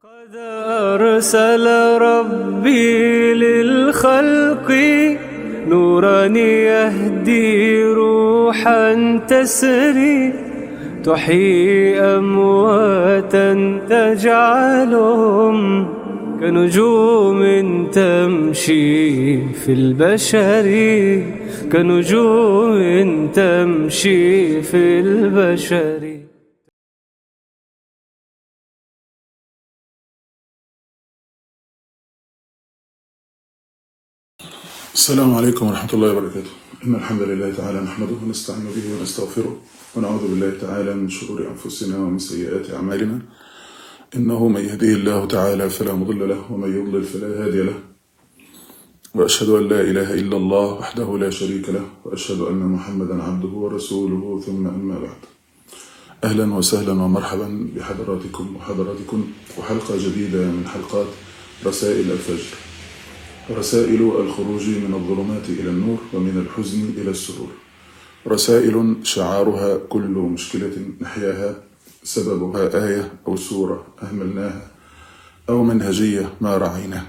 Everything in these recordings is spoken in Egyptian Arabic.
قد أرسل ربي للخلق نورا يهدي روحا تسري تحيي أمواتا تجعلهم كنجوم تمشي في البشر كنجوم تمشي في البشر السلام عليكم ورحمة الله وبركاته إن الحمد لله تعالى نحمده ونستعين به ونستغفره ونعوذ بالله تعالى من شرور أنفسنا ومن سيئات أعمالنا إنه من يهديه الله تعالى فلا مضل له ومن يضلل فلا هادي له وأشهد أن لا إله إلا الله وحده لا شريك له وأشهد أن محمدا عبده ورسوله ثم أما بعد أهلا وسهلا ومرحبا بحضراتكم وحضراتكم وحلقة جديدة من حلقات رسائل الفجر رسائل الخروج من الظلمات إلى النور ومن الحزن إلى السرور رسائل شعارها كل مشكلة نحياها سببها آية أو سورة أهملناها أو منهجية ما رعيناها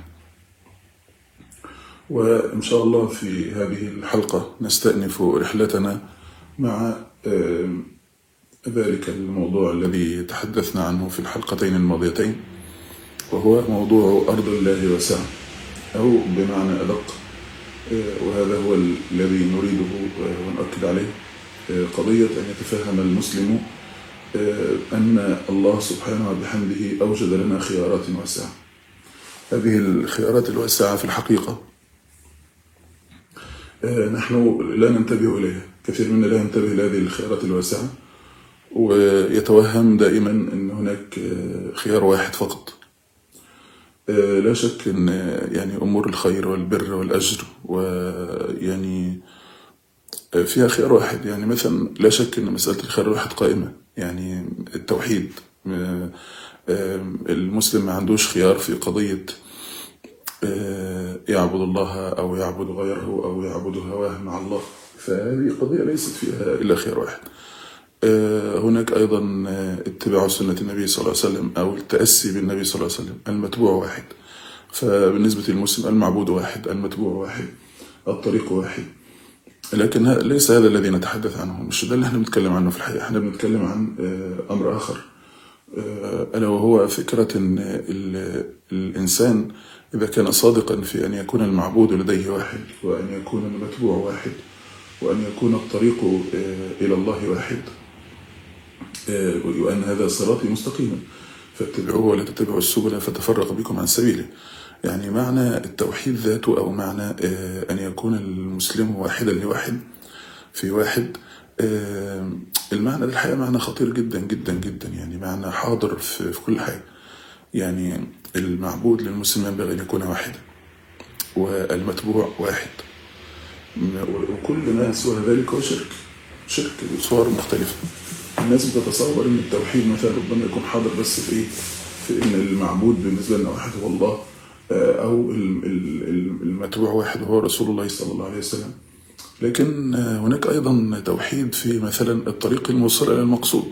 وإن شاء الله في هذه الحلقة نستأنف رحلتنا مع آه، ذلك الموضوع الذي تحدثنا عنه في الحلقتين الماضيتين وهو موضوع أرض الله واسعة أو بمعنى أدق آه، وهذا هو الذي نريده آه، ونؤكد عليه آه، قضية أن يتفهم المسلم آه، أن الله سبحانه وبحمده أوجد لنا خيارات واسعة هذه الخيارات الواسعة في الحقيقة آه، نحن لا ننتبه إليها كثير منا لا ينتبه لهذه الخيارات الواسعة ويتوهم دائما أن هناك آه، خيار واحد فقط آه، لا شك أن آه، يعني أمور الخير والبر والأجر ويعني آه، فيها خيار واحد يعني مثلا لا شك أن مسألة الخير الواحد قائمة يعني التوحيد آه، آه، المسلم ما عندوش خيار في قضية آه، يعبد الله أو يعبد غيره أو يعبد هواه مع الله فهذه قضية ليست فيها إلا خيار واحد آه، هناك أيضا آه، اتباع سنة النبي صلى الله عليه وسلم أو التأسي بالنبي صلى الله عليه وسلم المتبوع واحد فبالنسبة للمسلم المعبود واحد المتبوع واحد الطريق واحد لكن ه- ليس هذا الذي نتحدث عنه مش ده اللي احنا بنتكلم عنه في الحقيقة احنا بنتكلم عن آه، أمر آخر آه، ألا وهو فكرة أن ال- الإنسان إذا كان صادقا في أن يكون المعبود لديه واحد وأن يكون المتبوع واحد وأن يكون الطريق آه، إلى الله واحد آه، وأن هذا صراطي مستقيما فاتبعوه ولا تتبعوا السبل فتفرق بكم عن سبيله يعني معنى التوحيد ذاته أو معنى آه، أن يكون المسلم واحدا لواحد في واحد آه، المعنى ده الحقيقة معنى خطير جدا جدا جدا يعني معنى حاضر في, في كل حاجة يعني المعبود للمسلم ينبغي أن يكون واحدا والمتبوع واحد وكل ما سوى ذلك هو شرك شرك بصور مختلفة الناس بتتصور ان التوحيد مثلا ربما يكون حاضر بس في ايه في ان المعبود بالنسبة لنا واحد هو الله آه، او ال- ال- ال- المتبوع واحد هو رسول الله صلى الله عليه وسلم لكن آه، هناك ايضا توحيد في مثلا الطريق الموصل الى المقصود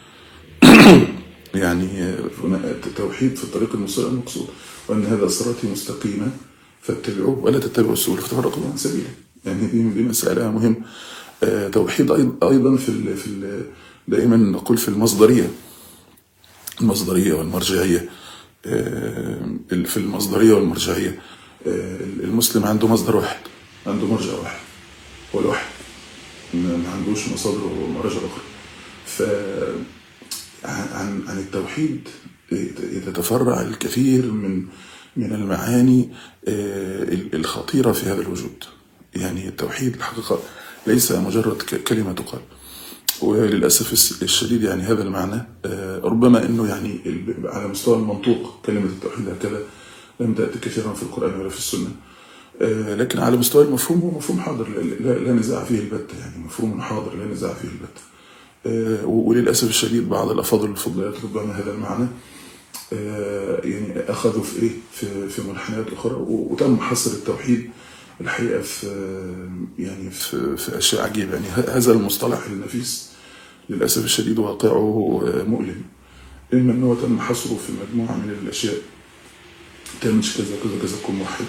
يعني هناك توحيد في الطريق الموصل الى المقصود وان هذا صراطي مستقيما فاتبعوه ولا تتبعوا السبل فتفرقوا عن سبيله يعني دي دي مساله مهم آه، توحيد أيض- ايضا في ال في ال دائما نقول في المصدريه المصدريه والمرجعيه آه، في المصدريه والمرجعيه آه، المسلم عنده مصدر واحد عنده مرجع واحد هو الواحد ما ما عندوش مصادر ومراجع اخرى ف عن عن عن التوحيد يتفرع الكثير من من المعاني آه، الخطيرة في هذا الوجود يعني التوحيد الحقيقة ليس مجرد ك- كلمة تقال وللأسف الس- الشديد يعني هذا المعنى آه، ربما أنه يعني ال- على مستوى المنطوق كلمة التوحيد هكذا لم تأتي كثيرا في القرآن ولا في السنة آه، لكن على مستوى المفهوم هو مفهوم حاضر لا, لا, لا نزاع فيه البتة يعني مفهوم حاضر لا نزاع فيه البتة آه، وللأسف الشديد بعض الأفاضل الفضليات ربما هذا المعنى آه، يعني أخذوا في إيه في في منحنيات أخرى و- وتم حصر التوحيد الحقيقة في آه، يعني في في أشياء عجيبة يعني ه- هذا المصطلح النفيس للأسف الشديد واقعه آه، مؤلم إما إن هو تم حصره في مجموعة من الأشياء تعملش كذا كذا كذا تكون موحد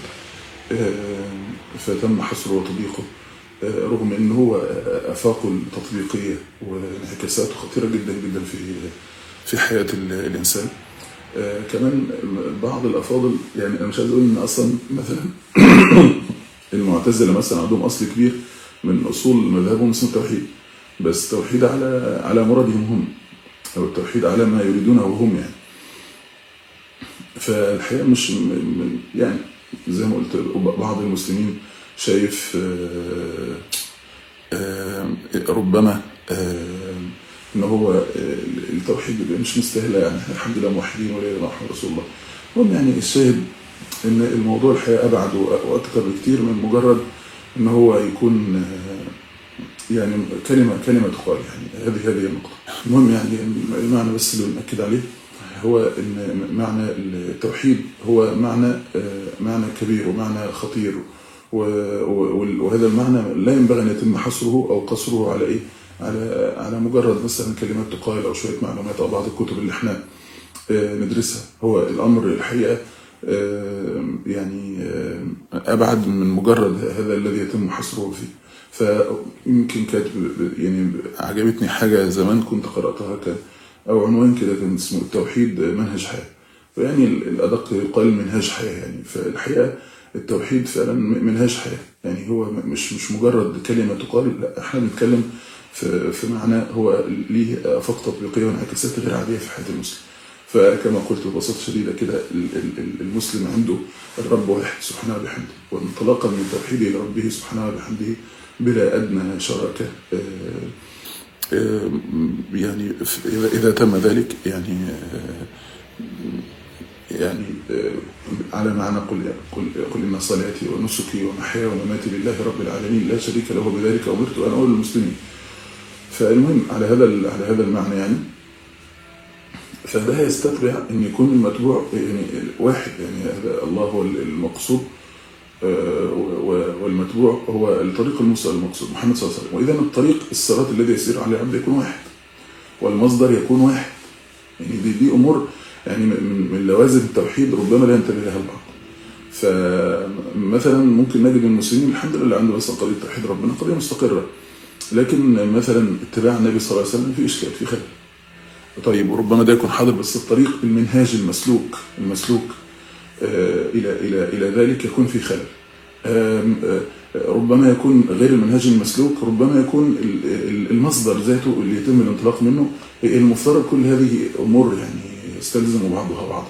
آه، فتم حصره وتضييقه آه، رغم ان هو افاقه التطبيقيه وانعكاساته خطيره جدا جدا في في حياه ال- الانسان آه، كمان بعض الافاضل يعني انا مش عايز اقول ان اصلا مثلا المعتزله مثلا عندهم اصل كبير من اصول مذهبهم اسمه التوحيد بس توحيد على على مرادهم هم او التوحيد على ما يريدونه هم يعني فالحقيقه مش م- م- يعني زي ما قلت بعض المسلمين شايف آه، آه، ربما آه، ان هو آه، التوحيد بيبقى مش مستاهله يعني احنا الحمد لله موحدين ولا اله الا محمد رسول الله المهم يعني الشاهد ان الموضوع الحقيقه ابعد وأ- واكثر بكتير من مجرد ان هو يكون آه، يعني كلمه كلمه تقال يعني هذه هذه النقطه المهم يعني المعنى بس اللي بنأكد عليه هو ان معنى التوحيد هو معنى آه، معنى كبير ومعنى خطير و- و- وهذا المعنى لا ينبغي ان يتم حصره او قصره على ايه؟ على على مجرد مثلا كلمات تقال او شويه معلومات او بعض الكتب اللي احنا آه، ندرسها هو الامر الحقيقه آه، يعني آه، ابعد من مجرد هذا الذي يتم حصره فيه فيمكن كانت ب- يعني عجبتني حاجه زمان كنت قراتها ك او عنوان كده كان اسمه التوحيد منهج حياه فيعني ال- الادق يقال منهاج حياه يعني فالحقيقه التوحيد فعلا م- منهاج حياه يعني هو م- مش مش مجرد كلمه تقال لا احنا بنتكلم في في معنى هو ليه افاق تطبيقيه وانعكاسات غير عاديه في حياه المسلم فكما قلت ببساطه شديده كده ال- ال- ال- المسلم عنده الرب واحد سبحانه وبحمده وانطلاقا من توحيده لربه سبحانه وبحمده بلا ادنى شراكه آه، آه، يعني ف- اذا اذا تم ذلك يعني آه، يعني آه، على معنى قل قل قل ان صلاتي ونسكي ومحياي ومماتي لله رب العالمين لا شريك له بذلك امرت وانا اول المسلمين. فالمهم على هذا ال- على هذا المعنى يعني فده يستتبع ان يكون المتبوع يعني واحد يعني هذا الله هو المقصود آه، و- و- والمتبوع هو الطريق الموصل المقصود محمد صلى الله عليه وسلم واذا الطريق الصراط الذي يسير عليه العبد يكون واحد والمصدر يكون واحد يعني دي دي امور يعني من من لوازم التوحيد ربما لا ينتبه لها البعض فمثلا ممكن نجد المسلمين الحمد لله عنده مثلا قضيه توحيد ربنا قضيه مستقره لكن مثلا اتباع النبي صلى الله عليه وسلم في اشكال في خلل طيب وربما ده يكون حاضر بس الطريق المنهاج المسلوك المسلوك آه، الى الى الى ذلك يكون في خلل آم، آه، ربما يكون غير المنهاج المسلوك ربما يكون ال- ال- المصدر ذاته اللي يتم الانطلاق منه المفترض كل هذه امور يعني يستلزم بعضها بعضا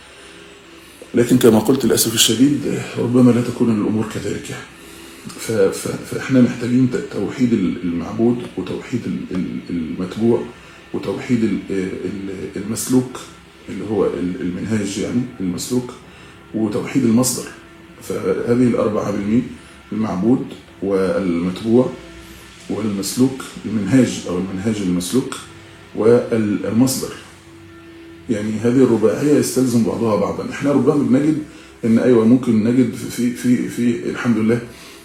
لكن كما قلت للاسف الشديد آه، ربما لا تكون الامور كذلك يعني ف- ف- فاحنا محتاجين ت- توحيد ال- المعبود وتوحيد ال- ال- المتبوع وتوحيد ال- ال- المسلوك اللي هو ال- المنهاج يعني المسلوك وتوحيد المصدر فهذه الأربعة بالمئة المعبود والمتبوع والمسلوك المنهاج أو المنهاج المسلوك والمصدر يعني هذه الرباعية يستلزم بعضها بعضا احنا ربما بنجد ان ايوه ممكن نجد في في في الحمد لله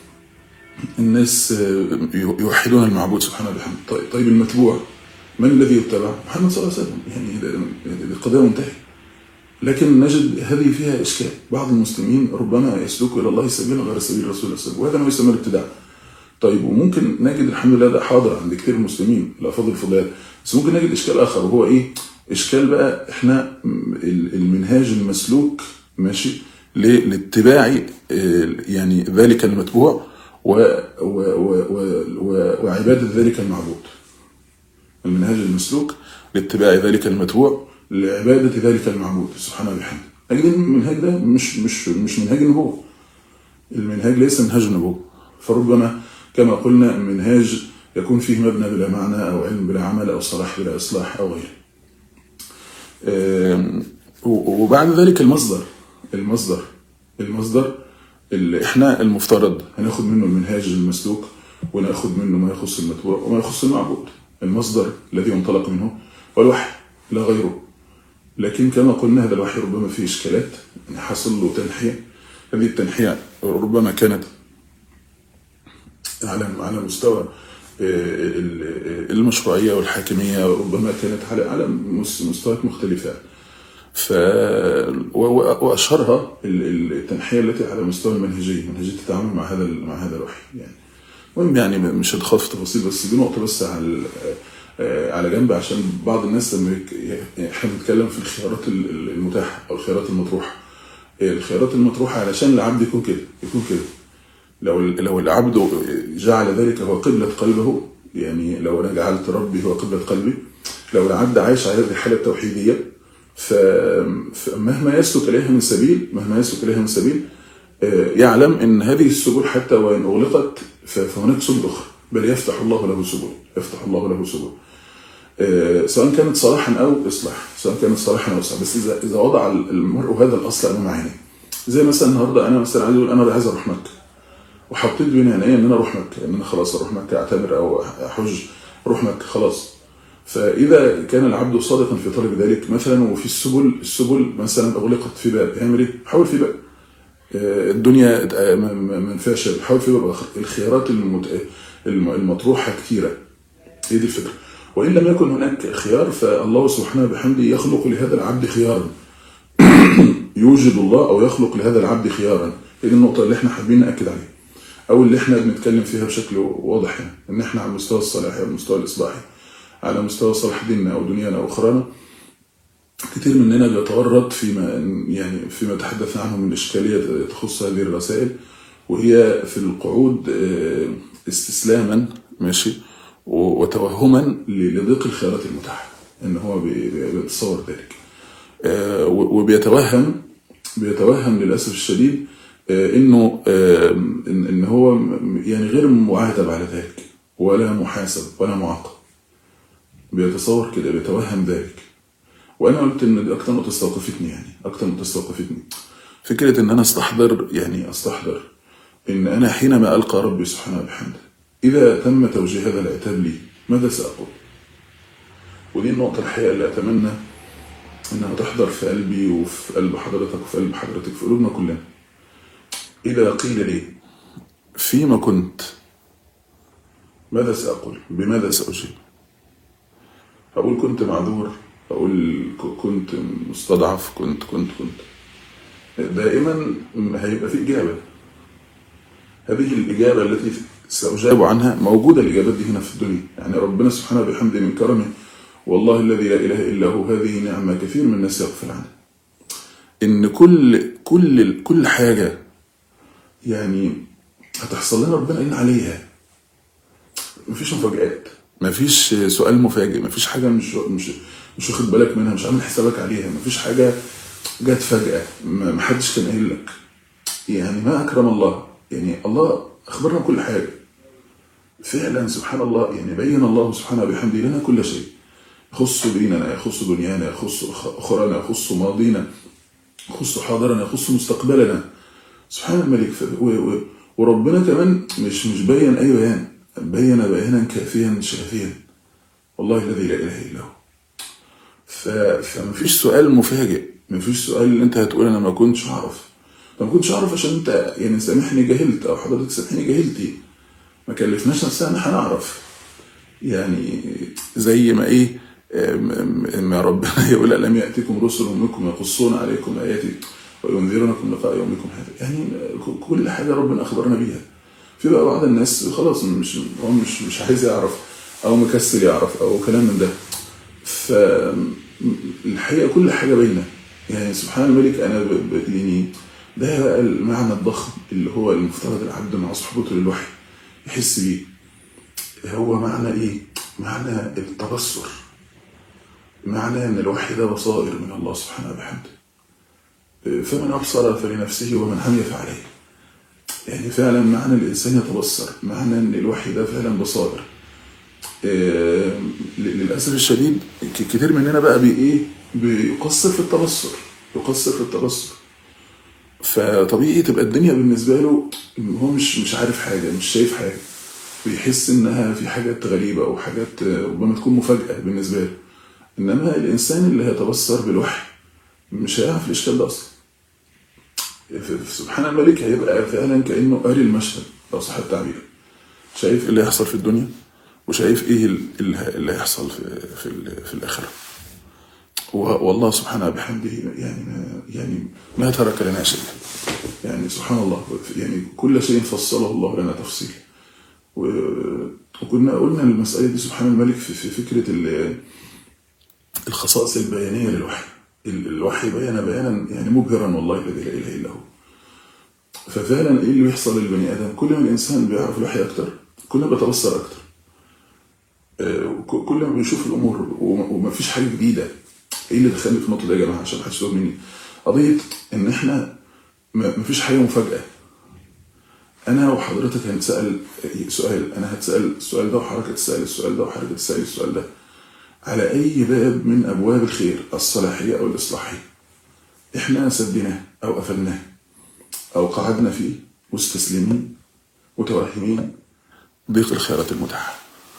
الناس آه، يوحدون المعبود سبحانه وبحمده طيب, طيب المتبوع من الذي يتبع؟ محمد صلى الله عليه وسلم يعني ده- يعني القضية منتهية لكن نجد هذه فيها اشكال بعض المسلمين ربما يسلكوا الى الله سبيلا غير سبيل الرسول صلى الله عليه وسلم وهذا ما يسمى ابتداع طيب وممكن نجد الحمد لله ده حاضر عند كثير من المسلمين الافاضل الفضلات بس ممكن نجد اشكال اخر وهو ايه اشكال بقى احنا م- ال- المنهاج المسلوك ماشي ل- لاتباع آه، يعني ذلك المتبوع و و و و و وعباده ذلك المعبود المنهاج المسلوك لاتباع ذلك المتبوع لعبادة ذلك المعبود سبحانه وبحمده لكن المنهاج ده مش مش مش منهاج النبوة المنهاج ليس منهاج النبوة فربما كما قلنا منهاج يكون فيه مبنى بلا معنى أو علم بلا عمل أو صلاح بلا إصلاح أو غيره آم، و- وبعد ذلك المصدر المصدر المصدر اللي احنا المفترض هناخد منه المنهاج المسلوك وناخد منه ما يخص المتبوع وما يخص المعبود المصدر الذي ينطلق منه هو الوحي لا غيره لكن كما قلنا هذا الوحي ربما فيه اشكالات يعني حصل له تنحيه هذه التنحيه ربما كانت على على مستوى ال- المشروعية والحاكمية ربما كانت على على مس- مستويات مختلفة ف و- و- واشهرها ال- ال- التنحيه التي على مستوى المنهجيه، منهجيه التعامل مع هذا ال- مع هذا الوحي يعني. المهم يعني مش هدخل في تفاصيل بس دي نقطه بس على ال- آه، على جنب عشان بعض الناس لما يك- يعني احنا بنتكلم في الخيارات ال- ال- المتاحه او الخيارات المطروحه. الخيارات المطروحه علشان العبد يكون كده يكون كده. لو لو العبد جعل ذلك هو قبلة قلبه يعني لو انا جعلت ربي هو قبلة قلبي لو العبد عايش على هذه الحالة التوحيدية ف- فمهما يسلك إليها من سبيل مهما يسلك إليها من سبيل آه، يعلم أن هذه السبل حتى وإن أغلقت ف- فهناك سبل أخرى بل يفتح الله له سبل يفتح الله له سبل آه، سواء كانت صلاحا أو إصلاح سواء كانت صلاحا أو إصلاح بس إذا إذا وضع المرء هذا الأصل أمام عينيه زي مثلا النهارده أنا مثلا عايز أقول أنا عايز أروح مكة وحطيت بين عينيا ان انا اروح مكه ان انا خلاص اروح مكه اعتمر او احج اروح مكه خلاص فاذا كان العبد صادقا في طلب ذلك مثلا وفي السبل السبل مثلا اغلقت في باب يعمل ايه؟ حاول في باب آه، الدنيا آه، ما- ما ما ينفعش حاول في باب اخر الخيارات المت... الم- المطروحه كثيره هي دي الفكره وان لم يكن هناك خيار فالله سبحانه بحمده يخلق لهذا العبد خيارا يوجد الله او يخلق لهذا العبد خيارا هي دي النقطه اللي احنا حابين ناكد عليها او اللي احنا بنتكلم فيها بشكل واضح يعني ان احنا على المستوى الصلاحي على المستوى الاصلاحي على مستوى صلاح ديننا او دنيانا او اخرانا كتير مننا بيتورط فيما يعني فيما تحدثنا عنه من اشكاليه تخص هذه الرسائل وهي في القعود آه، استسلاما ماشي و- وتوهما ل- لضيق الخيارات المتاحه ان هو بي- بي- بيتصور ذلك آه، و- وبيتوهم بيتوهم للاسف الشديد آه، انه آه، ان إن هو م- يعني غير معاتب على ذلك ولا محاسب ولا معاقب بيتصور كده بيتوهم ذلك وانا قلت ان دي اكتر نقطه استوقفتني يعني اكتر نقطه استوقفتني فكره ان انا استحضر يعني استحضر ان انا حينما القى ربي سبحانه وبحمده اذا تم توجيه هذا العتاب لي ماذا ساقول؟ ودي النقطه الحقيقه اللي اتمنى انها تحضر في قلبي وفي قلب حضرتك وفي قلب حضرتك في قلوبنا كلنا اذا قيل لي فيما كنت ماذا ساقول؟ بماذا ساجيب؟ هقول كنت معذور هقول ك- كنت مستضعف كنت كنت كنت دائما هيبقى في إجابة هذه الإجابة التي سأجاب عنها موجودة الإجابات دي هنا في الدنيا يعني ربنا سبحانه بحمده من كرمه والله الذي لا إله إلا هو هذه نعمة كثير من الناس يغفل عنها إن كل كل كل حاجة يعني هتحصل لنا ربنا إن عليها مفيش مفاجآت مفيش سؤال مفاجئ مفيش حاجة مش مش مش واخد بالك منها مش عامل حسابك عليها مفيش حاجة جت فجأة ما محدش كان قايل لك يعني ما أكرم الله يعني الله أخبرنا كل حاجة فعلا سبحان الله يعني بين الله سبحانه بحمده لنا كل شيء يخص ديننا يخص دنيانا يخص أخرانا يخص ماضينا يخص حاضرنا يخص مستقبلنا سبحان الملك ف- و- و- وربنا كمان مش مش بين أي بيان بين بيانا كافيا شافيا والله الذي لا إله إلا هو ف... فمفيش سؤال مفاجئ مفيش سؤال اللي انت هتقول انا ما كنتش اعرف ما كنتش اعرف عشان انت يعني سامحني جهلت او حضرتك سامحني جهلتي ما كلفناش نفسنا ان احنا نعرف يعني زي ما ايه أم- ما ربنا يقول الم ياتكم رسل منكم يقصون عليكم اياتي وينذرونكم لقاء يومكم هذا يعني ك- كل حاجه ربنا اخبرنا بيها في بقى بعض الناس خلاص مش هو مش مش عايز يعرف او مكسل يعرف او كلام من ده فالحقيقه كل حاجه باينه يعني سبحان الملك انا ب... ب... يعني ده بقى المعنى الضخم اللي هو المفترض العبد مع صحبته للوحي يحس بيه هو معنى ايه؟ معنى التبصر معنى ان الوحي ده بصائر من الله سبحانه وبحمده فمن ابصر فلنفسه ومن عمي فعليه يعني فعلا معنى الانسان يتبصر معنى ان الوحي ده فعلا بصائر آه، للاسف الشديد ك- كتير مننا بقى بي ايه بيقصر في التبصر يقصر في التبصر فطبيعي تبقى الدنيا بالنسبه له هو مش مش عارف حاجه مش شايف حاجه بيحس انها في حاجات غريبه او حاجات آه، ربما تكون مفاجاه بالنسبه له انما الانسان اللي هيتبصر بالوحي مش هيعرف الاشكال ده اصلا ف- سبحان الملك هيبقى فعلا كانه قاري المشهد لو صح التعبير شايف اللي هيحصل في الدنيا وشايف ايه ال- ال- اللي هيحصل في في, ال- في الاخره و- والله سبحانه بحمده يعني ما يعني ما ترك لنا شيء يعني سبحان الله يعني كل شيء فصله الله لنا تفصيل و- وكنا قلنا المسألة دي سبحان الملك في, في فكرة ال- الخصائص البيانية للوحي ال- الوحي بيان بيانا يعني مبهرا والله الذي لا إله إلا هو ففعلا ايه اللي بيحصل للبني ادم كل ما الانسان بيعرف الوحي اكتر كل ما بيتبصر اكتر آه، وك- كل ما بيشوف الامور وما وما فيش حاجه جديده ايه اللي دخلني في النقطه دي يا جماعه عشان محدش يتوه مني قضيه ان احنا ما ما فيش حاجه مفاجاه انا وحضرتك هنتسال سؤال انا هتسال السؤال ده وحضرتك هتسال السؤال ده وحضرتك هتسال السؤال ده على اي باب من ابواب الخير الصلاحيه او الاصلاحيه احنا سديناه او قفلناه او قعدنا فيه مستسلمين متوهمين ضيق الخيرات المتاحه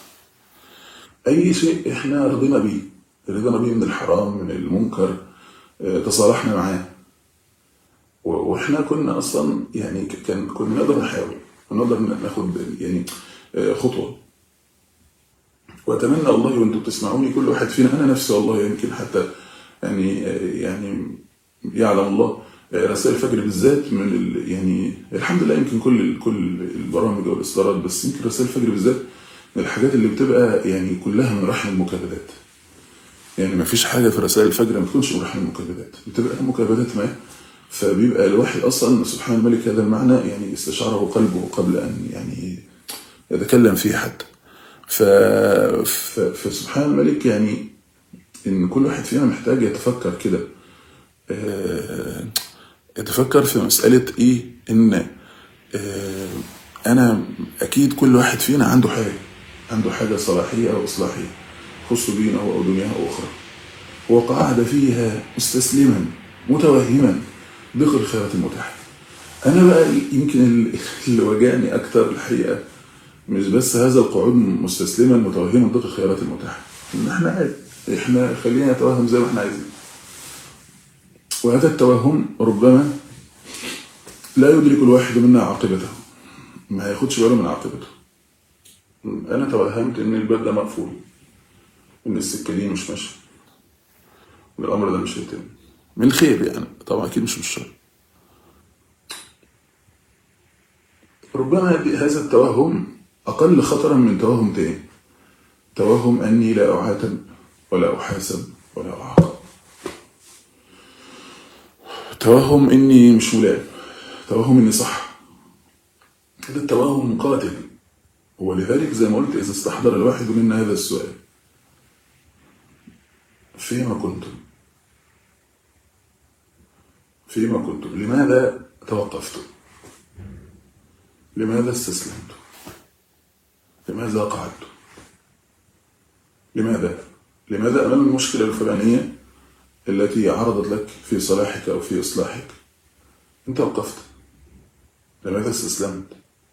اي شيء احنا رضينا بيه رضينا بيه من الحرام من المنكر آه، تصالحنا معاه و- واحنا كنا اصلا يعني ك- كان كنا نقدر نحاول ونقدر ناخد يعني آه، خطوه واتمنى والله وانتم بتسمعوني كل واحد فينا انا نفسي والله يمكن حتى يعني آه، يعني يعلم الله آه، رسائل الفجر بالذات من ال يعني الحمد لله يمكن كل كل البرامج والاصدارات بس يمكن رسائل الفجر بالذات من الحاجات اللي بتبقى يعني كلها من رحم المكابدات يعني ما فيش حاجه في رسائل الفجر ما تكونش من رحم المكابدات بتبقى مكابدات ما فبيبقى الوحي اصلا سبحان الملك هذا المعنى يعني استشعره قلبه قبل ان يعني يتكلم فيه حتى ف... ف... فسبحان الملك يعني ان كل واحد فينا محتاج يتفكر كده آه، يتفكر في مسألة ايه ان آه، انا اكيد كل واحد فينا عنده حاجة عنده حاجة صلاحية او اصلاحية تخص دينه او دنياه او اخرى وقعد فيها مستسلما متوهما ضيق الخيرات المتاحة انا بقى يمكن اللي وجعني اكتر الحقيقة مش بس هذا القعود مستسلما متوهما ضيق الخيرات المتاحة ان احنا عادي احنا خلينا نتوهم زي ما احنا عايزين وهذا التوهم ربما لا يدرك الواحد منا عاقبته ما ياخدش باله من عاقبته انا توهمت ان الباب ده مقفول ان السكه دي مش ماشيه ان الامر ده مش هيتم من الخير يعني طبعا اكيد مش من الشر ربما هذا التوهم اقل خطرا من توهم تاني توهم اني لا اعاتب ولا احاسب ولا اعاقب توهم اني مش ملام توهم اني صح هذا التوهم قاتل ولذلك زي ما قلت اذا استحضر الواحد منا هذا السؤال فيما كنتم فيما كنتم لماذا توقفتم لماذا استسلمتم لماذا قعدتم لماذا لماذا امام المشكله الفلانيه التي عرضت لك في صلاحك او في اصلاحك انت وقفت لماذا استسلمت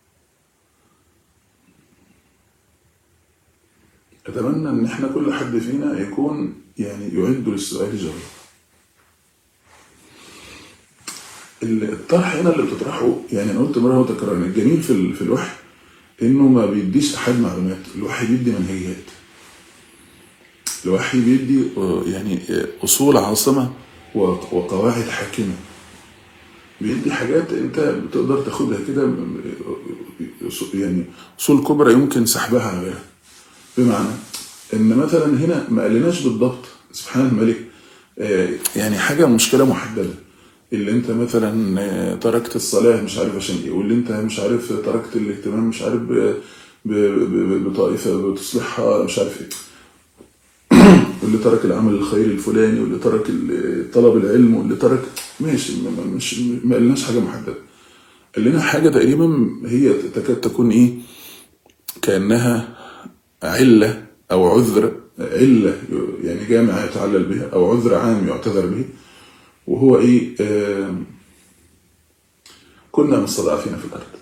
اتمنى ان احنا كل حد فينا يكون يعني يعد للسؤال جواب الطرح هنا اللي بتطرحه يعني انا قلت مره وتكرر الجميل في ال- في الوحي انه ما بيديش احد معلومات الوحي بيدي منهجيات الوحي بيدي آه، يعني آه، اصول عاصمه و- وقواعد حاكمه بيدي حاجات انت بتقدر تاخدها كده م- م- يعني اصول كبرى يمكن سحبها على غيرها بمعنى ان مثلا هنا ما قالناش بالضبط سبحان الملك آه، يعني حاجه مشكله محدده اللي انت مثلا آه، تركت الصلاه مش عارف عشان ايه واللي انت مش عارف تركت الاهتمام مش عارف ب- ب- ب- بطائفه بتصلحها مش عارف ايه واللي ترك العمل الخيري الفلاني واللي ترك ال- طلب العلم واللي ترك ماشي ما- ما- مش ما قالناش حاجه محدده قال لنا حاجه تقريبا هي تكاد تكون ايه كانها عله او عذر عله يعني جامعه يتعلل بها او عذر عام يعتذر به وهو ايه آه كنا مستضعفين في الارض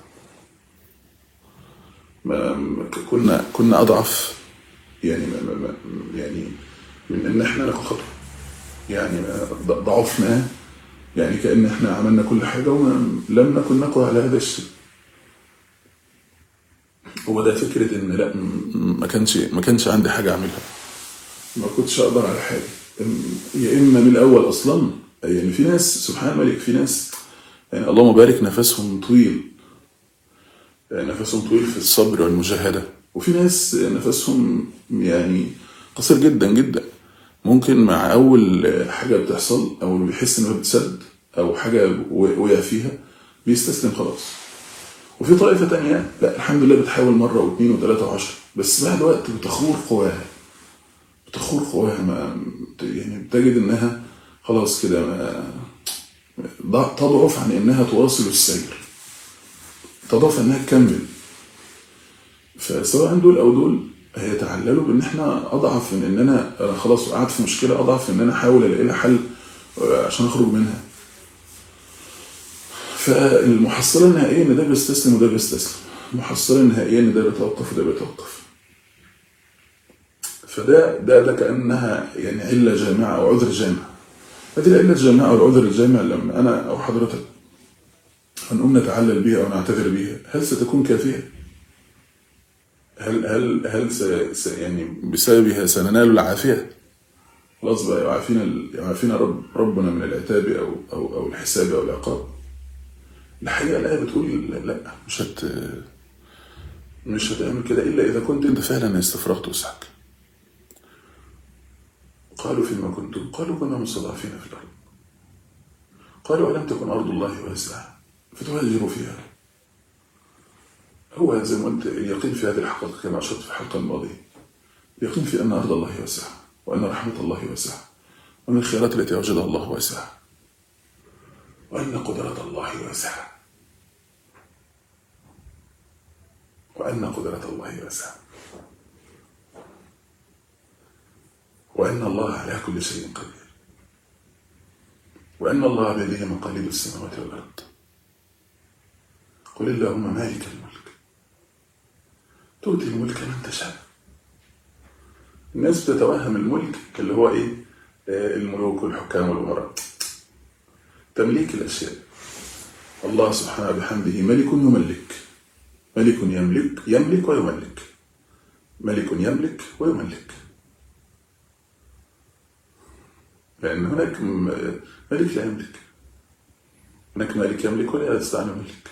ما ما- كنا كنا اضعف يعني ما ما ما يعني من ان احنا ناخد خطوه يعني ض- ضعفنا يعني كان احنا عملنا كل حاجه ولم نكن نقوى على هذا الشيء هو ده فكرة إن لا م- ما كانش ما كانش عندي حاجة أعملها ما كنتش أقدر على حاجة إم- يا إما من الأول أصلا يعني في ناس سبحان الملك في ناس يعني اللهم بارك نفسهم طويل يعني نفسهم طويل في الصبر والمجاهدة وفي ناس نفسهم يعني قصير جدا جدا ممكن مع أول حاجة بتحصل أو بيحس إنه بتسد أو حاجة وقع فيها بيستسلم خلاص وفي طائفة تانية لا الحمد لله بتحاول مرة واثنين وثلاثة وعشرة بس بعد وقت بتخور قواها بتخور قواها ما يعني بتجد إنها خلاص كده ما ضع- تضعف عن إنها تواصل السير تضعف إنها تكمل فسواء دول أو دول هيتعللوا بإن إحنا أضعف من إن أنا أنا خلاص وقعت في مشكلة أضعف إن أنا أحاول ألاقي لها حل آه، عشان أخرج منها فالمحصلة النهائية إن ده بيستسلم وده بيستسلم المحصلة النهائية إن ده بيتوقف وده بيتوقف فده ده ده كأنها يعني علة جامعة أو عذر جامع هذه العلة الجامعة أو العذر الجامع لما أنا أو حضرتك هنقوم نتعلل بها أو نعتذر بها هل ستكون كافية؟ هل هل هل س س يعني بسببها سننال العافية؟ خلاص بقى يعافينا ال- يعافينا رب ربنا من العتاب أو أو أو الحساب أو العقاب الحقيقة الآية بتقول لا مش هت مش هتعمل كده إلا إذا كنت أنت فعلا استفرغت وسعك قالوا فيما كنتم قالوا كنا مستضعفين في الأرض قالوا ألم تكن أرض الله واسعة فتهاجروا فيها هو زي ما قلت اليقين في هذه الحقيقة كما أشرت في الحلقة الماضية اليقين في أن أرض الله واسعة وأن رحمة الله واسعة وأن الخيرات التي أوجدها الله واسعة وأن قدرة الله واسعة وأن قدرة الله واسعة وأن الله على كل شيء قدير وأن الله بيده مقاليد السماوات والأرض قل اللهم مالك الملك تؤتي الملك من تشاء الناس بتتوهم الملك اللي هو ايه آه، الملوك والحكام والامراء تمليك الاشياء الله سبحانه بحمده ملك يملك ملك يملك يملك ويملك ملك يملك ويملك لأن هناك م- ملك لا يملك هناك ملك يملك ولا يستطيع أن يملك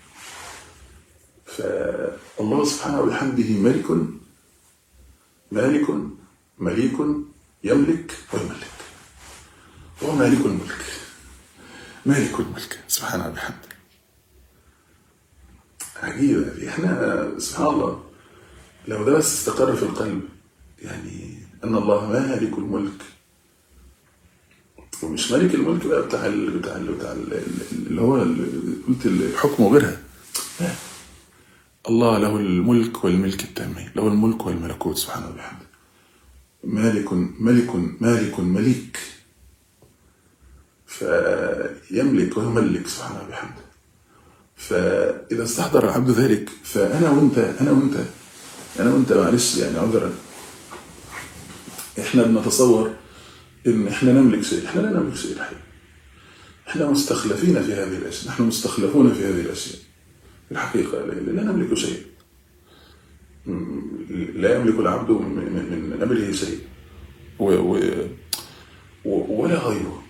فالله سبحانه وبحمده ملك مالك مليك يملك ويملك هو مالك الملك مالك الملك سبحانه وبحمده عجيبة دي احنا سبحان الله لو ده بس استقر في القلب يعني أن الله مالك الملك ومش ملك الملك بقى بتاع ال بتاع ال بتاع ال اللي هو ال- قلت الحكم وغيرها لا الله له الملك والملك التامين له الملك والملكوت سبحانه وبحمده مالك ملك مالك مليك فيملك ويملك سبحانه وبحمده فإذا استحضر العبد ذلك فأنا وأنت أنا وأنت أنا وأنت معلش يعني عذرا إحنا بنتصور إن إحنا نملك شيء إحنا لا نملك شيء الحقيقة إحنا مستخلفين في هذه الأشياء نحن مستخلفون في هذه الأشياء الحقيقة لا لا نملك شيء م- لا يملك العبد من, من, من أمره شيء و و و ولا غيره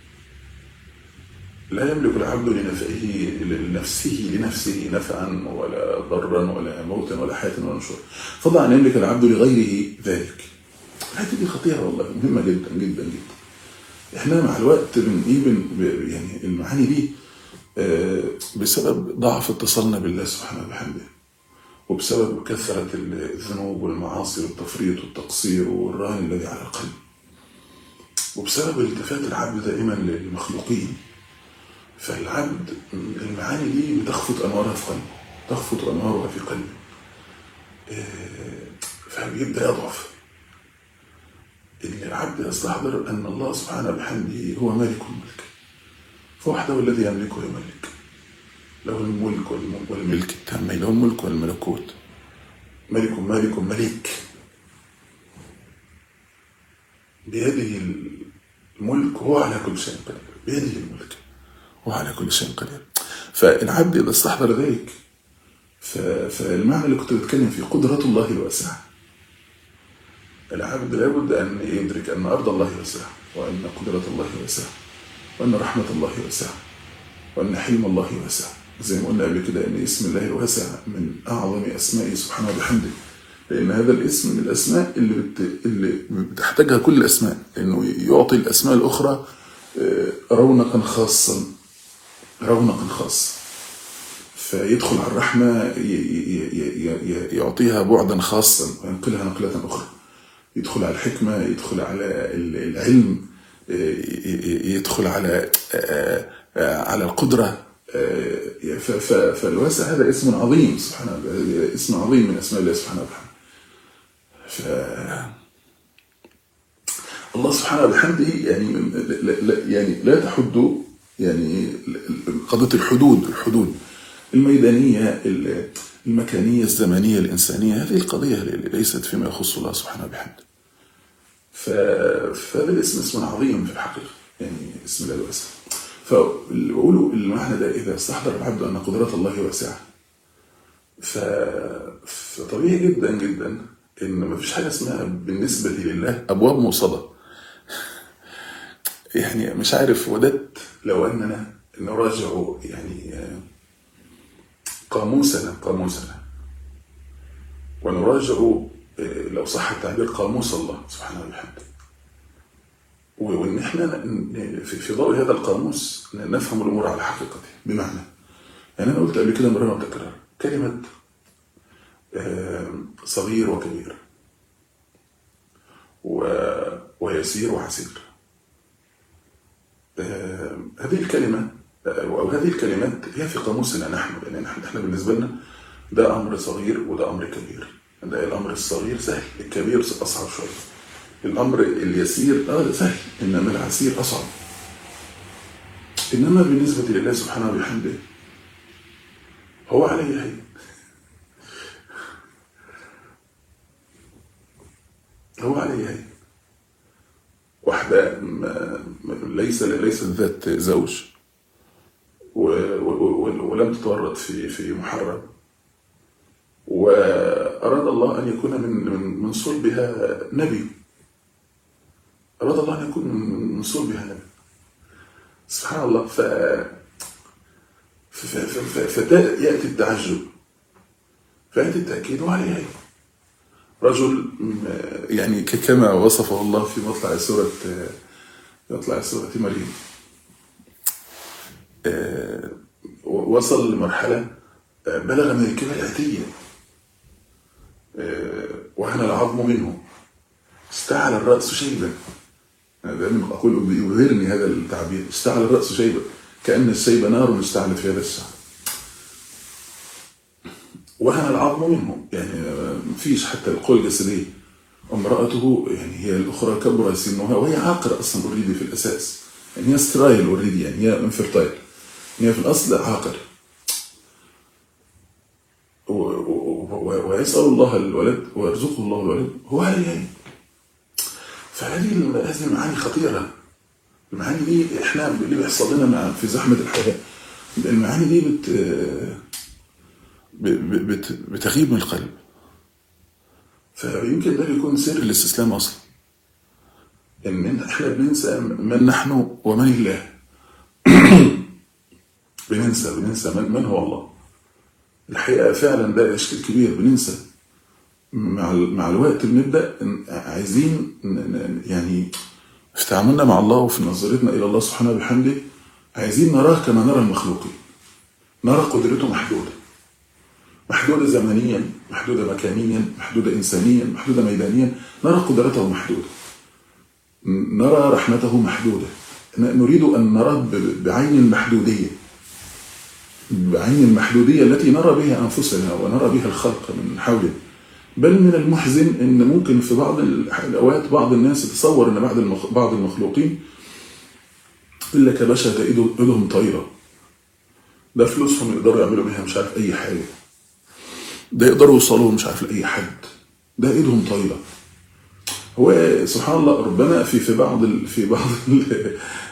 لا يملك العبد لنفعه لنفسه لنفسه نفعا ولا ضرا ولا موتا ولا حياة ولا نشورا فضلا أن يملك العبد لغيره ذلك الحته دي خطيرة والله مهمة جدا جدا جدا احنا مع الوقت بن ايه بن ب- يعني المعاني دي آه، بسبب ضعف اتصالنا بالله سبحانه وبحمده وبسبب كثرة الذنوب والمعاصي والتفريط والتقصير والرهن الذي على القلب وبسبب التفات العبد دائما للمخلوقين فالعبد المعاني دي بتخفت انوارها في قلبه تخفت انوارها في قلبه آه، فبيبدا يضعف ان العبد يستحضر ان الله سبحانه بحمده هو مالك الملك فوحده الذي يملك ويملك له الملك والم- والملك التامين له الملك والملكوت ملك مالك مليك بيده الملك هو على كل شيء قدير بيده الملك هو على كل شيء قدير فالعبد إذا استحضر ذلك ف- فالمعنى اللي كنت بتكلم فيه قدرة الله الواسعة العبد لابد أن يدرك أن أرض الله واسعة وأن قدرة الله واسعة وأن رحمة الله واسعة وأن حلم الله واسع زي ما قلنا قبل كده أن اسم الله الواسع من أعظم أسمائه سبحانه وبحمده لأن هذا الاسم من الأسماء اللي, بت... اللي بتحتاجها كل الأسماء لأنه يعطي الأسماء الأخرى آه، رونقا خاصا رونقا خاصا فيدخل على الرحمة ي- ي- ي- ي- يعطيها بعدا خاصا وينقلها نقلة أخرى يدخل على الحكمة يدخل على ال- العلم ي- ي- يدخل على آه، آه، على القدرة آه، ف- ف- فالواسع هذا اسم عظيم سبحانه وتعالى، اسم عظيم من أسماء الله سبحانه وتعالى ف الله سبحانه وبحمده يعني لا, لا يعني لا تحد يعني قضية الحدود الحدود الميدانية المكانية الزمنية الإنسانية هذه القضية ليست فيما يخص الله سبحانه وبحمده ف- فهذا الاسم اسم عظيم في الحقيقة يعني اسم الله الواسع فبقولوا المعنى ده إذا استحضر العبد أن قدرة الله واسعة ف... فطبيعي جدا جدا ان مفيش حاجه اسمها بالنسبه لله ابواب موصده يعني مش عارف وددت لو اننا نراجع يعني آه، قاموسنا قاموسنا ونراجع آه، لو صح التعبير قاموس الله سبحانه وبحمده و- وان احنا ن- في في ضوء هذا القاموس نفهم الامور على حقيقته بمعنى يعني انا قلت قبل كده مره وتكرار كلمه آه، صغير وكبير و- ويسير وعسير آه، هذه الكلمة آه، أو هذه الكلمات هي في قاموسنا نحن لأن احنا احنا بالنسبة لنا ده أمر صغير وده أمر كبير ده الأمر الصغير سهل الكبير أصعب شوية الأمر اليسير آه سهل إنما العسير أصعب إنما بالنسبة لله سبحانه وبحمده هو عليه هين هو عليه هين واحدة ما- ما- ليس ليست ذات زوج و- و- و- ولم تتورط في في محرم وأراد الله أن يكون من من من صلبها نبي أراد الله أن يكون من من صلبها نبي سبحان الله ف ف- ف- ف- فده يأتي التعجب فيأتي التأكيد وعليه هين رجل م- يعني ك- كما وصفه الله في مطلع سورة مطلع سورة مريم آه، وصل لمرحلة آه، بلغ من الكبر العتية آه، وهن العظم منه استعل الرأس شيبا أنا دائما أقول يبهرني هذا التعبير استعل الرأس شيبا كأن الشيب نار استعلت في هذا الشعر وهن العظم منه يعني آه، مفيش حتى القوة الجسدية امرأته يعني هي الأخرى كبر سنها وهي عاقرة أصلا اوريدي في الأساس يعني هي سترايل اوريدي يعني هي انفرتايل هي في الأصل عاقر و- و- و- ويسأل الله الولد ويرزقه الله الولد هو عليه يعني فهذه الم- هذه المعاني خطيرة المعاني دي احنا اللي بيحصل لنا مع في زحمة الحياة المعاني دي بت ب- بت بتغيب من القلب فيمكن ده يكون سر الاستسلام اصلا ان احنا بننسى من نحن ومن الله بننسى بننسى من, من هو الله الحقيقه فعلا ده اشكال كبير بننسى مع ال- مع الوقت بنبدا ن- عايزين ن- ن- يعني في تعاملنا مع الله وفي نظرتنا الى الله سبحانه وبحمده عايزين نراه كما نرى المخلوقين نرى قدرته محدوده محدودة زمنيا محدودة مكانيا محدودة إنسانيا محدودة ميدانيا نرى قدرته محدودة ن- نرى رحمته محدودة ن- نريد أن نراه ب- بعين المحدودية بعين المحدودية التي نرى بها أنفسنا ونرى بها الخلق من حولنا بل من المحزن أن ممكن في بعض الأوقات بعض الناس يتصور أن بعض المخ... بعض المخلوقين يقول لك يا باشا ده إيده- إيدهم طايرة ده فلوسهم يقدروا يعملوا بيها مش عارف أي حاجة ده يقدروا يوصلوا مش عارف لاي حد ده ايدهم طايله هو سبحان الله ربما في في بعض ال في بعض ال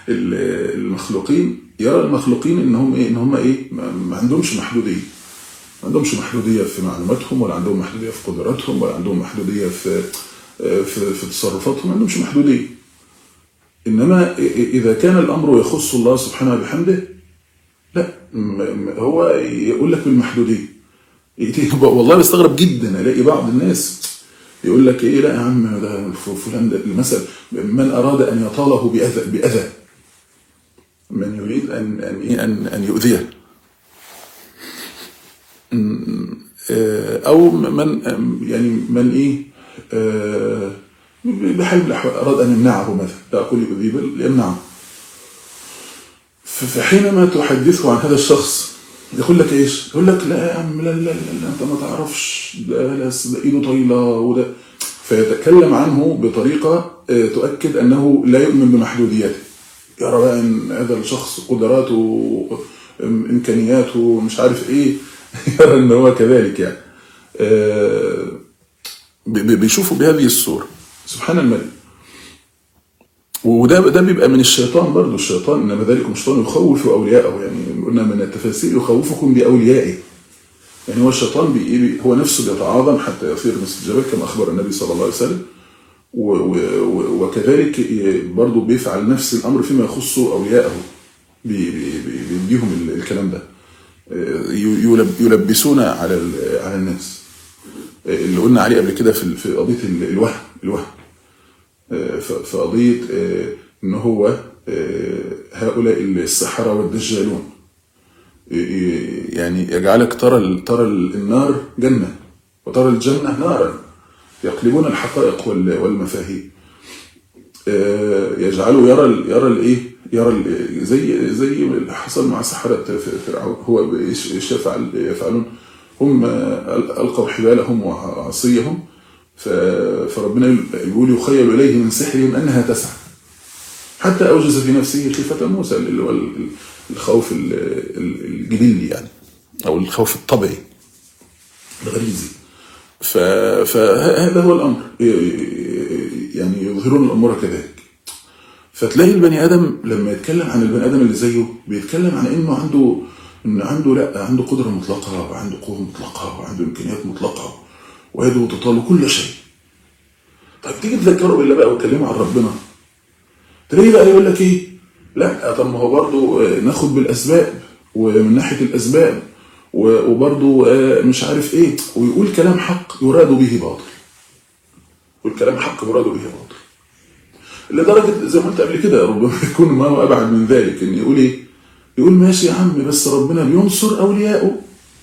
ال المخلوقين يرى المخلوقين ان هم ايه ان هم ايه ما ما عندهمش محدوديه ما عندهمش محدوديه في معلوماتهم ولا عندهم محدوديه في قدراتهم ولا عندهم محدوديه في في, في تصرفاتهم ما عندهمش محدوديه انما إ- إ- اذا كان الامر يخص الله سبحانه وبحمده لا م- م- هو يقول لك بالمحدوديه يأتي- والله بستغرب جدا الاقي بعض الناس يقول لك ايه لا يا عم ده ف- فلان ده المثل من اراد ان يطاله باذى باذى من يريد ان ان إيه؟ ان, أن يؤذيه م- آه، او من يعني من ايه آه، بحال من الاحوال اراد ان يمنعه مثلا لا اقول يؤذيه بل يمنعه ف- فحينما تحدثه عن هذا الشخص يقول لك ايش؟ يقول لك لا يا عم لا لا لا, لا انت ما تعرفش ده, لا ده ايده طويله وده فيتكلم عنه بطريقه آه، تؤكد انه لا يؤمن بمحدوديته يرى بقى ان هذا الشخص قدراته إم- امكانياته مش عارف ايه يرى ان هو كذلك يعني آه، ب- ب- بيشوفوا بهذه الصوره سبحان الملك وده ده بيبقى من الشيطان برضه الشيطان انما ذلكم الشيطان يخوف اولياءه يعني قلنا من التفاسير يخوفكم باوليائه يعني هو الشيطان بي إيه بي- هو نفسه بيتعاظم حتى يصير مثل الجبل كما اخبر النبي صلى الله عليه وسلم و- و- و- وكذلك ي- برضه بيفعل نفس الامر فيما يخص اوليائه بي- بي- بي- بيديهم ال- الكلام ده آه، ي- يلب- يلبسون على ال- على الناس آه، اللي قلنا عليه قبل كده في في قضيه ال- الوهم الوهم آه، ف- في قضيه آه، ان هو آه، هؤلاء السحره والدجالون ي- ي- يعني يجعلك ترى ال- ترى ال- النار جنه وترى الجنه نارا يقلبون الحقائق وال- والمفاهيم آه، يجعله يرى ال- يرى الايه يرى ال- زي زي اللي حصل مع سحرة فرعون هو ايش إيش يفعل يفعلون هم آه، القوا حبالهم وعصيهم ف- فربنا يقول يخيل اليه من سحرهم انها تسعى حتى اوجز في نفسه خيفه موسى اللي هو ال- الخوف ال- ال- الجبلي يعني او الخوف الطبيعي الغريزي ف- فهذا هو الامر يعني يظهرون الامور كذلك فتلاقي البني ادم لما يتكلم عن البني ادم اللي زيه بيتكلم عن انه عنده ان عنده لا عنده قدره مطلقه وعنده قوه مطلقه وعنده امكانيات مطلقه ويده تطال كل شيء طيب تيجي تذكره بالله بقى وتكلمه عن ربنا تلاقيه بقى يقول لك ايه لا طب ما هو برضه آه، ناخد بالاسباب ومن ناحيه الاسباب و- وبرضه آه، مش عارف ايه ويقول كلام حق يراد به باطل يقول كلام حق يراد به باطل لدرجه زي ما قلت قبل كده ربما يكون ما هو ابعد من ذلك ان يقول ايه يقول ماشي يا عم بس ربنا بينصر اولياءه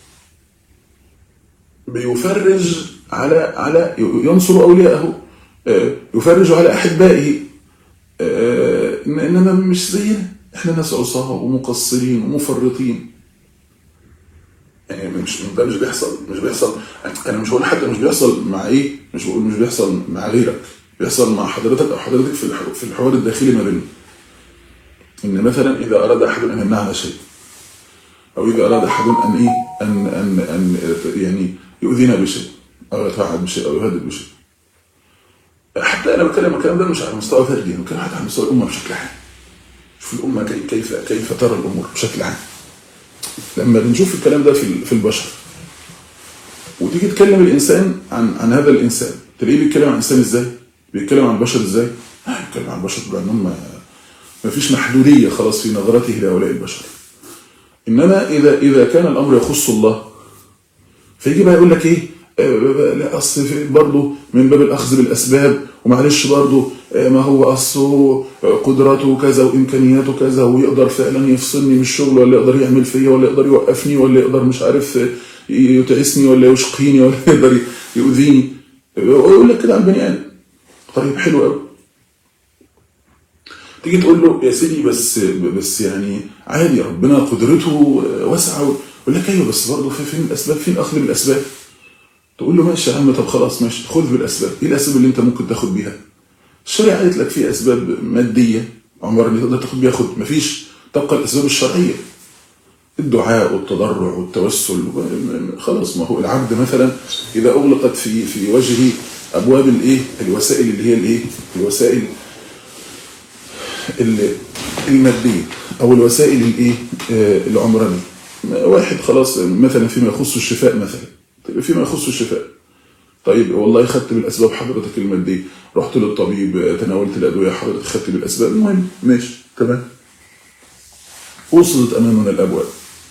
بيفرج على على ينصر اولياءه آه، يفرج على احبائه آه، إن- انما مش زينا احنا ناس عصاه ومقصرين ومفرطين يعني مش ده مش بيحصل مش بيحصل انا مش بقول حتى مش بيحصل مع ايه مش بقول مش بيحصل مع غيرك بيحصل مع حضرتك او حضرتك في الح- في الحوار الداخلي ما بيننا ان مثلا اذا اراد احد ان يمنعنا شيء او اذا اراد احد ان ايه ان ان ان يعني يؤذينا بشيء او يتوعد بشيء او يهدد بشيء حتى انا بتكلم الكلام ده مش على مستوى فردي انا بتكلم حتى على مستوى الامه بشكل عام شوف الامه كي- كيف كيف ترى الامور بشكل عام لما بنشوف الكلام ده في في البشر وتيجي تكلم الانسان عن عن هذا الانسان تلاقيه بيتكلم عن الانسان ازاي؟ بيتكلم عن البشر ازاي؟ آه، بيتكلم عن البشر بانهم ما فيش محدوديه خلاص في نظرته لهؤلاء البشر انما اذا اذا كان الامر يخص الله فيجي بقى يقول لك ايه آه، لا اصل في- برضه من باب الاخذ بالاسباب ومعلش برضه آه، ما هو اصله آه، قدراته كذا وامكانياته كذا ويقدر فعلا يفصلني من الشغل ولا يقدر يعمل فيا ولا يقدر يوقفني ولا يقدر مش عارف آه، يتعسني ولا يشقيني ولا يقدر يؤذيني ويقول لك كده على البني ادم طيب حلو قوي تيجي تقول له يا سيدي بس بس يعني عادي ربنا قدرته واسعه يقول لك ايوه بس برضه في- فين الاسباب فين اخذ بالاسباب تقول له ماشي يا عم طب خلاص ماشي خذ بالاسباب ايه الاسباب اللي انت ممكن تاخد بيها الشريعه قالت لك في اسباب ماديه عمر اللي تقدر تاخد بيها خد مفيش تبقى الاسباب الشرعيه الدعاء والتضرع والتوسل و- خلاص ما هو العبد مثلا اذا اغلقت في في وجهه ابواب الايه الوسائل اللي هي الايه الوسائل ال- الماديه او الوسائل الايه آه، العمرانيه واحد خلاص مثلا فيما يخص الشفاء مثلا طيب فيما يخص الشفاء طيب والله خدت بالاسباب حضرتك الماديه رحت للطبيب تناولت الادويه حضرتك خدت بالاسباب المهم ماشي تمام وصلت امامنا الابواب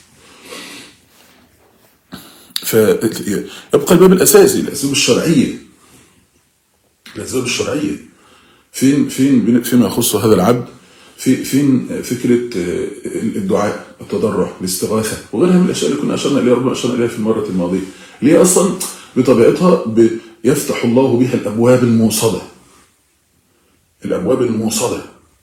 فيبقى الباب الاساسي الاسباب الشرعيه الاسباب الشرعيه فين فين فيما يخص هذا العبد في فين فكره الدعاء التضرع الاستغاثه وغيرها من الاشياء اللي كنا اشرنا اليها ربما اشرنا اليها في المره الماضيه اللي هي اصلا بطبيعتها يفتح الله بها الابواب الموصده الابواب الموصده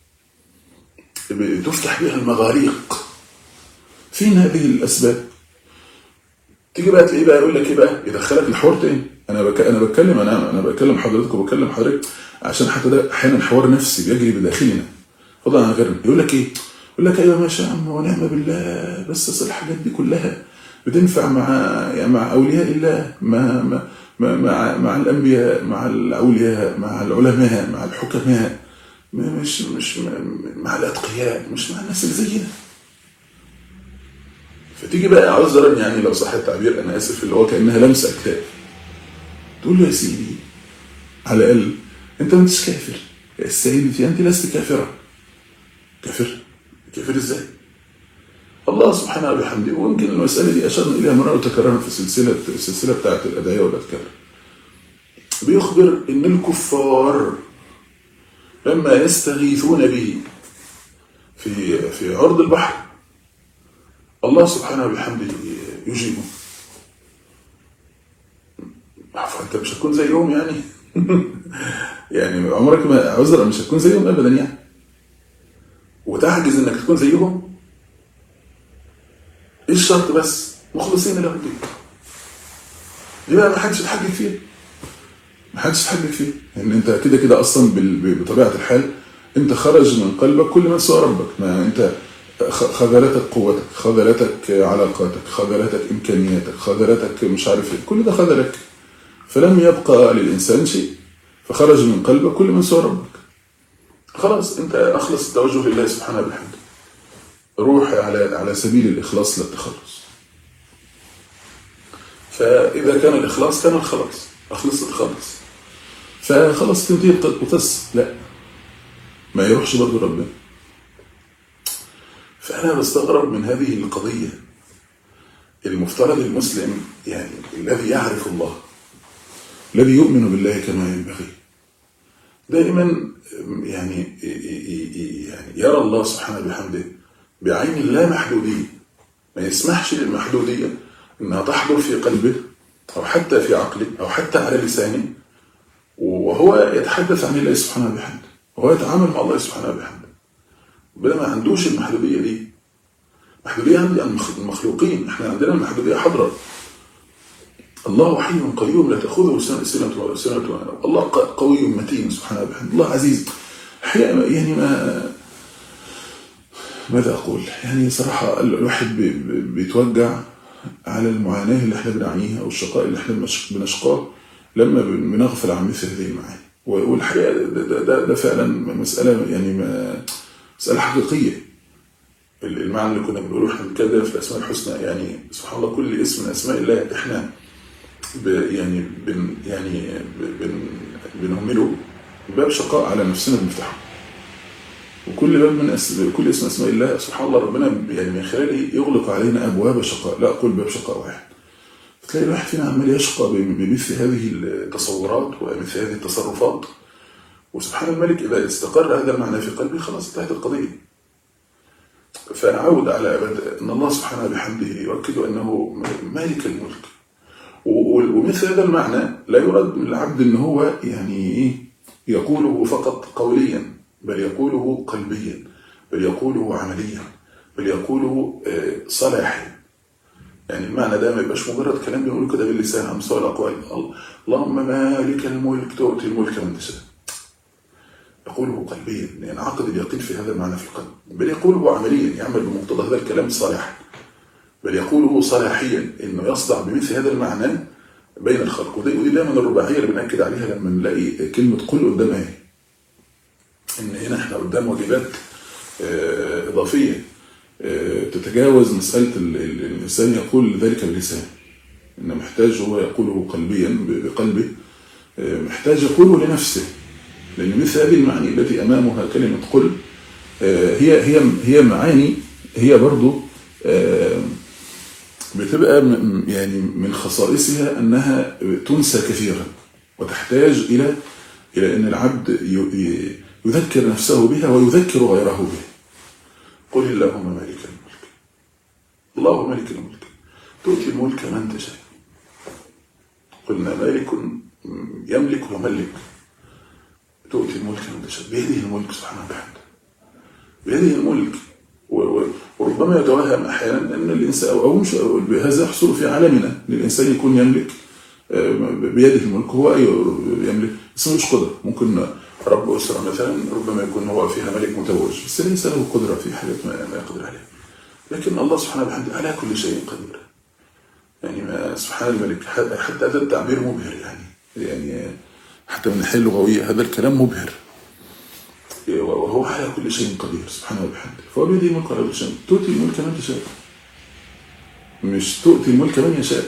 تفتح بها المغاليق فين هذه الاسباب تيجي بقى تلاقيه بقى يقول لك ايه بقى يدخلك الحوار تاني انا بك... انا بتكلم انا انا بكلم حضرتك وبكلم حضرتك عشان حتى ده احيانا حوار نفسي بيجري بداخلنا فضلا عن غيرنا يقول لك ايه يقول لك ايوه ماشي يا عم ونعم بالله بس اصل الحاجات دي كلها بتنفع مع يعني مع اولياء الله مع مع مع, مع الانبياء مع الاولياء مع العلماء مع الحكماء مش مش مع الاتقياء مش مع الناس اللي زينا فتيجي بقى عذرا يعني لو صح التعبير انا اسف اللي هو كانها لمسه اكتاف تقول له يا سيدي على الاقل انت ما انتش كافر يا سيدتي انت لست كافره كافر كافر ازاي الله سبحانه وبحمده ويمكن المسألة دي أشرنا إليها مرة وتكررنا في سلسلة السلسلة بتاعت الأدعية والأذكار بيخبر إن الكفار لما يستغيثون به في في عرض البحر الله سبحانه وبحمده يجيبه فأنت مش هتكون زيهم يعني يعني عمرك ما عذرا مش هتكون زيهم أبدا يعني وتعجز إنك تكون زيهم ايه الشرط بس مخلصين له الدين دي بقى ما حدش يتحجج فيها ما حدش يتحجج فيها لان يعني انت كده كده اصلا بطبيعه الحال انت خرج من قلبك كل ما سوى ربك ما انت خذلتك قوتك خذلتك علاقاتك خذلتك امكانياتك خذلتك مش عارف ايه كل ده خذلك فلم يبقى للانسان شيء فخرج من قلبك كل من سوى ربك خلاص انت اخلص التوجه لله سبحانه وبحمده روح على على سبيل الإخلاص للتخلص فإذا كان الإخلاص كان الخلاص أخلص خلص فخلاص تنتهي وتص لا ما يروحش برضه ربنا فأنا بستغرب من هذه القضية المفترض المسلم يعني الذي يعرف الله الذي يؤمن بالله كما ينبغي دائما يعني يعني يرى الله سبحانه بحمده بعين لا محدودية ما يسمحش للمحدودية انها تحضر في قلبه او حتى في عقله او حتى على لسانه وهو يتحدث عن الله سبحانه وبحمده وهو يتعامل مع الله سبحانه وبحمده ربنا ما عندوش المحدودية دي محدودية عند المخلوقين احنا عندنا المحدودية حضرة الله حي قيوم لا تأخذه سنة ولا سنة الله قوي متين سبحانه وبحمده الله عزيز يعني ما ماذا أقول يعني صراحة الواحد بيتوجع على المعاناة اللي احنا بنعانيها أو الشقاء اللي احنا بنشقاه لما بنغفل عن مثل هذه المعاني والحقيقة ده, ده, ده, ده فعلا مسألة يعني ما مسألة حقيقية المعنى اللي كنا بنقوله احنا بنتكلم في الأسماء الحسنى يعني سبحان الله كل اسم من أسماء الله احنا ب يعني بن يعني بن بنهمله باب شقاء على نفسنا بنفتحه وكل باب من أس... كل اسم اسماء الله سبحان الله ربنا يعني من خلاله يغلق علينا ابواب شقاء لا اقول باب شقاء واحد تلاقي الواحد فينا عمال يشقى بمثل هذه التصورات ومثل هذه التصرفات وسبحان الملك اذا استقر هذا المعنى في قلبي خلاص انتهت القضيه فنعود على ان الله سبحانه بحمده يؤكد انه مالك الملك ومثل هذا المعنى لا يراد من العبد ان هو يعني ايه يقوله فقط قوليا بل يقوله قلبيا بل يقوله عمليا بل يقوله صلاحيا يعني المعنى ده ما يبقاش مجرد كلام بنقوله كده باللسان عم سؤال الاقوال اللهم مالك الملك تؤتي الملك من تشاء يقوله قلبيا ينعقد اليقين في هذا المعنى في القلب بل يقوله عمليا يعمل بمقتضى هذا الكلام صلاحا بل يقوله صلاحيا انه يصدع بمثل هذا المعنى بين الخلق ودي, ودي دايما الرباعيه اللي بناكد عليها لما نلاقي كلمه قل قدام ايه ان هنا احنا قدام واجبات اضافيه تتجاوز مسألة ال- ال- الإنسان يقول ذلك بلسانه إن محتاج هو يقوله قلبيا ب- بقلبه آه، محتاج يقوله لنفسه لأن مثل هذه المعاني التي أمامها كلمة قل آه، هي هي هي معاني هي برضو آه، بتبقى م- يعني من خصائصها أنها تنسى كثيرا وتحتاج إلى إلى أن العبد ي- ي- يذكر نفسه بها ويذكر غيره بها قل اللهم مالك الملك الله مالك الملك تؤتي الملك من تشاء قلنا مالك يملك ويملك تؤتي الملك من تشاء بيده الملك سبحانه وتعالى بيده الملك و- و- وربما يتوهم احيانا ان الانسان او أو مش هذا يحصل في عالمنا ان الانسان يكون يملك آه، بيده الملك هو ايوه يملك بس ملوش قدره ممكن رب اسره مثلا ربما يكون هو فيها ملك متوج بس ليس له قدره في حاجات ما ما يقدر عليها لكن الله سبحانه وتعالى على كل شيء قدير يعني ما سبحان الملك حتى حتى هذا التعبير مبهر يعني يعني حتى من الناحيه اللغويه هذا الكلام مبهر وهو على كل شيء قدير سبحانه وبحمده فهو بيده الملك على كل شيء تؤتي الملك من تشاء مش تؤتي الملك من يشاء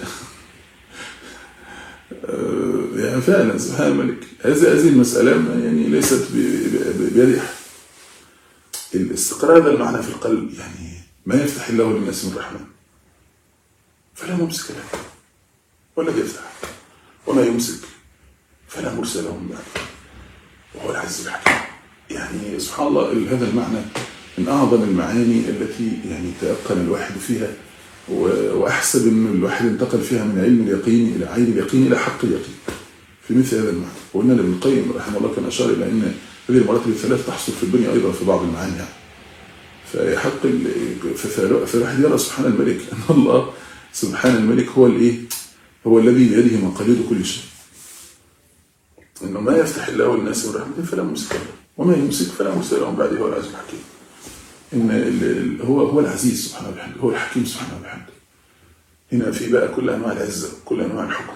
آه، يعني فعلا سبحان الملك هذه هذه المسألة ما- يعني ليست ب- ب- بيد أحد الاستقرار هذا المعنى في القلب يعني ما يفتح الله للناس من رحمة فلا ممسك له ولا يفتح وما يمسك فلا مرسل له من بعده وهو العزيز الحكيم يعني سبحان الله ال- هذا المعنى من أعظم المعاني التي يعني تيقن الواحد فيها و- وأحسب أن الواحد انتقل فيها من علم اليقين إلى عين اليقين إلى حق اليقين في مثل هذا المعنى وقلنا لابن القيم رحمه الله كان أشار إلى أن هذه المراتب الثلاث تحصل في الدنيا أيضا في بعض المعاني يعني. فيحق ال- ف- فالواحد يرى سبحان الملك أن الله سبحان الملك هو الإيه؟ هو الذي بيده مقاليد كل شيء انه ما يفتح الله للناس من رحمته فلا ممسك له وما يمسك فلا مرسل له من بعده هو العزيز الحكيم ان ال- ال- هو هو العزيز سبحانه وبحمده هو الحكيم سبحانه وبحمده هنا في بقى كل انواع العزه كل انواع الحكم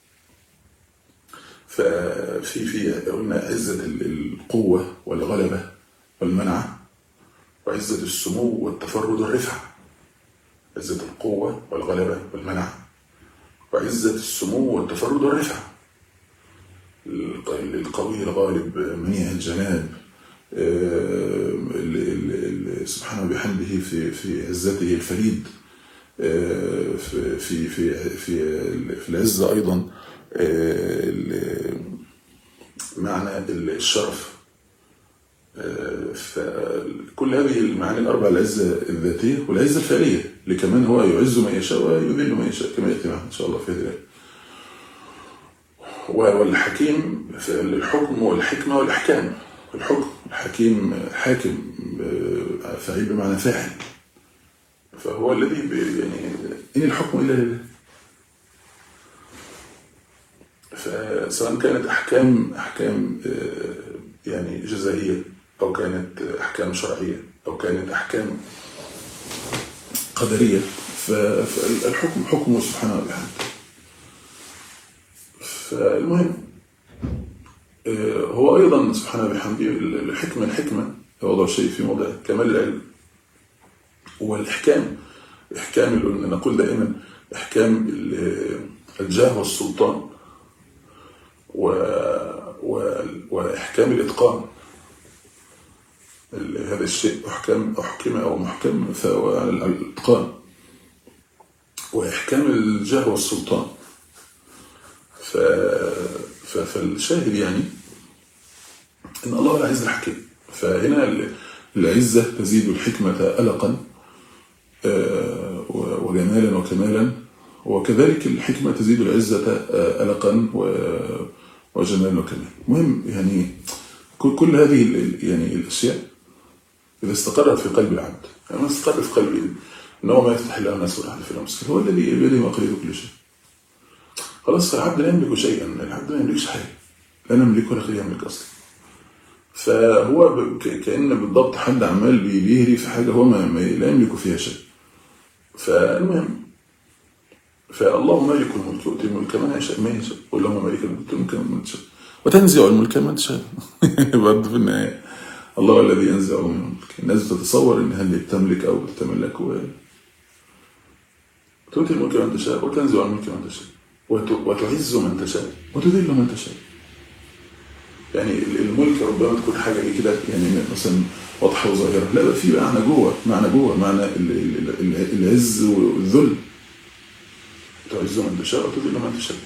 ففي في قلنا عزه ال- القوه والغلبه والمنعه وعزه السمو والتفرد والرفعه عزه القوه والغلبه والمنعه وعزه السمو والتفرد والرفعه القوي الغالب منيع الجناب آه، ال- ال- ال- سبحانه بحمده في في عزته الفريد آه، في في في في في العزة أيضا آه، ال- معنى الشرف آه، فكل هذه المعاني الأربع العزة الذاتية والعزة الفعلية لكمان هو يعز من يشاء ويذل من يشاء كما يأتي معنا إن شاء الله في هذه الآية والحكيم في الحكم والحكمة والإحكام الحكم الحكيم حاكم آه، فعيل بمعنى فاعل فهو الذي بي- يعني إن الحكم إلا لله فسواء كانت أحكام أحكام آه، يعني جزائية أو كانت أحكام شرعية أو كانت أحكام قدرية ف- فالحكم حكمه سبحانه وبحمده فالمهم آه، هو أيضا سبحانه وبحمده الحكمة الحكمة وضع الشيء في موضع كمال العلم والإحكام إحكام ال- نقول دائما إحكام ال- الجاه والسلطان و... و... وإحكام الإتقان ال- هذا الشيء أحكام أحكم أو محكم فهو على على الإتقان وإحكام الجاه والسلطان ف... ف... فالشاهد يعني ان الله العزيز الحكيم فهنا ال- العزه تزيد الحكمه ألقا آه، و- وجمالا وكمالا وكذلك الحكمه تزيد العزه آه، ألقا و- وجمالا وكمالا المهم يعني كل كل هذه ال- ال- يعني الاشياء اذا استقرت في قلب العبد يعني ما استقر في قلبه انه ما يفتح الله الناس ولا في المسكين هو الذي بيده مقاليد كل شيء خلاص العبد لا يملك شيئا العبد ما يملكش حاجه لا نملك ولا غير يملك اصلا فهو ب- ك- كأن بالضبط حد عمال بي- بيهري في حاجة هو ما ما- لا يملك فيها شيء فالمهم فالله مالك الملك يؤتي الملك من يشاء ما يشاء واللهم مالك الملك تؤتي الملك من تشاء وتنزع الملك من تشاء برضه في النهاية الله الذي ينزع من الملك الناس بتتصور ان هل بتملك او بتتملك و- تؤتي الملك من تشاء وتنزع الملك من تشاء وت- وتعز من تشاء وتذل من تشاء يعني الملك ربما تكون حاجه ايه كده يعني مثلا واضحه وظاهره لا بقى في معنى جوه معنى جوه معنى ال- ال- ال- العز والذل تعز من تشاء وتذل من تشاء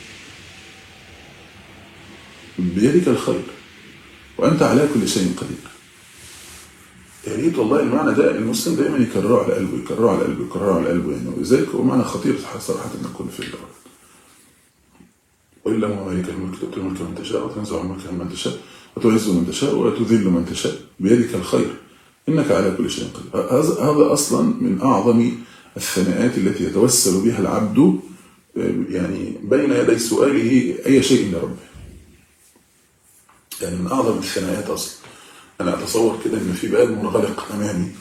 بيدك الخير وانت على كل شيء قدير يا ريت والله المعنى ده المسلم دايما يكرره على قلبه يكرره على قلبه يكرره على قلبه يعني ولذلك هو معنى خطير صراحه ان يكون في اللغه وإلا هو مالك الملك تؤتي الملك من تشاء وتنزع الملك من تشاء وتعز من تشاء وتذل من تشاء بيدك الخير إنك على كل شيء قدير هذا هذا أصلا من أعظم الثناءات التي يتوسل بها العبد آه، يعني بين يدي سؤاله أي شيء لربه يعني من أعظم الثناءات أصلا أنا أتصور كده إن في باب منغلق أمامي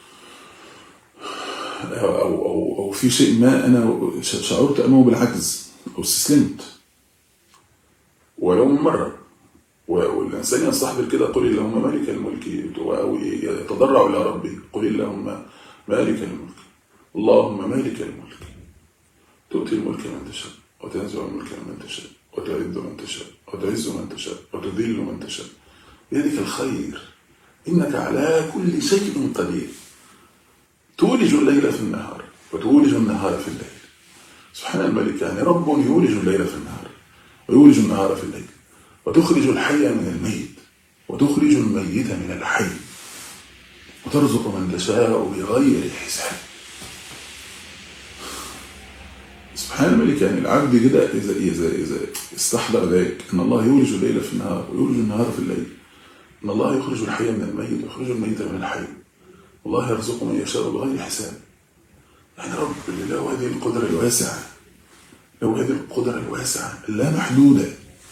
أو, أو, أو في شيء ما أنا شعرت أمامه بالعجز أو استسلمت ولو من مرة و- والإنسان يستحضر كده قل اللهم مالك الملك أو يتضرع إلى ربه قل اللهم مالك الملك اللهم مالك الملك تؤتي الملك من تشاء وتنزع الملك من تشاء وتعز من تشاء وتعز من تشاء وتذل من تشاء بيدك الخير إنك على كل شيء قدير تولج الليل في النهار وتولج النهار في الليل سبحان الملك يعني رب يولج الليل في النهار ويولج النهار في الليل وتخرج الحي من الميت وتخرج الميت من الحي وترزق من تشاء بغير حساب سبحان الملك يعني العبد كده إذا إذا إذا استحضر ذلك أن الله يولج الليل في النهار ويولج النهار في الليل أن الله يخرج الحي من الميت ويخرج الميت من الحي والله يرزق من يشاء بغير حساب يعني رب اللي له هذه القدرة الواسعة له هذه القدرة الواسعة اللامحدودة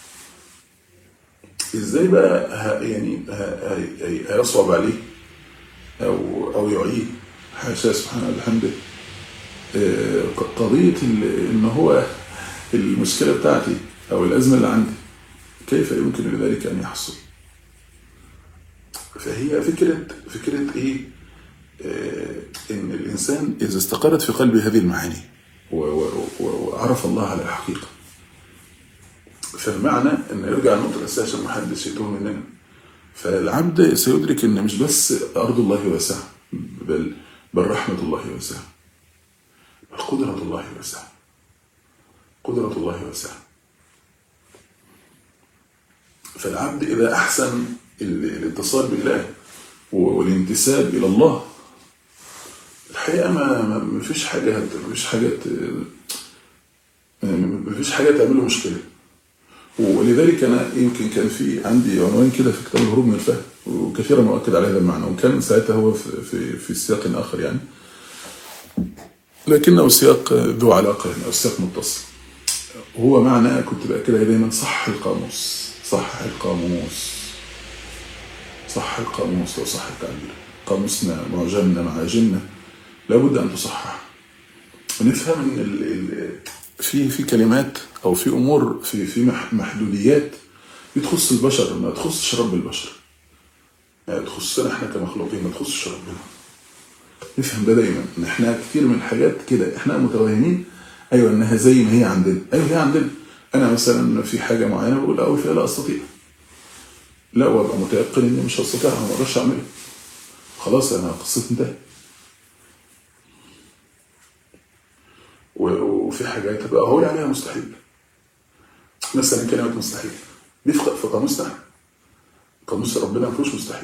ازاي بقى ه- يعني ه- ه- ه- هيصعب عليه او او يعيه حاشا سبحانه وبحمده آه، ق- قضية ال- ان هو المشكلة بتاعتي او الازمة اللي عندي كيف يمكن لذلك ان يحصل فهي فكرة فكرة ايه آه، ان الانسان اذا استقرت في قلبه هذه المعاني و- و- و- وعرف الله على الحقيقة فالمعنى ان يرجع النقطة الأساسية عشان محدش يتوه مننا فالعبد سيدرك ان مش بس ارض الله واسعة بل بل رحمة الله واسعة بل قدرة الله واسعة قدرة الله واسعة فالعبد إذا أحسن ال- الاتصال بالله و- والانتساب إلى الله الحقيقة ما ما- ما فيش حاجة هت- ما فيش حاجة ت- ما فيش حاجة تعمل له مشكلة ولذلك أنا يمكن كان في عندي عنوان كده في كتاب الهروب من الفهم وكثيرا ما أؤكد على هذا المعنى وكان ساعتها هو في, في, في سياق آخر يعني لكنه سياق ذو علاقة يعني أو سياق متصل هو معنى كنت بأكدها دايما صح القاموس صح القاموس صح القاموس لو صح التعبير قاموسنا معجمنا معاجمنا لابد أن تصحح ونفهم ان ال ال في في كلمات او في امور في في مح- محدوديات بتخص البشر ما تخصش رب البشر يعني تخصنا احنا كمخلوقين ما تخصش ربنا نفهم ده دايما ان احنا كتير من الحاجات كده احنا متوهمين ايوه انها زي ما هي عندنا ايوه هي عندنا انا مثلا في حاجه معينه بقول اول فيها لا استطيع لا وابقى متيقن اني مش هستطيع ما اقدرش اعملها خلاص انا قصتي انتهت و- وفي حاجات تبقى هو عليها مستحيل مثلا كلمة مستحيل دي في في قاموسنا قاموس ربنا ما فيهوش مستحيل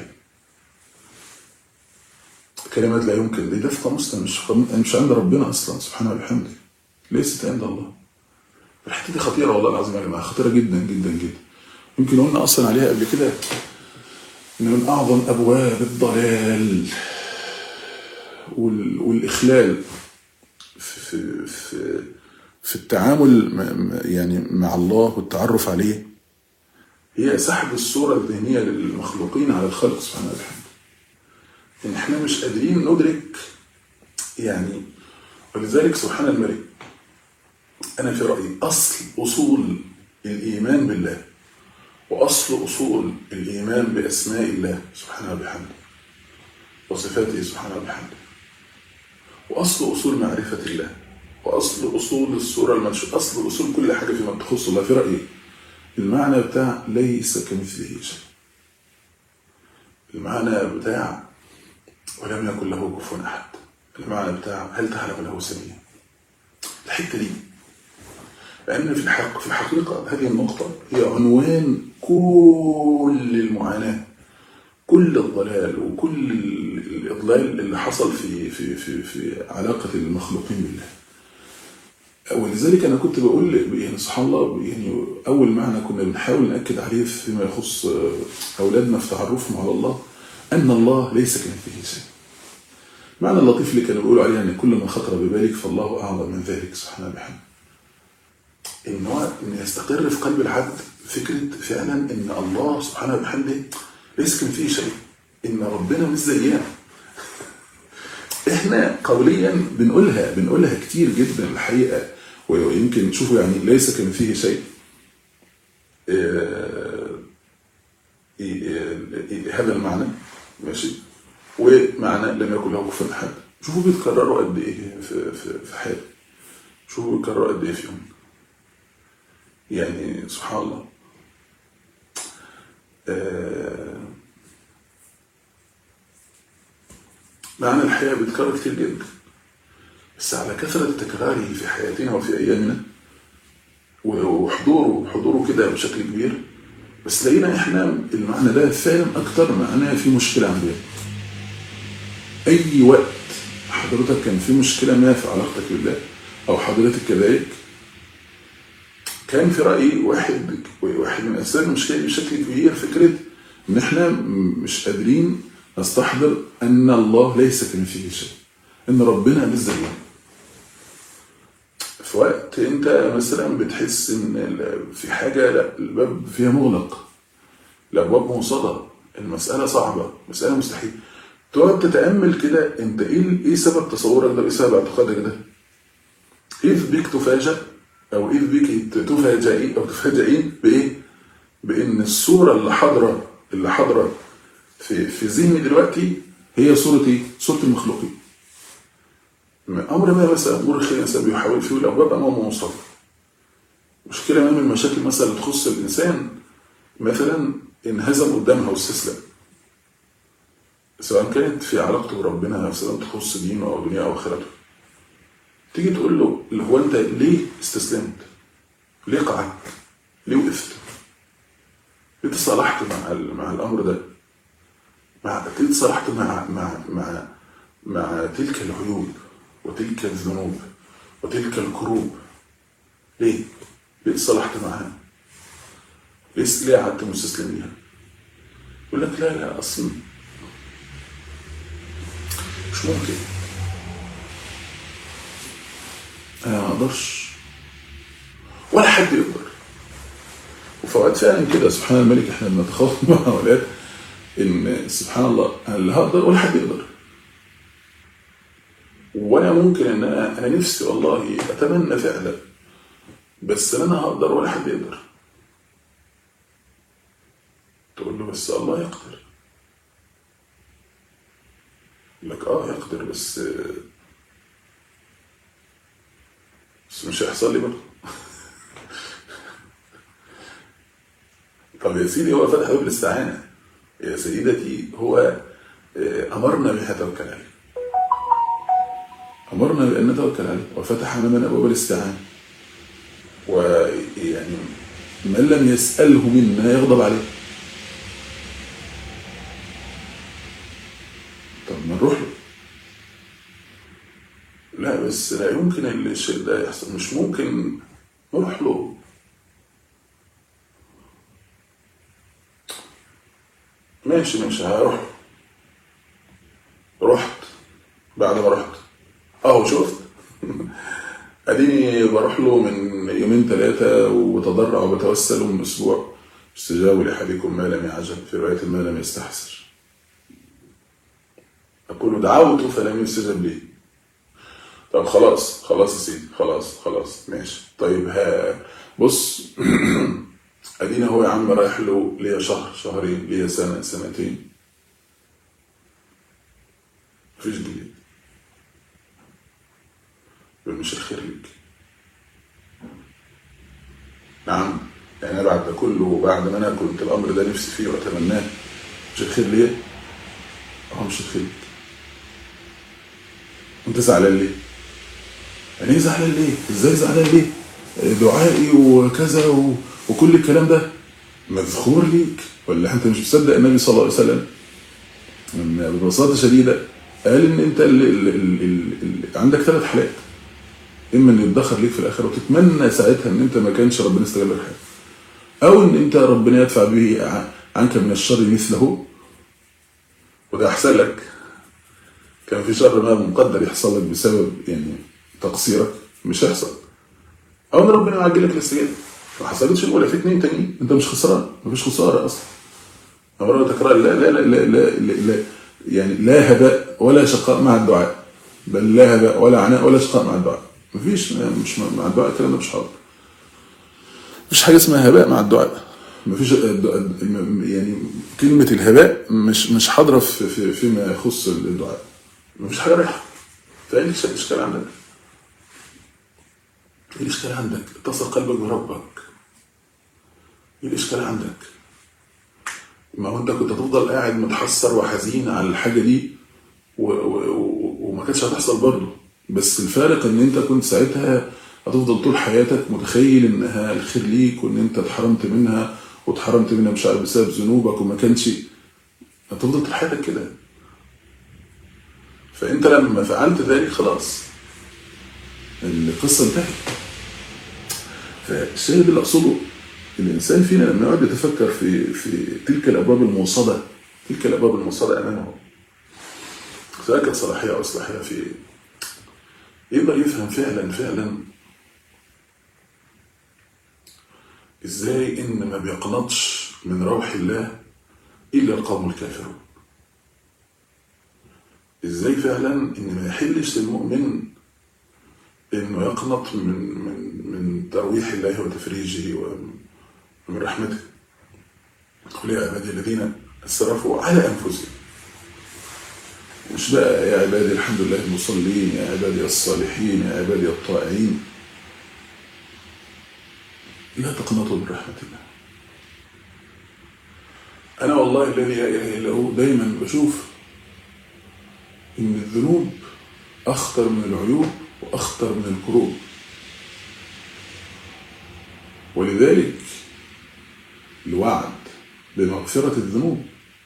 كلمات لا يمكن دي ده في قاموسنا مش في قاموس- مش عند ربنا اصلا سبحانه وبحمده ليست عند الله الحته دي خطيره والله العظيم يا جماعه خطيره جدا جدا جدا يمكن قلنا اصلا عليها قبل كده ان من اعظم ابواب الضلال وال- والاخلال في في في التعامل م- م- يعني مع الله والتعرف عليه هي سحب الصورة الذهنية للمخلوقين على الخلق سبحانه وتعالى إن إحنا مش قادرين ندرك يعني ولذلك سبحان الملك أنا في رأيي أصل أصول الإيمان بالله وأصل أصول الإيمان بأسماء الله سبحانه وبحمده وصفاته سبحانه وبحمده وأصل أصول معرفة الله واصل اصول الصوره المنشوره اصل اصول كل حاجه فيما تخص الله في رايي المعنى بتاع ليس كمثله شيء المعنى بتاع ولم يكن له كفوا احد المعنى بتاع هل تعلم له سميا الحته دي لان في الحق في الحقيقه هذه النقطه هي عنوان كل المعاناه كل الضلال وكل الاضلال اللي حصل في في في في علاقه المخلوقين بالله ولذلك انا كنت بقول يعني سبحان الله يعني اول معنى كنا بنحاول ناكد عليه فيما يخص اولادنا في تعرفهم على الله ان الله ليس كمثله شيء. معنى اللطيف اللي كانوا بيقولوا عليه ان كل ما خطر ببالك فالله اعظم من ذلك سبحانه بحمده. ان هو ان يستقر في قلب العبد فكره فعلا ان الله سبحانه وبحمده ليس كمثله شيء. ان ربنا مش زينا. احنا قوليا بنقولها بنقولها كتير جدا الحقيقه ويمكن شوفوا يعني ليس كمثله شيء هذا المعنى ماشي ومعنى لم يكن له كفوا احد شوفوا بيتكرروا قد ايه في في في حال شوفوا بيتكرروا قد ايه فيهم يعني سبحان الله معنى الحياة بيتكرر كتير جدا بس على كثرة تكراره في حياتنا وفي أيامنا وحضوره حضوره كده بشكل كبير بس لقينا احنا المعنى ده فعلا أكتر معناه في مشكلة عندنا أي وقت حضرتك كان في مشكلة ما في علاقتك بالله أو حضرتك كذلك كان في رأيي واحد واحد من أسباب المشكلة دي بشكل كبير فكرة إن احنا مش قادرين نستحضر أن الله ليس كمثله شيء إن ربنا مش زينا في وقت أنت مثلا بتحس إن في حاجة لا الباب فيها مغلق الأبواب موصدة المسألة صعبة مسألة مستحيل تقعد تتأمل كده أنت إيه إيه سبب تصورك ده إيه سبب اعتقادك ده إذ بك تفاجأ أو إذ بك تفاجئين أو تفاجئين بإيه؟ بإن الصورة اللي حاضرة اللي حاضرة في في ذهني دلوقتي هي صورة ايه؟ صورة المخلوقين. أمر ما مثلا أمور الخير الإنسان بيحاول فيه الأبواب أمامه موصلة. مشكلة ما من المشاكل مثلا اللي تخص الإنسان مثلا انهزم قدامها واستسلم. سواء كانت في علاقته بربنا مثلا تخص دينه أو دنياه أو آخرته. تيجي تقول له اللي هو أنت ليه استسلمت؟ ليه قعدت؟ ليه وقفت؟ ليه تصالحت مع مع الأمر ده؟ مع تلك صرحت مع مع مع مع تلك العيوب وتلك الذنوب وتلك الكروب ليه؟ ليه صلحت معها؟ ليه ليه قعدت مستسلم ليها؟ يقول لك لا لا اصلا مش ممكن انا ما اقدرش ولا حد يقدر وفي اوقات فعلا كده سبحان الملك احنا بنتخاطب مع هؤلاء ان سبحان الله انا اللي هقدر ولا حد يقدر وانا ممكن ان انا انا نفسي والله اتمنى فعلا بس انا هقدر ولا حد يقدر تقول له بس الله يقدر يقول لك اه يقدر بس بس مش هيحصل لي برضه طب يا سيدي هو فتح باب الاستعانه يا سيدتي هو أمرنا بها توكل عليه أمرنا بأن نتوكل عليه وفتح أمامنا أبواب الاستعانة ويعني من لم يسأله منا يغضب عليه طب ما نروح له لا بس لا يمكن الشيء ده يحصل مش ممكن نروح له ماشي ماشي هروح رحت بعد ما رحت اهو شفت اديني بروح له من يومين ثلاثة وبتضرع وبتوسل من اسبوع استجابوا لاحدكم ما لم يعجب في رواية ما لم يستحسر اقول دعوت فلم يستجب لي طب خلاص خلاص يا سيدي خلاص خلاص ماشي طيب ها بص ادينا هو يا عم رايح له ليا شهر شهرين ليا سنه سنتين مفيش جديد يبقى مش الخير ليك نعم يعني انا بعد ده كله وبعد ما انا كنت الامر ده نفسي فيه واتمناه مش الخير ليا اه مش الخير ليك انت زعلان ليه؟ يعني ايه زعلان ليه؟ ازاي زعلان ليه؟ دعائي وكذا و... وكل الكلام ده مذخور ليك ولا انت مش مصدق النبي صلى الله عليه وسلم لما ببساطه شديده قال ان انت ال... ال... ال... ال... ال... عندك ثلاث حالات اما ان يدخر ليك في الاخره وتتمنى ساعتها ان انت ما كانش ربنا استجاب لك حاجه او ان انت ربنا يدفع به ع- عنك من الشر مثله وده احسن لك كان في شر ما مقدر يحصل لك بسبب يعني تقصيرك مش هيحصل او ان ربنا يعجل لك الاستجابه ما حصلتش الاولى في اتنين تانيين انت مش خسران مفيش خساره اصلا مرة تكرار لا لا لا لا, لا, لا, لا يعني لا هباء ولا شقاء مع الدعاء بل لا هباء ولا عناء ولا شقاء مع الدعاء مفيش مش مع الدعاء الكلام ده مش حاضر مفيش حاجه اسمها هباء مع الدعاء مفيش الد- يعني كلمه الهباء مش مش حاضره في في فيما يخص الدعاء مفيش حاجه رايحه فايه الاشكال عندك؟ ايه الاشكال عندك؟ اتصل قلبك بربك ايه الاشكال عندك؟ ما هو انت كنت هتفضل قاعد متحسر وحزين على الحاجه دي و... و... و... وما كانتش هتحصل برضه بس الفارق ان انت كنت ساعتها هتفضل طول حياتك متخيل انها الخير ليك وان انت اتحرمت منها واتحرمت منها مش عارف بسبب ذنوبك وما كانش هتفضل طول حياتك كده فانت لما فعلت ذلك خلاص القصه انتهت فالشاهد اللي اقصده الانسان فينا لما يقعد يتفكر في في تلك الابواب الموصده تلك الابواب الموصده امامه سواء كانت صلاحيه او اصلاحيه في يقدر يفهم فعلا فعلا ازاي ان ما بيقنطش من روح الله الا القوم الكافرون ازاي فعلا ان ما يحلش للمؤمن انه يقنط من من من ترويح الله وتفريجه ومن رحمته قل يا عبادي الذين اسرفوا على انفسهم مش بقى يا عبادي الحمد لله المصلين يا عبادي الصالحين يا عبادي الطائعين لا تقنطوا من رحمة الله أنا والله الذي لا إله إلا هو دايما بشوف إن الذنوب أخطر من العيوب وأخطر من الكروب ولذلك الوعد بمغفرة الذنوب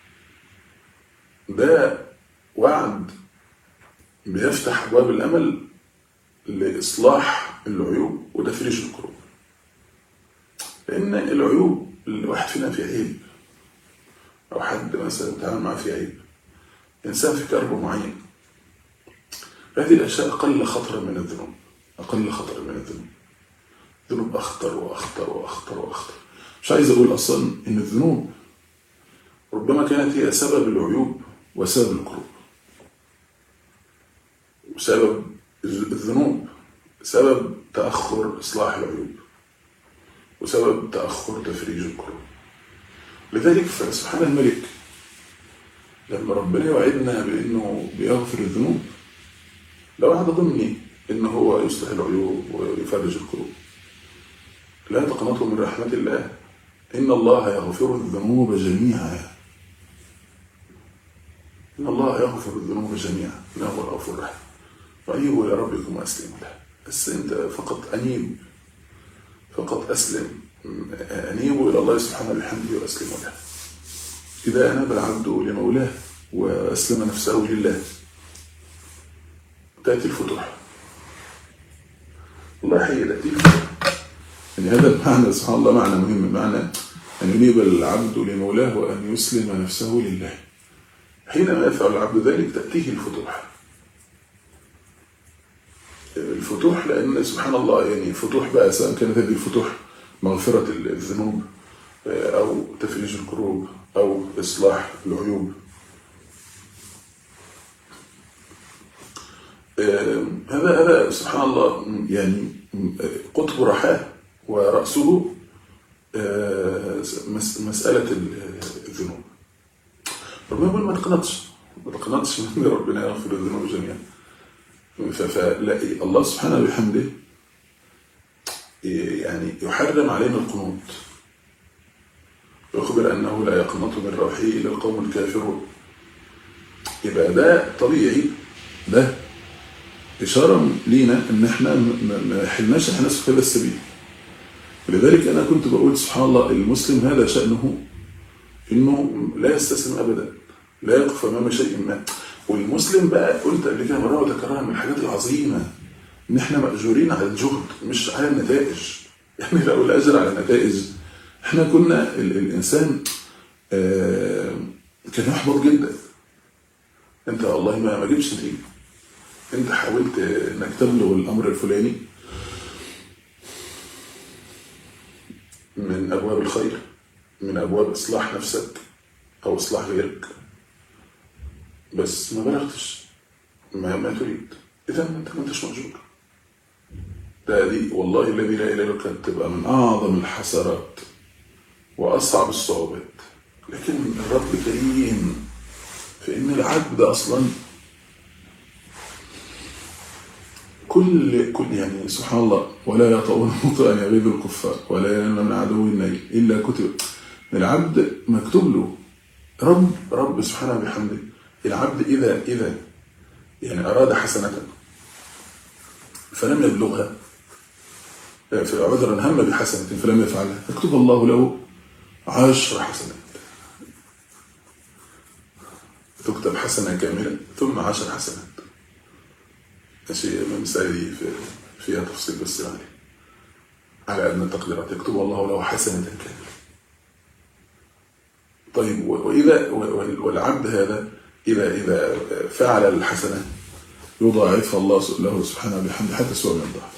ده وعد بيفتح أبواب الأمل لإصلاح العيوب وتفريج الكروب لأن العيوب الواحد فينا فيه عيب أو حد مثلا تعامل معاه فيه عيب إنسان في كرب معين هذه الأشياء أقل خطرا من الذنوب أقل خطرا من الذنوب الذنوب أخطر وأخطر وأخطر وأخطر مش عايز أقول أصلا إن الذنوب ربما كانت هي سبب العيوب وسبب الكروب وسبب الذنوب سبب تأخر إصلاح العيوب وسبب تأخر تفريج الكروب لذلك فسبحان الملك لما ربنا يوعدنا بأنه بيغفر الذنوب لو وعد ضمني إن هو يصلح العيوب ويفرج الكروب لا تقنطوا من رحمة الله إن الله يغفر الذنوب جميعا إن الله يغفر الذنوب جميعا إنه هو الغفور الرحيم وأنيبوا إلى ربكم وأسلموا له بس أنت فقط أنيب فقط أسلم أنيبوا إلى الله سبحانه بحمده وأسلموا له إذا أناب العبد لمولاه وأسلم نفسه لله تأتي الفتوح والله حقيقة تأتي الفتوح يعني هذا المعنى سبحان الله معنى مهم معنى أن ينيب العبد لمولاه وأن يسلم نفسه لله حينما يفعل العبد ذلك تأتيه الفتوح الفتوح لأن سبحان الله يعني الفتوح بقى سواء كانت هذه الفتوح مغفرة الذنوب أو تفريج الكروب أو إصلاح العيوب هذا هذا سبحان الله يعني قطب رحاه ورأسه مسألة الذنوب ربنا يقول ما تقنطش ما تقنطش من ربنا يغفر الذنوب جميعا ف- فلا الله سبحانه وبحمده يعني يحرم علينا القنوط ويخبر أنه لا يقنط من روحه إلا القوم الكافرون يبقى ده طبيعي ده إشارة لينا إن إحنا م- م- ما حلناش إحنا نسلك هذا السبيل ولذلك أنا كنت بقول سبحان الله المسلم هذا شأنه إنه لا يستسلم أبدا لا يقف أمام شيء ما والمسلم بقى قلت قبل كده مرة وتكررها من الحاجات العظيمة إن إحنا مأجورين على الجهد مش على النتائج يعني لو الأجر على النتائج إحنا كنا ال- الإنسان آه، كان يحبط جدا أنت والله ما ما جبتش نتيجة أنت حاولت إنك تبلغ الأمر الفلاني من أبواب الخير من أبواب إصلاح نفسك أو إصلاح غيرك بس ما بلغتش ما, ما تريد إذا أنت ما أنتش مأجور ده دي والله الذي لا إله إلا هو كانت تبقى من أعظم الحسرات وأصعب الصعوبات لكن الرب كريم فإن العبد أصلا كل كل يعني سبحان الله ولا يطؤون موطئا يغيظ الكفار ولا ينام من عدو النيل الا كتب العبد مكتوب له رب رب سبحانه وبحمده العبد اذا اذا يعني اراد حسنه فلم يبلغها في عذرا هم بحسنه فلم يفعلها فاكتب الله له عشر حسنات تكتب حسنه كامله ثم عشر حسنات ماشي المسألة دي في- فيها تفصيل بس يعني على أدنى التقديرات يكتب الله له حسنة كاملة طيب و- وإذا و- والعبد هذا إذا إذا فعل الحسنة يضاعفها الله س- له سبحانه وبحمده حتى سوى من الضعف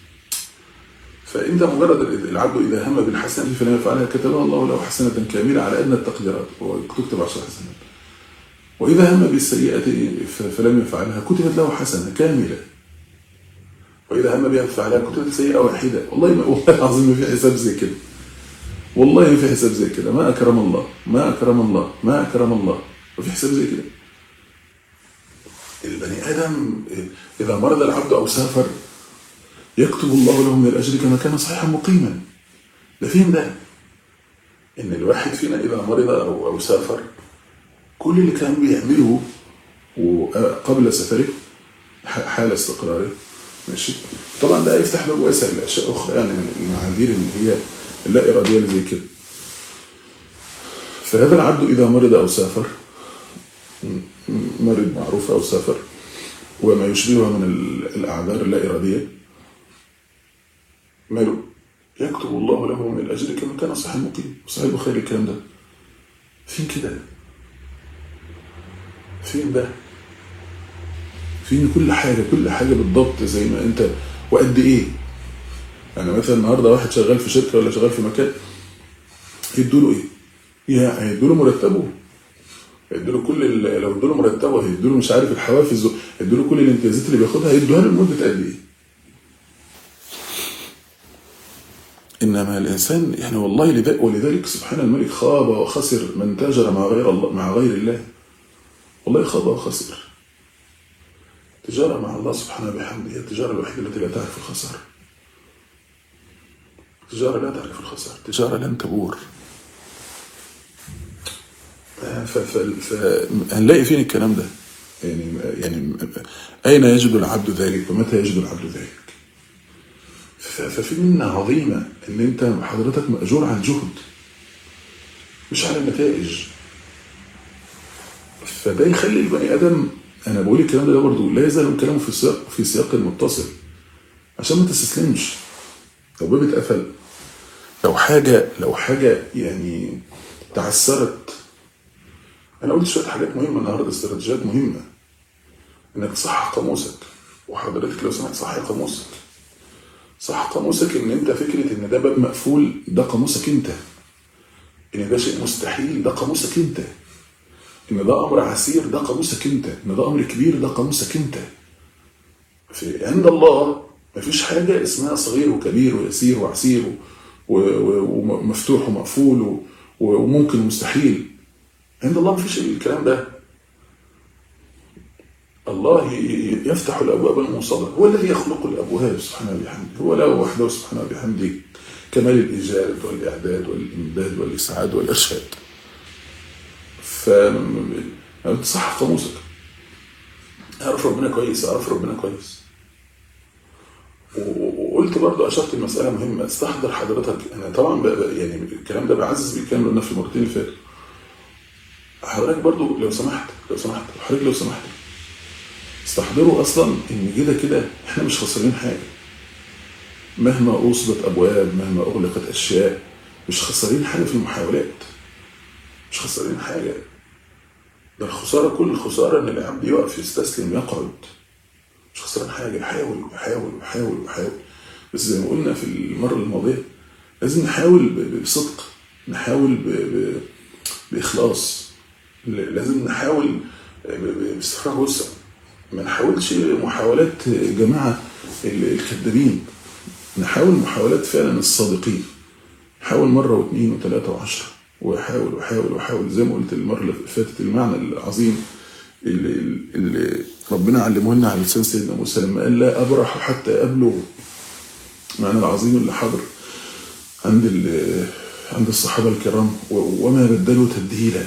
فأنت مجرد العبد إذا هم بالحسنة فلم يفعلها كتبها الله له حسنة كاملة على أدنى التقديرات وتكتب عشر حسنات وإذا هم بالسيئة ف- فلم يفعلها كتبت له حسنة كاملة وإذا هم بها فعلها كتبت سيئة واحدة والله ما والله العظيم ما في حساب زي كده والله ما في حساب زي كده ما أكرم الله ما أكرم الله ما أكرم الله ما في حساب زي كده البني آدم إذا مرض العبد أو سافر يكتب الله له من الأجر كما كان صحيحا مقيما ده فين ده إن الواحد فينا إذا مرض أو أو سافر كل اللي كان بيعمله قبل سفره ح- حال استقراره ماشي طبعا ده يفتح باب واسع لاشياء اخرى يعني من المعاذير اللي هي اللا اراديه اللي زي كده فهذا العبد اذا مرض او سافر م- م- مرض معروف او سافر وما يشبهها من ال- الاعذار اللا اراديه ماله يكتب الله له من الاجر كما كان صحيح مقيم صحيح البخاري الكلام ده فين كده فين ده فين كل حاجة كل حاجة بالضبط زي ما انت وقد ايه يعني مثلا النهارده واحد شغال في شركة ولا شغال في مكان يدوا له ايه؟ يا هيدوا له مرتبه هيدوا له كل ال- لو ادوا له مرتبه هيدوا له مش عارف الحوافز هيدوا له كل الامتيازات اللي بياخدها هيدوها له لمدة قد ايه؟ انما الانسان يعني والله لذلك ولذلك سبحان الملك خاب وخسر من تاجر مع غير الله مع غير الله والله خاب وخسر التجارة مع الله سبحانه وبحمده هي التجارة الوحيدة التي لا تعرف الخسارة التجارة لا تعرف الخسارة التجارة لن تبور ف- ف- ف- هنلاقي فين الكلام ده يعني يعني أين يجد العبد ذلك ومتى يجد العبد ذلك ف- ففي منة عظيمة إن أنت حضرتك مأجور على الجهد مش على النتائج فده يخلي البني ادم انا بقول الكلام ده برضه لا يزال كلامه في سياق في سياق متصل عشان ما تستسلمش لو باب اتقفل لو حاجه لو حاجه يعني تعثرت انا قلت شويه حاجات مهمه النهارده استراتيجيات مهمه انك تصحح قاموسك وحضرتك لو سمحت صحح قاموسك صح قاموسك ان انت فكره ان ده باب مقفول ده قاموسك انت ان ده شيء مستحيل ده قاموسك انت ان ده امر عسير ده قاموسك انت ان ده امر كبير ده قاموسك انت في عند الله مفيش حاجه اسمها صغير وكبير ويسير وعسير و- و- ومفتوح ومقفول و- وممكن ومستحيل عند الله مفيش الكلام ده الله الله يفتح الابواب الموصله هو الذي يخلق الابواب سبحانه وبحمده هو له وحده سبحانه وبحمده كمال الايجاد والاعداد والامداد والاسعاد والارشاد ف تصحح قاموسك اعرف ربنا كويس اعرف ربنا كويس و- وقلت برضو اشرت المساله مهمه استحضر حضرتك انا طبعا ب- ب- يعني الكلام ده بعزز بيه الكلام اللي قلنا في المرتين اللي فاتوا حضرتك برضو لو سمحت لو سمحت حضرتك لو سمحت استحضروا اصلا ان كده كده احنا مش خسرانين حاجه مهما اوصلت ابواب مهما اغلقت اشياء مش خسرانين حاجه في المحاولات مش خسرانين حاجه ده الخساره كل الخساره ان العبد يقف يستسلم يقعد مش خسران حاجه يحاول ويحاول ويحاول ويحاول بس زي ما قلنا في المره الماضيه لازم نحاول ب- بصدق نحاول ب... ب... باخلاص ل- لازم نحاول ب- ب- باستفراغ وسع ما نحاولش محاولات جماعه ال- الكذابين نحاول محاولات فعلا الصادقين حاول مرة واثنين وثلاثة وعشرة وحاول وحاول وحاول زي ما قلت المرة اللي فاتت المعنى العظيم اللي, اللي ربنا علمه لنا على لسان سيدنا موسى لما قال لا أبرح حتى أبلغ المعنى العظيم اللي حضر عند ال- عند الصحابة الكرام و- وما بدلوا تبديلا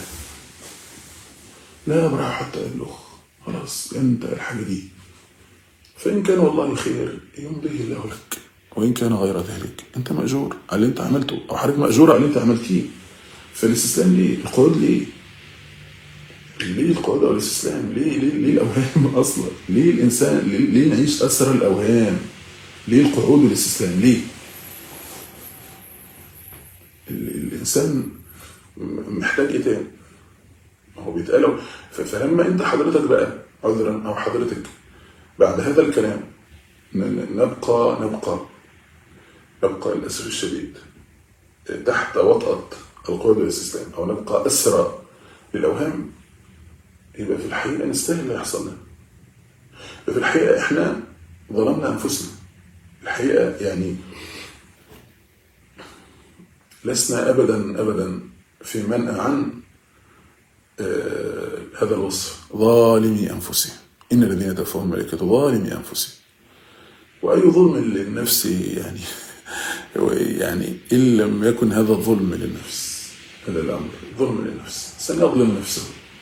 لا أبرح حتى أبلغ خلاص أنت الحاجة دي فإن كان والله خير يمضيه الله لك وإن كان غير ذلك أنت مأجور على اللي أنت عملته أو حضرتك مأجور على اللي أنت عملتيه فالاستسلام ليه؟ القعود ليه؟ ليه القعود أو الاستسلام؟ ليه ليه ليه الأوهام أصلا؟ ليه الإنسان ليه, ليه نعيش أسر الأوهام؟ ليه القعود والاستسلام؟ ليه؟ ال- الإنسان م- محتاج إيه تاني؟ هو بيتقال ف- فلما أنت حضرتك بقى عذرا أو حضرتك بعد هذا الكلام ن- ن- نبقى نبقى نبقى للأسف الشديد تحت وطأة القعود والاستسلام أو نبقى أسرى للأوهام يبقى في الحقيقة نستاهل اللي يحصل لنا في الحقيقة إحنا ظلمنا أنفسنا الحقيقة يعني لسنا أبدا أبدا في منأى عن آه، هذا الوصف ظالمي أنفسهم إن الذين يتوفاهم الملائكة ظالمي أنفسهم وأي ظلم للنفس يعني هو يعني إن لم يكن هذا الظلم للنفس هذا الأمر ظلم للنفس سنظلم نفسه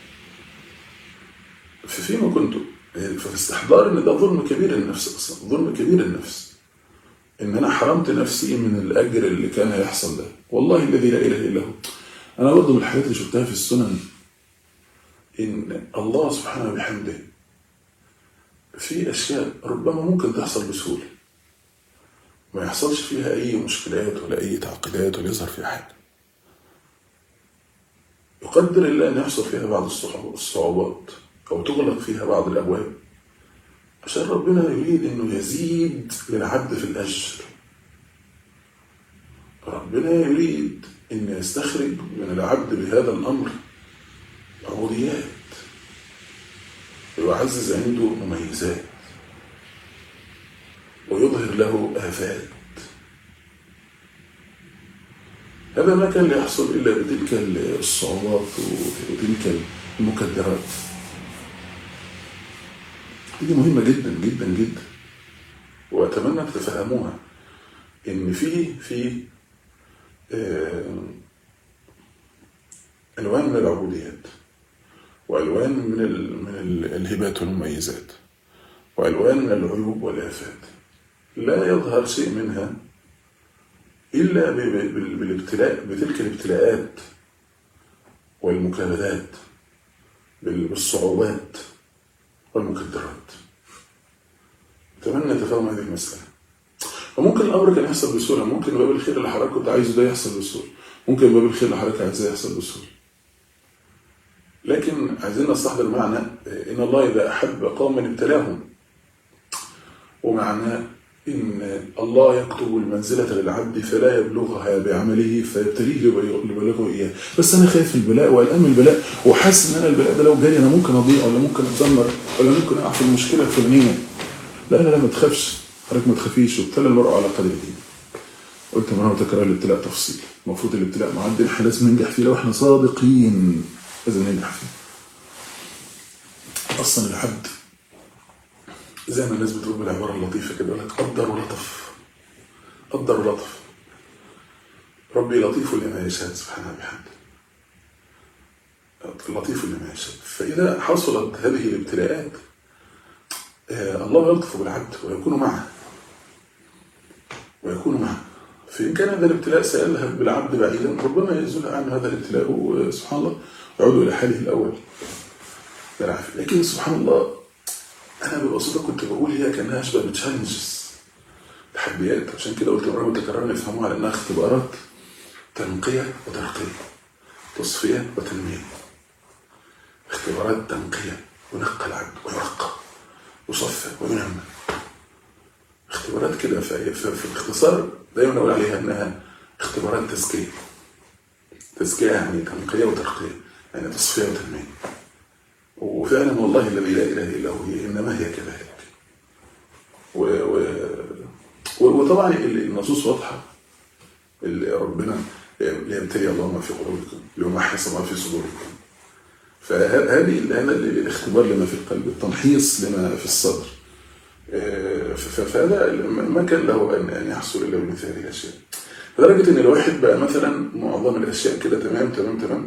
في فيما كنت ففي استحضار ان ده ظلم كبير للنفس اصلا ظلم كبير للنفس ان انا حرمت نفسي من الاجر اللي كان هيحصل ده والله الذي لا اله الا هو انا برضه من الحاجات اللي شفتها في السنن ان الله سبحانه وبحمده في اشياء ربما ممكن تحصل بسهوله ما يحصلش فيها اي مشكلات ولا اي تعقيدات ولا يظهر فيها حاجه يقدر الله ان يحصل فيها بعض الصعوب- الصعوبات او تغلق فيها بعض الابواب عشان ربنا يريد انه يزيد للعبد في الاجر ربنا يريد ان يستخرج من العبد بهذا الامر عبوديات ويعزز عنده مميزات ويظهر له آفات هذا ما كان ليحصل إلا بتلك الصعوبات وتلك المكدرات دي مهمة جدا جدا جدا وأتمنى تتفهموها إن في في آه، ألوان من العبوديات وألوان من ال- من ال- الهبات والمميزات وألوان من العيوب والآفات لا يظهر شيء منها إلا ب- ب- بال- بالابتلاء بتلك الابتلاءات والمكابدات بال- بالصعوبات والمكدرات أتمنى تفهم هذه المسألة وممكن الأمر كان يحصل بسهولة ممكن باب الخير اللي حضرتك كنت عايزه ده يحصل بسهولة ممكن باب الخير اللي حضرتك عايزاه يحصل بسهولة لكن عايزين نستحضر معنى إن الله إذا أحب قوما ابتلاهم ومعناه إن الله يكتب المنزلة للعبد فلا يبلغها بعمله فيبتليه ليبلغه إياه بس أنا خايف البلاء وقلقان من البلاء وحاسس إن أنا البلاء ده لو جالي أنا ممكن أضيع ولا ممكن أتدمر ولا ممكن أقع في المشكلة الفلانية لا لا لا ما تخافش حضرتك ما تخافيش وابتلى المرء على قدر دينه قلت مرة وتكرار الابتلاء تفصيل المفروض الابتلاء معدل احنا لازم ننجح فيه لو احنا صادقين لازم ننجح فيه اصلا العبد زي ما الناس بتقول بالعبارة اللطيفة كده يقول لك قدر ولطف قدر ولطف ربي لطيف لما يشاء سبحانه وبحمده لطيف لما يشاء فإذا حصلت هذه الابتلاءات آه، الله يلطف بالعبد ويكون معه ويكون معه فإن كان هذا الابتلاء سيذهب بالعبد بعيدا ربما يزول عنه هذا الابتلاء وسبحان الله يعود إلى حاله الأول بالعافية لكن سبحان الله أنا ببساطة كنت بقول هي كأنها أشبه بتشالنجز تحديات عشان كده قلت مرة متكررة نفهموها على إنها اختبارات تنقية وترقية تصفية وتنمية اختبارات تنقية ونقى العبد ويرقى يصفى وينمى اختبارات كده في, في, في الاختصار دايما اقول عليها انها اختبارات تزكيه تزكيه يعني تنقيه وترقيه يعني تصفيه وتنميه وفعلا والله الذي لا اله الا هو هي انما هي كذلك و و و- وطبعا ال- النصوص واضحه اللي ربنا ليبتلي الله ما في قلوبكم ليمحص ما في صدوركم فهذه هذا الاختبار لما في القلب التمحيص لما في الصدر آه، ف- فهذا ما كان له ان ان يحصل الا بمثل هذه الاشياء لدرجه ان الواحد بقى مثلا معظم الاشياء كده تمام تمام تمام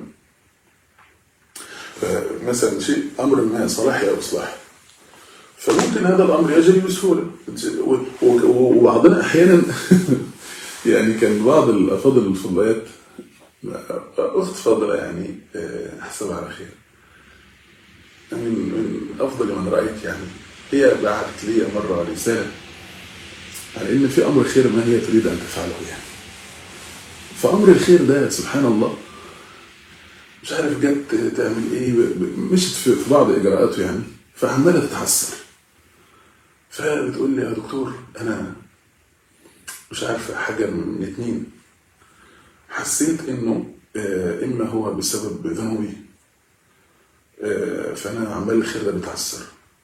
فمثلا شيء امر ما صلاحي او اصلاحي فممكن هذا الامر يجري بسهوله و- و- وبعضنا احيانا يعني كان بعض الافاضل الفضليات اخت فاضله يعني آه، احسبها على خير من من افضل من رايت يعني هي بعثت لي مره رساله على ان في امر خير ما هي تريد ان تفعله يعني فامر الخير ده سبحان الله مش عارف جت تعمل ايه ب- ب- مشت في في بعض اجراءاته يعني فعماله تتحسر فبتقول لي يا دكتور انا مش عارف حاجه من اتنين حسيت انه آه، اما هو بسبب ذنوبي آه، فانا عمال الخير ده بتعثر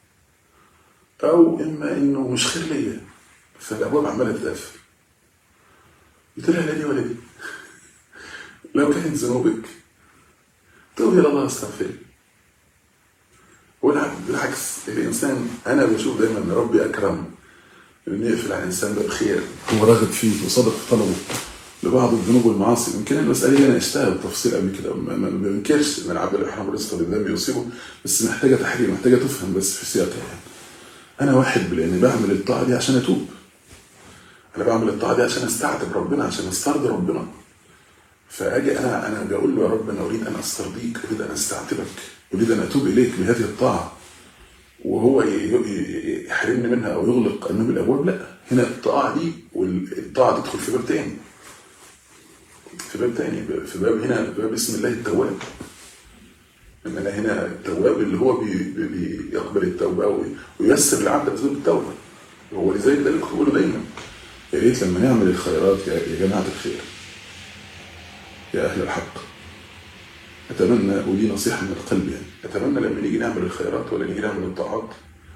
او اما انه مش خير ليا فالابواب عماله تتقفل قلت لها لا دي ولا دي لو كانت ذنوبك توبي الى الله استغفري والعكس بالعكس الانسان انا بشوف دايما ان ربي اكرم ان يقفل على الانسان باب خير هو راغب فيه وصادق في طلبه لبعض الذنوب والمعاصي يمكن المساله دي انا عشتها بالتفصيل قبل كده ما ما- ما بنكرش ان العبد اللي يحرم رزقه بالذنب يصيبه بس محتاجه تحرير محتاجه تفهم بس في سياقها يعني انا واحد لاني بعمل الطاعه دي عشان اتوب انا بعمل الطاعه دي عشان استعتب ربنا عشان استرضي ربنا فاجي انا انا بقول له يا رب انا اريد ان استرضيك اريد ان استعتبك اريد ان اتوب اليك بهذه الطاعه وهو ي- ي- يحرمني منها او يغلق امام الابواب لا هنا الطاعه دي والطاعه تدخل في باب تاني في باب تاني في باب هنا باب اسم الله التواب ان انا هنا التواب اللي هو بي بي بيقبل التوبه وي- وييسر العبد اسباب التوبه هو لذلك ده اللي كنت بقوله دايما يا ريت لما نعمل الخيرات يا يا جماعه الخير يا اهل الحق اتمنى ودي نصيحه من القلب يعني اتمنى لما نيجي نعمل الخيرات ولا نيجي نعمل الطاعات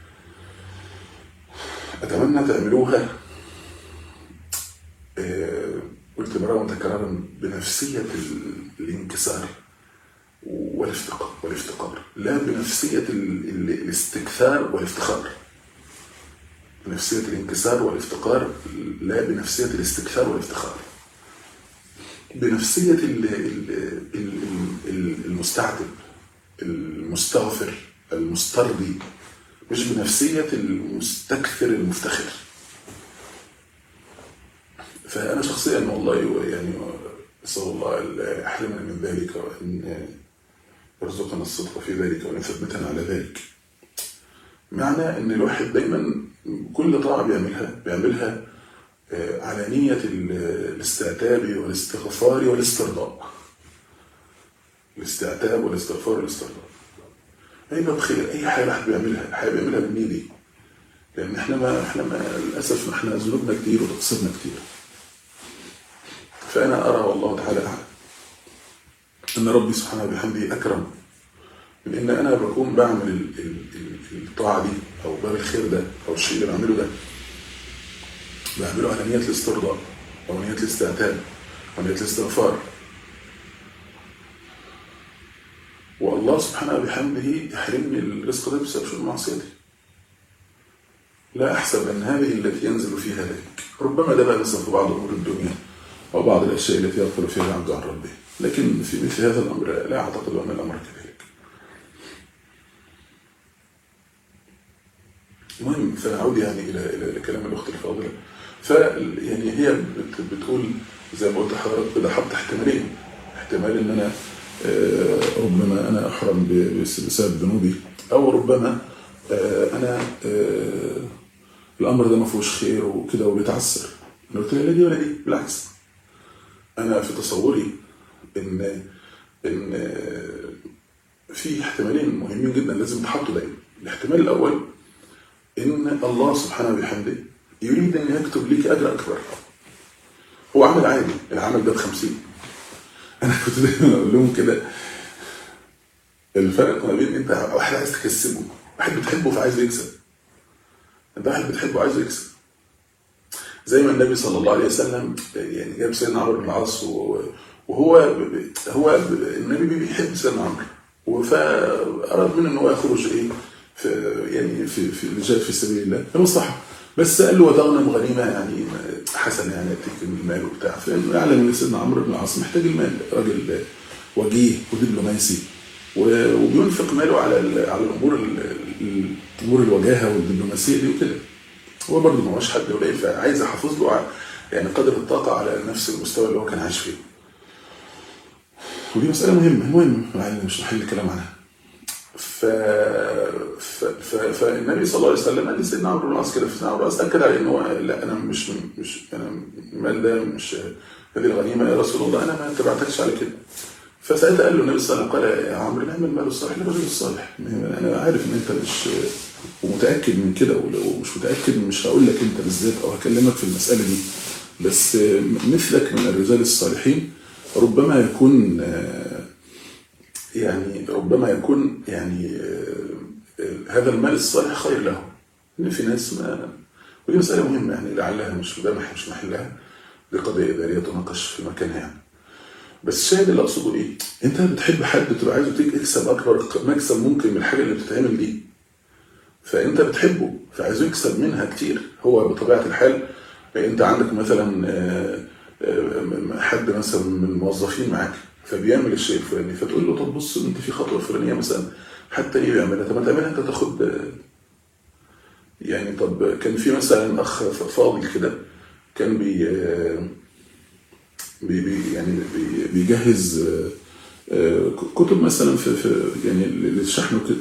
اتمنى تعملوها آه، قلت مرة متكررا بنفسية ال- الانكسار والافتقار والافتقار لا بنفسية ال- ال- الاستكثار والافتخار بنفسية الانكسار والافتقار لا بنفسية الاستكثار والافتخار بنفسية ال- ال- ال- ال- المستعتب المستغفر المسترضي مش بنفسية المستكثر المفتخر فأنا شخصيا والله يعني أسأل الله أن يحرمنا من ذلك وأن يرزقنا الصدق في ذلك وأن يثبتنا على ذلك معنى أن الواحد دايما كل طاعة بيعملها بيعملها آه، على نية ال- الاستعتاب والاستغفار والاسترضاء الاستعتاب والاستغفار والاسترضاء أي باب خير أي حاجة الواحد بيعملها حاجة بيعملها بالنية دي لأن احنا ما احنا ما للأسف احنا ذنوبنا كتير وتقصيرنا كتير فأنا أرى والله تعالى أعلم أن ربي سبحانه وبحمده أكرم من إن أنا بكون بعمل ال- ال- ال- الطاعة دي أو باب الخير ده أو الشيء اللي بعمله ده بعمله على نية الاسترضاء أو نية الاستعتاب أو نية الاستغفار والله سبحانه وبحمده يحرمني الرزق ده بسبب شؤون معصيتي لا أحسب أن هذه التي ينزل فيها ذلك ربما ده بقى مثلا في بعض أمور الدنيا أو بعض الأشياء التي يغفل فيها العبد عن ربه لكن في مثل هذا الأمر لا أعتقد أن الأمر كذلك المهم فنعود يعني إلى إلى كلام الأخت الفاضلة ف يعني هي بت- بتقول زي ما قلت لحضرتك كده حط احتمالين احتمال ان انا آه، ربما انا احرم ب- بس- بسبب ذنوبي او ربما آه، انا آه، الامر ده ما فيهوش خير وكده وبيتعسر انا قلت لها لا دي ولا دي بالعكس انا في تصوري ان ان آه، في احتمالين مهمين جدا لازم تحطوا دايما الاحتمال الاول ان الله سبحانه وبحمده يريد ان يكتب لك اجر اكبر هو عمل عادي العمل ده بخمسين انا كنت دايما اقول لهم كده الفرق ما بين انت واحد عايز تكسبه واحد بتحبه فعايز يكسب انت واحد بتحبه عايز يكسب زي ما النبي صلى الله عليه وسلم يعني جاب سيدنا عمرو بن العاص و- وهو هو النبي بيحب سيدنا عمرو فاراد منه ان هو يخرج ايه في يعني في في الجهاد في سبيل الله لمصلحه بس قال له وتغنم غنيمه يعني حسنه يعني ياتيك من المال وبتاع فانه يعلم ان سيدنا عمرو بن العاص محتاج المال راجل وجيه ودبلوماسي و- وبينفق ماله على ال- على الامور ال- ال- امور الوجاهه والدبلوماسيه دي وكده هو برضه ما هوش حد قليل فعايز احافظ له على- يعني قدر الطاقه على نفس المستوى اللي هو كان عايش فيه ودي مسألة مهمة المهم يعني مش محل الكلام عنها ف... ف... ف... فالنبي صلى الله عليه وسلم قال لسيدنا عمرو بن العاص كده فسيدنا عمرو بن العاص اكد عليه ان هو لا انا مش مش انا المال ده مش هذه الغنيمه يا رسول الله انا ما تبعتكش على كده فساعتها قال له النبي صلى الله عليه وسلم قال يا عمرو نعم المال الصالح للرجل الصالح انا عارف ان انت مش ومتاكد من كده ولو مش متاكد مش هقول لك انت بالذات او هكلمك في المساله دي بس مثلك من الرجال الصالحين ربما يكون آه، يعني ربما يكون يعني آه، آه، هذا المال الصالح خير له ان في ناس ما ودي مساله مهمه يعني لعلها مش ده مح- مش محلها دي قضيه اداريه تناقش في مكانها يعني بس الشاهد اللي اقصده ايه؟ انت بتحب حد تبقى عايزه تكسب اكبر مكسب ممكن من الحاجه اللي بتتعمل دي فانت بتحبه فعايزه يكسب منها كتير هو بطبيعه الحال انت عندك مثلا آه، آه، حد مثلا من الموظفين معاك فبيعمل الشيء الفلاني فتقول له طب بص انت في خطوه فلانيه مثلا حتى ايه بيعملها طب ما تعملها انت تاخد آه، يعني طب كان في مثلا اخ فاضل كده كان بي آه، بي بي يعني بي بيجهز آه، آه، كتب مثلا في, في يعني للشحن وكده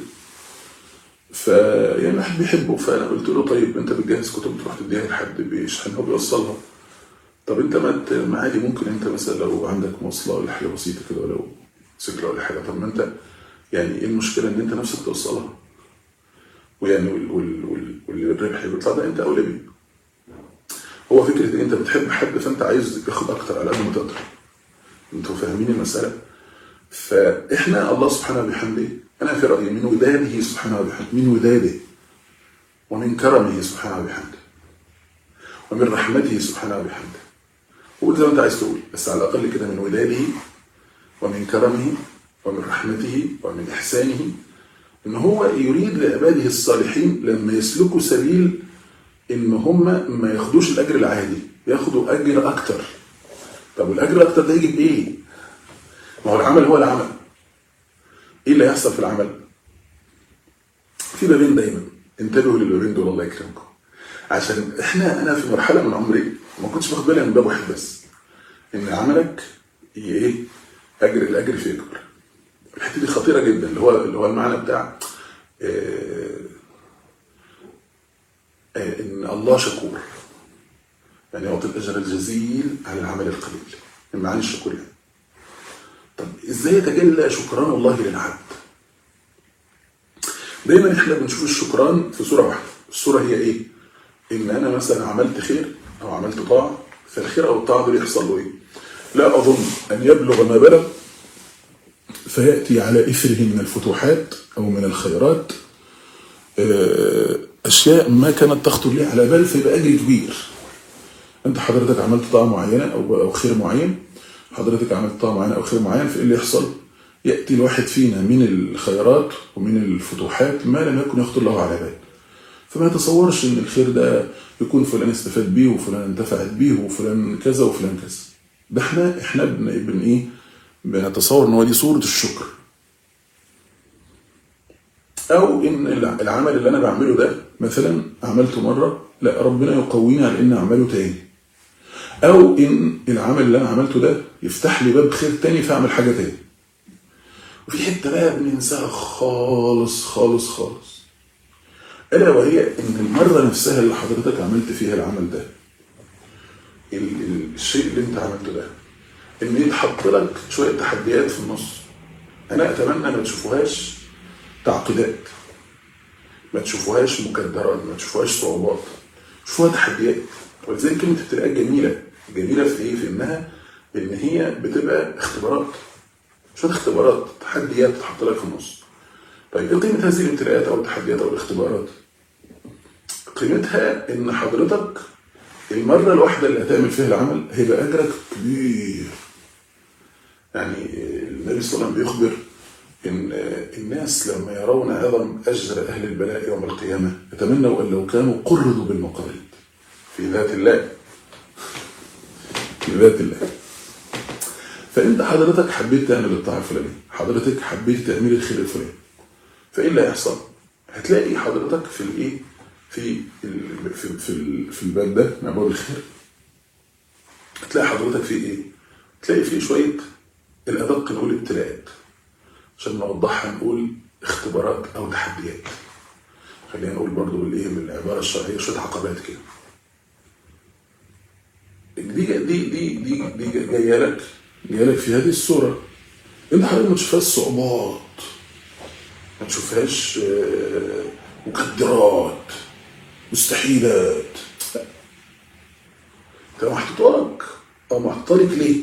فيعني واحد بيحبه فانا قلت له طيب انت بتجهز كتب تروح تديها لحد بيشحنها وبيوصلها طب انت ما ت- ما عادي ممكن انت مثلا لو عندك مواصله ولا حاجه بسيطه كده ولو سكره ولا حاجه طب ما انت يعني ايه المشكله ان انت نفسك توصلها ويعني وال وال وال والربح اللي بيطلع ده انت اولى بيه هو فكره ان انت بتحب حد فانت عايز تاخد اكتر على قد ما تقدر انتوا فاهمين المساله فاحنا الله سبحانه وبحمده انا في رايي من وداده سبحانه وبحمده من وداده ومن كرمه سبحانه وبحمده ومن رحمته سبحانه وبحمده قول زي ما انت عايز تقول بس على الاقل كده من وداده ومن كرمه ومن رحمته ومن احسانه ان هو يريد لعباده الصالحين لما يسلكوا سبيل ان هم ما ياخدوش الاجر العادي ياخدوا اجر اكتر طب والاجر الاكتر ده يجي بايه؟ ما هو العمل هو العمل ايه اللي هيحصل في العمل؟ في بابين دايما انتبهوا للبابين دول الله يكرمكم عشان احنا انا في مرحله من عمري ما كنتش باخد بالي من باب واحد بس ان عملك ي- ايه اجر الاجر فيه يكبر الحته دي خطيره جدا اللي هو اللي هو المعنى بتاع آه، آه، ان الله شكور يعني يعطي الاجر الجزيل على العمل القليل المعاني الشكور يعني طب ازاي يتجلى شكران الله للعبد دايما احنا بنشوف الشكران في صوره واحده الصوره هي ايه ان انا مثلا عملت خير او عملت طاعه فالخير او الطاعه دول يحصل له ايه لا اظن ان يبلغ ما بلغ فياتي على اثره من الفتوحات او من الخيرات آه، اشياء ما كانت تخطر لي على بال فيبقى اجر كبير انت حضرتك عملت طاعه معينه او او خير معين حضرتك عملت طاعه معينه او خير معين فايه اللي يحصل؟ ياتي الواحد فينا من الخيرات ومن الفتوحات ما لم يكن يخطر له على بال فما يتصورش ان الخير ده يكون فلان استفاد بيه وفلان انتفعت بيه وفلان كذا وفلان كذا ده احنا احنا بن, بن ايه بنتصور ان هو دي صوره الشكر او ان الع- العمل اللي انا بعمله ده مثلا عملته مره لا ربنا يقويني على ان اعمله تاني او ان العمل اللي انا عملته ده يفتح لي باب خير تاني فاعمل حاجه تاني وفي حته بقى بننساها خالص خالص خالص الا وهي ان المره نفسها اللي حضرتك عملت فيها العمل ده ال- ال- الشيء اللي انت عملته ده ان يتحط لك شويه تحديات في النص انا اتمنى ما تشوفوهاش تعقيدات ما تشوفوهاش مكدرات ما تشوفوهاش صعوبات شوفوها تحديات ولذلك كلمه ابتلاءات جميله جميله في ايه في انها ان هي بتبقى اختبارات شويه اختبارات تحديات تتحط لك في النص طيب ايه قيمه هذه الابتلاءات او التحديات او الاختبارات قيمتها ان حضرتك المره الواحده اللي هتعمل فيها العمل هيبقى اجرك كبير يعني النبي صلى الله عليه وسلم بيخبر ان الناس لما يرون عظم اجر اهل البلاء يوم القيامه يتمنوا ان لو كانوا قرضوا بالمقاريض في ذات الله في ذات الله فانت حضرتك حبيت تعمل الطاعه الفلانيه حضرتك حبيت تعمل الخير الفلاني فايه اللي هيحصل هتلاقي حضرتك في الايه في ال- في في, ال- في الباب ده من ابواب الخير هتلاقي حضرتك في ايه تلاقي فيه شويه الادق نقول ابتلاءات عشان نوضحها نقول اختبارات او تحديات خلينا نقول برضو بالايه بالعباره الشرعيه شويه عقبات كده دي دي دي دي دي جايه لك جايه لك في هذه الصوره انت حضرتك ما تشوفهاش صعوبات ما تشوفهاش آه، مقدرات مستحيلات لا انت محطوط لك او محطوط لك ليه؟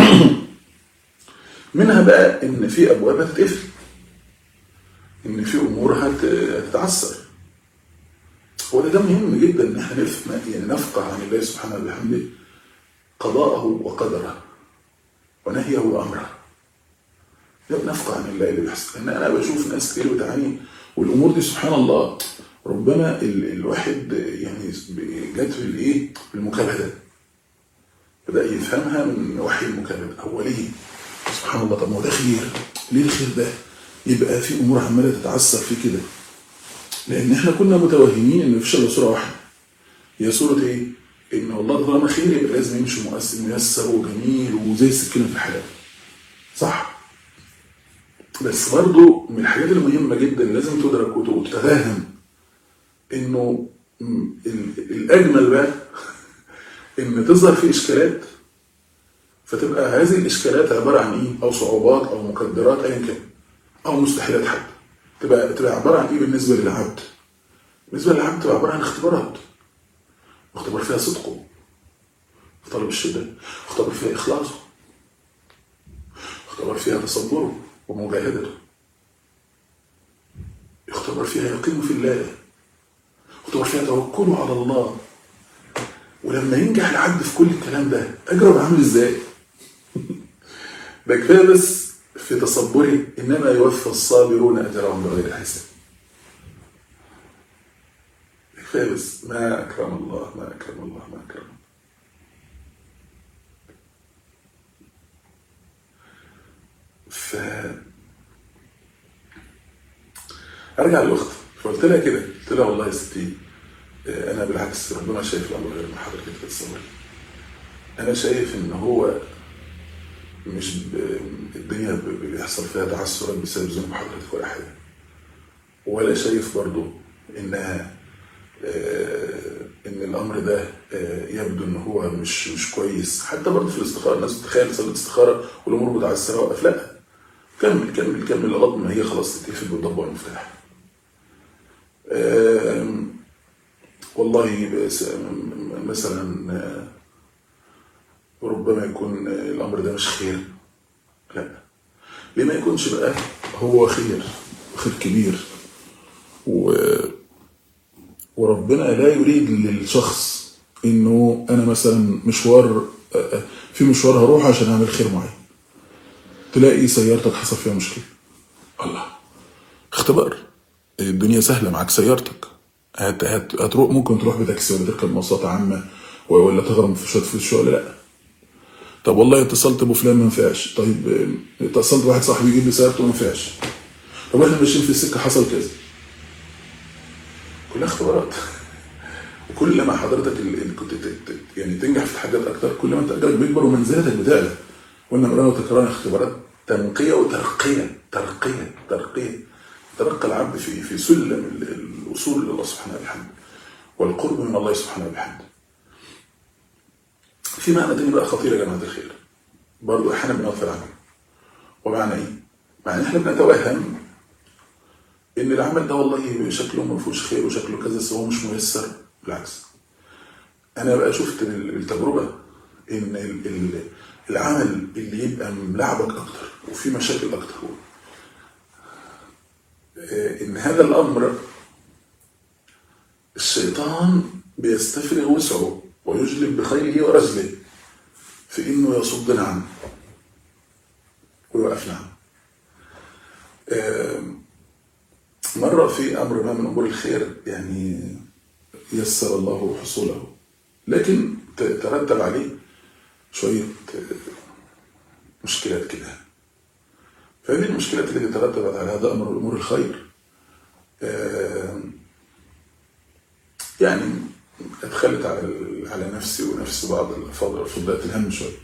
منها بقى ان في ابواب هتتقفل ان في امور هت- هتتعثر هو ده, ده مهم جدا ان احنا نفهم يعني نفقه عن الله سبحانه وبحمده قضاءه وقدره ونهيه وامره ده بنفقه عن الله اللي بيحصل لان انا بشوف ناس كتير بتعاني والامور دي سبحان الله ربما ال الواحد يعني جت في الايه بالمكابده بدا يفهمها من وحي المكابده هو ليه سبحان الله طب ما هو ده خير ليه الخير ده يبقى في امور عماله تتعثر فيه كده لان احنا كنا متوهمين ان مفيش الا صوره واحده هي صوره ايه؟ ان والله طالما خير يبقى لازم يمشي مؤثر ميسر وجميل وزي السكينه في الحلال صح بس برضو من الحاجات المهمة جدا لازم تدرك وت- وتتفهم انه م- ال- الاجمل بقى ان تظهر فيه اشكالات فتبقى هذه الاشكالات عبارة عن ايه او صعوبات او مقدرات ايا كان او مستحيلات حتى تبقى تبقى عبارة عن ايه بالنسبة للعبد بالنسبة للعبد تبقى عبارة عن اختبارات اختبار فيها صدقه في طلب الشدة اختبار فيها اخلاصه اختبر فيها تصبره ومجاهدته اختبر فيها يقينه في الله اختبر فيها توكله على الله ولما ينجح العبد في كل الكلام ده اجرب عامل ازاي ده كفايه بس في تصبره انما يوفى الصابرون اجرهم بغير حساب كفايه بس ما اكرم الله ما اكرم الله ما اكرم الله ف ارجع للاخت فقلت لها كده قلت لها والله يا ستي آه، انا بالعكس ربنا شايف الامر غير ما حضرتك بتتصور انا شايف ان هو مش ب... الدنيا ب- بيحصل فيها تعثرات بسبب ذنوب حضرتك ولا حاجه ولا شايف برضو انها آه، ان الامر ده آه، يبدو ان هو مش مش كويس حتى برضه في الاستخاره الناس بتتخيل صلاه استخاره والامور متعثره وقف لا كمل كمل كمل لغايه ما هي خلاص تتقفل بالضبط والمفتاح آم، والله بس- م- مثلا آه، ربما يكون الامر ده مش خير لا ليه ما يكونش بقى هو خير خير كبير و وربنا لا يريد للشخص انه انا مثلا مشوار آه، آه، في مشوار هروح عشان اعمل خير معين تلاقي سيارتك حصل فيها مشكله الله اختبار الدنيا سهله معاك سيارتك هت هت هتروح ممكن تروح بتاكسي ولا تركب مواصلات عامه و- ولا تغرم في شويه فلوس ولا لا طب والله اتصلت بفلان ما ينفعش طيب آه، اتصلت بواحد صاحبي يجيب لي سيارته ما ينفعش طب احنا ماشيين في السكه حصل كذا كلها اختبارات وكل ما حضرتك ال- ال- كنت ت- ت- يعني تنجح في حاجات اكتر كل ما انت اجرك بيكبر ومنزلتك بتعلى قلنا مرة وتكرارا اختبارات تنقية وترقية ترقية ترقية ترقى العبد في في سلم ال- الوصول الى الله سبحانه وبحمده والقرب من الله سبحانه وبحمده في معنى تاني بقى خطير يا جماعة الخير برضه احيانا بنغفل عنه ومعنى ايه؟ معنى ان احنا بنتوهم ان العمل ده والله شكله ما فيهوش خير وشكله كذا بس هو مش ميسر بالعكس انا بقى شفت بال- بالتجربه ان ال- ال- العمل اللي يبقى ملعبك اكتر وفي مشاكل اكتر آه، ان هذا الامر الشيطان بيستفرغ وسعه ويجلب بخيله ورجله في انه يصدنا عنه ويوقفنا عنه آه، مرة في أمر ما من أمور الخير يعني يسر الله حصوله لكن ت- ترتب عليه شوية مشكلات كده فهذه المشكلات التي ترتبت على هذا أمر أمور الخير آه، يعني أدخلت على على نفسي ونفس بعض الأفاضل فضلات الهم شوية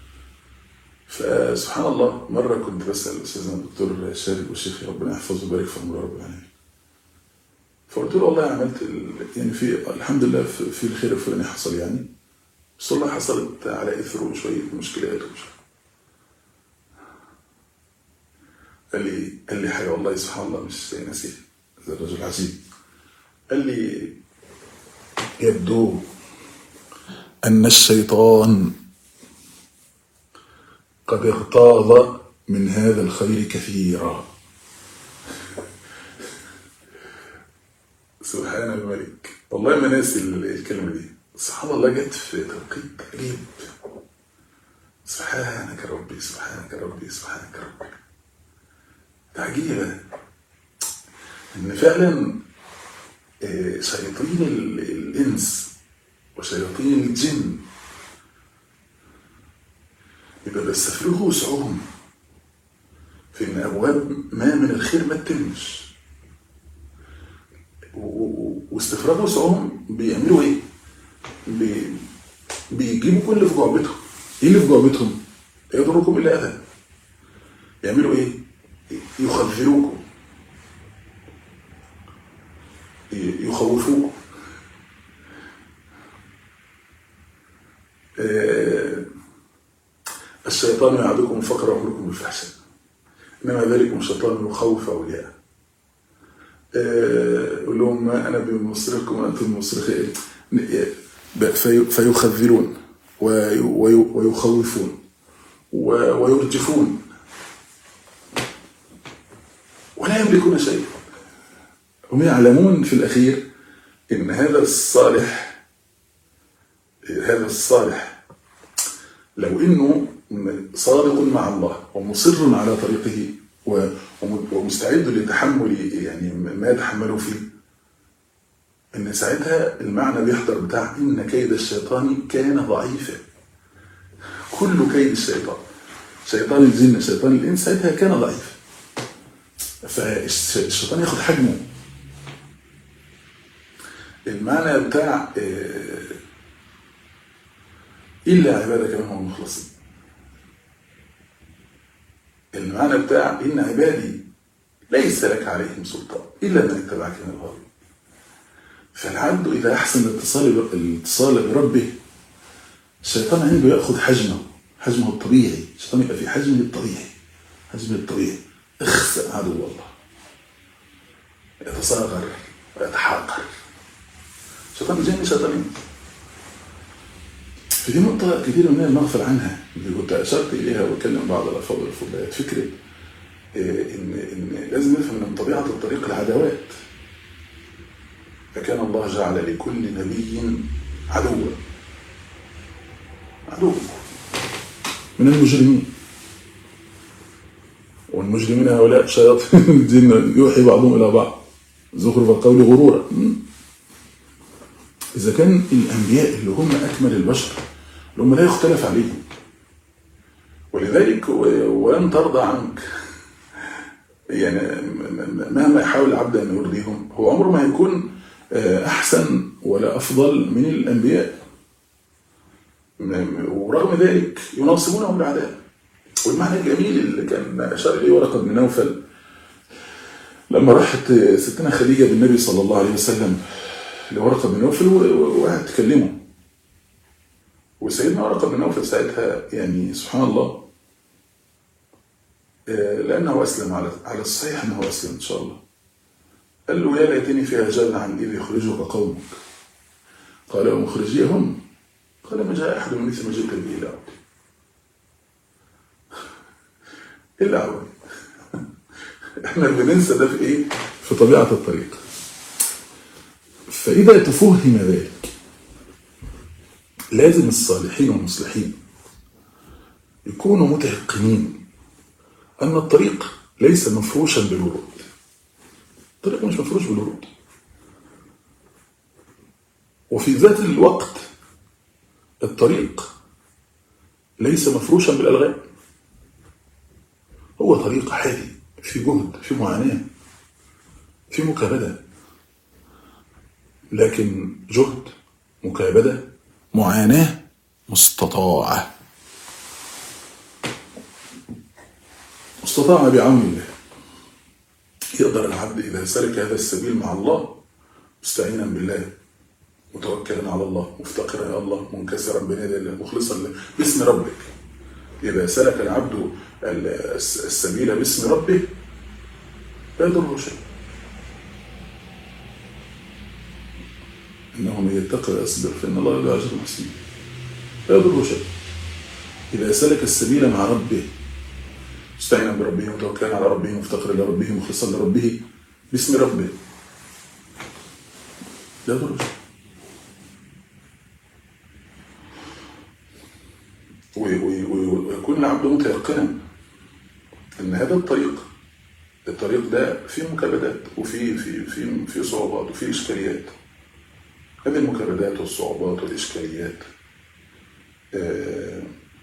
فسبحان الله مرة كنت بسأل أستاذنا الدكتور شارك والشيخ ربنا يحفظه ويبارك في عمره رب العالمين فقلت له والله عملت ال... يعني في الحمد لله في, في الخير الفلاني حصل يعني بس والله حصلت على اثره شويه مشكلات ومش عارف. قال لي قال لي حاجه والله سبحان الله مش ناسيها هذا الرجل عجيب قال لي يبدو ان الشيطان قد اغتاظ من هذا الخير كثيرا سبحان الملك والله ما ناسي ال- الكلمة دي سبحان الله جت في توقيت عجيب سبحانك يا ربي سبحانك يا ربي سبحانك يا ربي ده عجيبة إن فعلا آه، شياطين ال- الإنس وشياطين الجن يبقى بيستفرغوا وسعهم في إن أبواب ما من الخير ما تتمش و- و- واستفراغ وسعهم بيعملوا ايه؟ بي... بيجيبوا كل اللي في جعبتهم ايه اللي في جعبتهم؟ لا يضركم الا اذى يعملوا ايه؟ يخذلوكم ي- يخوفوكم آه، الشيطان يعدكم الفقر ويأمركم بالفحشاء انما ذلكم الشيطان يخوف اولياءه آه، يقول لهم ما انا بمصرخكم وانتم بمصرخي في- فيخذلون وي- وي- ويخوفون و- ويرجفون ولا يملكون شيئا هم يعلمون في الاخير ان هذا الصالح هذا الصالح لو انه صادق مع الله ومصر على طريقه و- وم- ومستعد لتحمل يعني ما يتحمله فيه ان ساعتها المعنى بيحضر بتاع ان كيد الشيطان كان ضعيفا كل كيد الشيطان شيطان الجن شيطان الانس ساعتها كان ضعيف فالشيطان ياخد حجمه المعنى بتاع آه، إلا عبادك منهم المخلصين المعنى بتاع إن عبادي ليس لك عليهم سلطان إلا من اتبعك من الغالب فالعبد إذا أحسن الاتصال الاتصال بربه الشيطان عنده يأخذ حجمه حجمه الطبيعي الشيطان يبقى في حجمه الطبيعي حجمه الطبيعي اخسأ عدو الله يتصاغر ويتحاقر شيطان الجن شيطانين فدي نقطة كثير مننا بنغفل عنها اللي كنت أشرت إليها وأكلم بعض الأفاضل الفضليات فكرة إيه، إن إن لازم نفهم من طبيعة الطريق العداوات فكان الله جعل لكل نبي عدوا عدو من المجرمين والمجرمين هؤلاء شياطين الجن يوحي بعضهم إلى بعض زخرف القول غرورا م? إذا كان الأنبياء اللي هم أكمل البشر اللي هم لا يختلف عليهم ولذلك و- ولن ترضى عنك يعني م- م- مهما يحاول العبد أن يرضيهم هو عمره ما هيكون آه، أحسن ولا أفضل من الأنبياء م- م- ورغم ذلك يناصبونهم بالعداء والمعنى الجميل اللي كان أشار إليه ورقة بن نوفل لما راحت ستنا خديجة بالنبي صلى الله عليه وسلم لورقة بن نوفل و- و- وقعدت تكلمه وسيدنا ورقة بن نوفل ساعتها يعني سبحان الله آه، لأنه أسلم على على الصحيح أنه أسلم إن شاء الله قال له يا ليتني فيها جامعا إذ يخرجك قومك قال ومخرجيهم قال ما جاء أحد من مثل ما جئت به إلا عبدي إلا عبدي احنا بننسى ده في ايه؟ في طبيعة الطريق. فإذا تفهم ذلك لازم الصالحين والمصلحين يكونوا متيقنين أن الطريق ليس مفروشا بالورود. الطريق مش مفروش بالورود. وفي ذات الوقت الطريق ليس مفروشا بالألغام. هو طريق حادي في جهد في معاناة في مكابدة لكن جهد مكابدة معاناة مستطاعة مستطاعة بعون الله يقدر العبد إذا سلك هذا السبيل مع الله مستعينا بالله متوكلا على الله مفتقرا الى الله منكسرا بين يدي الله مخلصا له باسم ربك اذا سلك العبد الس- السبيل باسم ربه لا يضره شيء انه من يتقي ويصبر فان الله لا اجر المحسنين لا يضره شيء اذا سلك السبيل مع ربه مستعينا بربه متوكلا على ربه مفتقرا الى ربه مخلصا لربه باسم ربه لا يضره شيء وي- وي- وي- ويكون العبد متيقنا ان هذا الطريق الطريق ده فيه مكابدات وفيه في في في صعوبات وفيه اشكاليات هذه المكابدات والصعوبات والاشكاليات آه،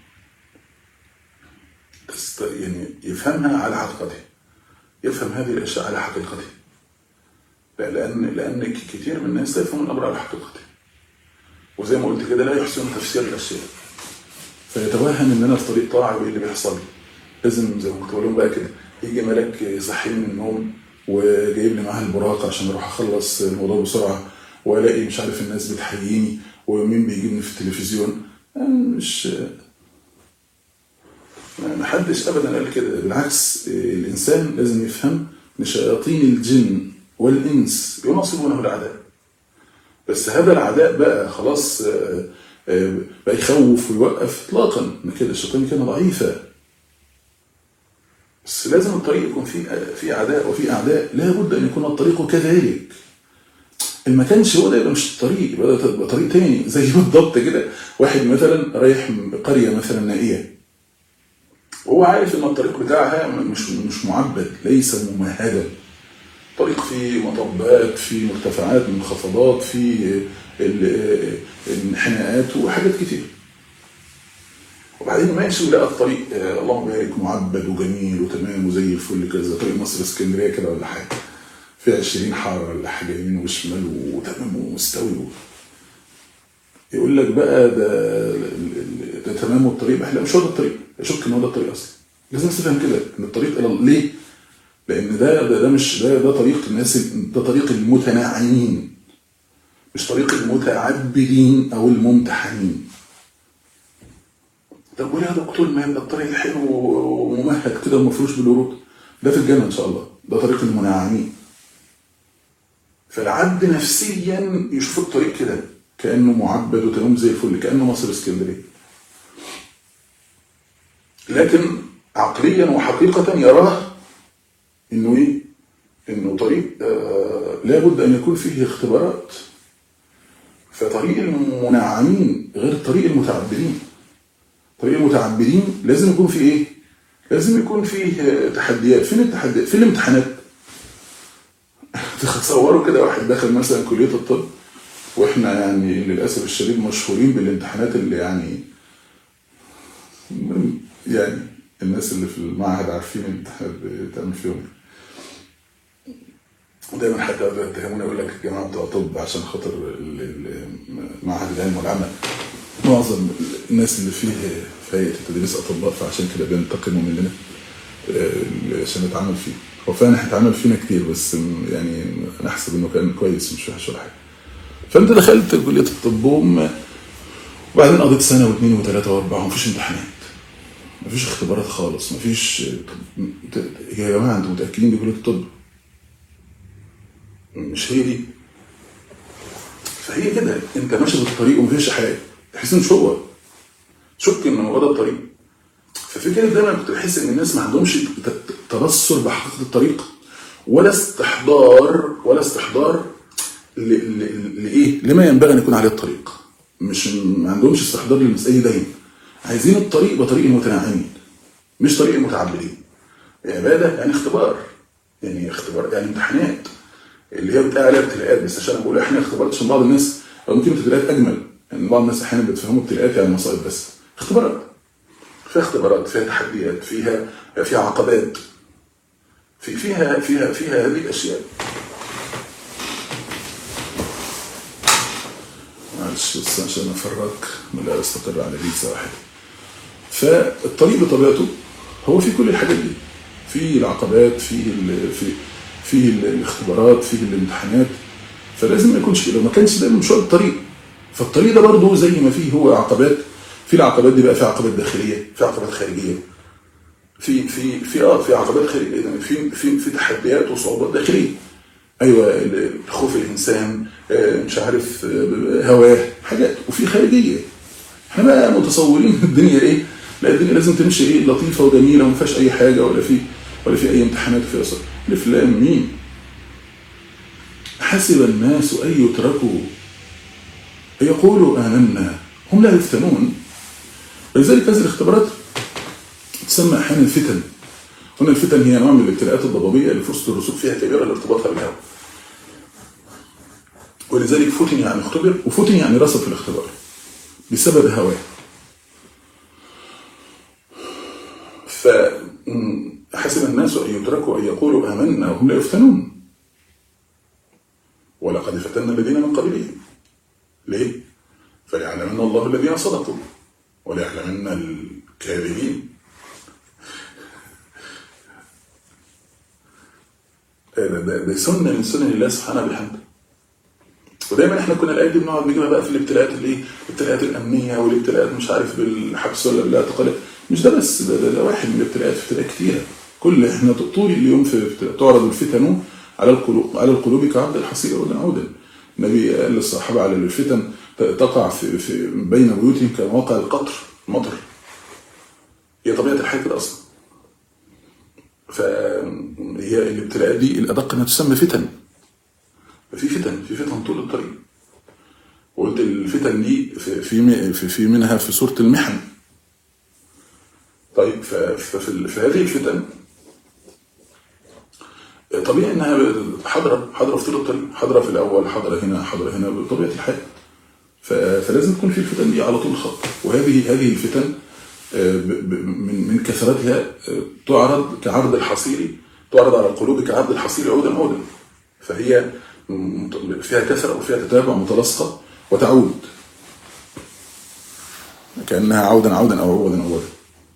تست يعني يفهمها على حقيقته يفهم هذه الاشياء على حقيقته لا لان لان ك- كتير من الناس لا يفهمون الامر على حقيقته وزي ما قلت كده لا يحسن تفسير الاشياء فيتوهم ان انا في طريق طاعه وايه اللي بيحصل لي لازم زي ما كنت بقول لهم بقى كده يجي ملاك يصحيني من النوم وجايب لي معاه البراق عشان اروح اخلص الموضوع بسرعه والاقي مش عارف الناس بتحييني ومين بيجيبني في التلفزيون أنا مش ما حدش ابدا قال كده بالعكس الانسان لازم يفهم ان شياطين الجن والانس يناصبونه العداء بس هذا العداء بقى خلاص آه، آه، بقى يخوف ويوقف اطلاقا ان كده الشيطان كان ضعيفا بس لازم الطريق يكون فيه في عداء وفي اعداء لابد ان يكون الطريق كذلك ان ما كانش هو ده يبقى مش طريق يبقى ده يبقى طريق تاني زي بالضبط كده واحد مثلا رايح قريه مثلا نائيه وهو عارف ان الطريق بتاعها مش مش معبد ليس ممهدا طريق فيه مطبات فيه مرتفعات منخفضات فيه ال- الانحناءات وحاجات كتير وبعدين ماشي ولقى الطريق آه، اللهم بارك معبد وجميل وتمام وزي الفل كده زي طريق مصر اسكندريه كده ولا حاجه في 20 حاره ولا حاجه يمين وشمال وتمام ومستوي يقول لك بقى ده ال- ال- ده تمام والطريق بقى لا مش هو ده الطريق يشك ان هو ده الطريق اصلا لازم تفهم كده ان الطريق الى ال- ليه؟ لان ده ده, ده مش ده ده طريق الناس ال- ده طريق المتنعمين مش طريق المتعبدين او الممتحنين طب وليه يا دكتور ما يبقى الطريق الحلو وممهد كده ومفروش بالورود ده في الجنه ان شاء الله ده طريق المنعمين فالعبد نفسيا يشوف الطريق كده كانه معبد وتمام زي الفل كانه مصر اسكندريه لكن عقليا وحقيقه يراه انه ايه؟ انه طريق آه لابد ان يكون فيه اختبارات فطريق المنعمين غير طريق المتعبدين طريق المتعبدين لازم يكون فيه ايه؟ لازم يكون فيه آه، تحديات فين التحديات؟ فين الامتحانات؟ تصوروا كده واحد دخل مثلا كليه الطب واحنا يعني للاسف الشديد مشهورين بالامتحانات اللي يعني يعني الناس اللي في المعهد عارفين الامتحانات بتعمل فيهم إيه. دايما حتى يقعدوا يتهمونا يقول لك الجماعه بتوع طب عشان خاطر ال- ال- معهد العلم والعمل معظم الناس اللي فيه في هيئه التدريس اطباء فعشان كده بينتقموا مننا آه، عشان نتعامل فيه هو فعلا احنا اتعمل فينا كتير بس يعني انا احسب انه كان كويس مش وحش ولا حاجه فانت دخلت كليه الطب وم- وبعدين قضيت سنه واثنين وثلاثه واربعه ومفيش امتحانات مفيش اختبارات خالص مفيش طب يا جماعه انتوا متاكدين دي كليه الطب مش هي دي فهي كده انت ماشي في الطريق ومفيش حاجه تحس ان مش هو شك ان هو ده الطريق ففكرة دايما كنت بحس ان الناس ما عندهمش ت- ت- تبصر بحقيقه الطريق ولا استحضار ولا استحضار ل- ل- لايه؟ لما ينبغي ان يكون عليه الطريق. مش ما عندهمش استحضار للمسألة دايما. عايزين الطريق بطريق المتنعمين مش طريق المتعبدين. عباده يعني اختبار يعني اختبار يعني امتحانات اللي هي بتقال عليها ابتلاءات بس عشان أنا بقول احنا اختبارات عشان بعض الناس او ممكن ابتلاءات اجمل يعني بعض الناس احيانا بتفهموا ابتلاءات يعني مصائب بس اختبارات فيها اختبارات فيها تحديات فيها فيها عقبات في فيها فيها فيها هذه الاشياء معلش بس عشان افرق لا استقر على ليسه واحده فالطريق بطبيعته هو في كل الحاجات دي في العقبات فيه ال في فيه ال- الاختبارات فيه الامتحانات فلازم ما يكونش كده لو ما كانش ده مش هو الطريق فالطريق ده برضه زي ما فيه هو عقبات في العقبات دي بقى في عقبات داخليه في عقبات خارجيه في في في اه في عقبات خارجيه يعني في في في تحديات وصعوبات داخليه ايوه ال- خوف الانسان آه، مش عارف آه، هواه حاجات وفي خارجيه احنا بقى متصورين الدنيا ايه لا الدنيا لازم تمشي ايه لطيفه وجميله وما فيهاش اي حاجه ولا في ولا في اي امتحانات فيها صعب الف لام ميم حسب الناس ان يتركوا ان يقولوا امنا هم لا يفتنون ولذلك هذه الاختبارات تسمى احيانا فتن هنا الفتن هي نوع من الابتلاءات الضبابيه اللي فرصه الرسوخ فيها كبيره لارتباطها بالهوى ولذلك فتن يعني اختبر وفتن يعني رسب في الاختبار بسبب هواه فحسب الناس ان يتركوا ان يقولوا امنا وهم لا يفتنون ولقد فتنا الذين من قبلهم ليه؟ فليعلمن الله الذين صدقوا وليعلمن الكاذبين ده, ده, ده سنه من سنن الله سبحانه وبحمده ودايما احنا كنا الايات دي بنقعد نجيبها بقى في الابتلاءات الايه؟ الابتلاءات الامنيه والابتلاءات مش عارف بالحبس ولا بالاعتقال مش ده بس ده, ده, ده واحد من الابتلاءات في ابتلاءات كتيره كل احنا طول اليوم في ابتلاء- تعرض الفتن على القلوب على القلوب كعبد الحصير عودا عودا النبي قال للصحابه على الفتن تقع في, في بين بيوتهم كمواقع القطر المطر هي طبيعه الحياه كده اصلا فهي الابتلاءات دي الادق انها تسمى فتن ففي فتن في فتن طول الطريق وقلت الفتن دي في في في, في منها في سوره المحن طيب ف- ففي في هذه الفتن طبيعي انها حاضره حاضره في طول الطريق حاضره في الاول حاضره هنا حاضره هنا بطبيعه الحال ف- فلازم تكون في الفتن دي على طول خط وهذه هذه الفتن آه، ب- ب- من من كثرتها آه، تعرض كعرض الحصير تعرض على القلوب كعرض الحصير عودا عودا فهي م- فيها كثره وفيها تتابع متلاصقه وتعود كانها عودا عودا او عودا عودا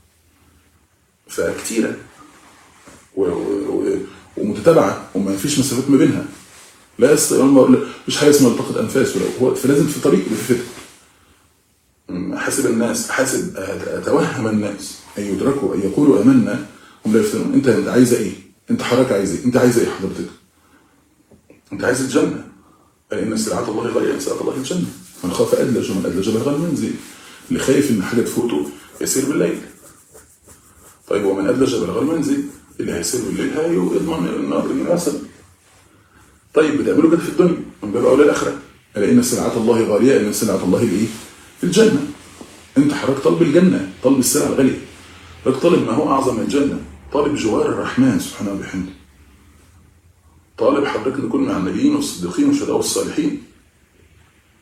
فكتيره و- و- و- ومتتابعه وما فيش مسافات ما بينها لا يست... مش حاجه اسمها التقط انفاس ولا هو فلازم في طريق في فتن حاسب الناس حاسب اتوهم الناس ان يدركوا ان يقولوا امنا هم لا يفتنون انت انت عايزه ايه؟ انت حضرتك عايز ايه؟ انت عايزه ايه حضرتك؟ انت عايز الجنه قال ان سلعه الله غاليه ان سلعه الله الجنه من خاف ادلج ومن ادلج بلغ المنزل اللي خايف ان حاجه تفوته يسير بالليل طيب ومن ادلج بلغ المنزل اللي هيسير بالليل هيضمن النار المناسب طيب بتعملوا كده في الدنيا من باب اولى الاخره الا ان سلعه الله غاليه ان سلعه الله الايه؟ الجنه انت حضرتك طالب الجنه طالب السلعه الغاليه حضرتك طالب ما هو اعظم من الجنه طالب جوار الرحمن سبحانه وبحمده طالب حضرتك نكون مع النبيين والصديقين والشهداء والصالحين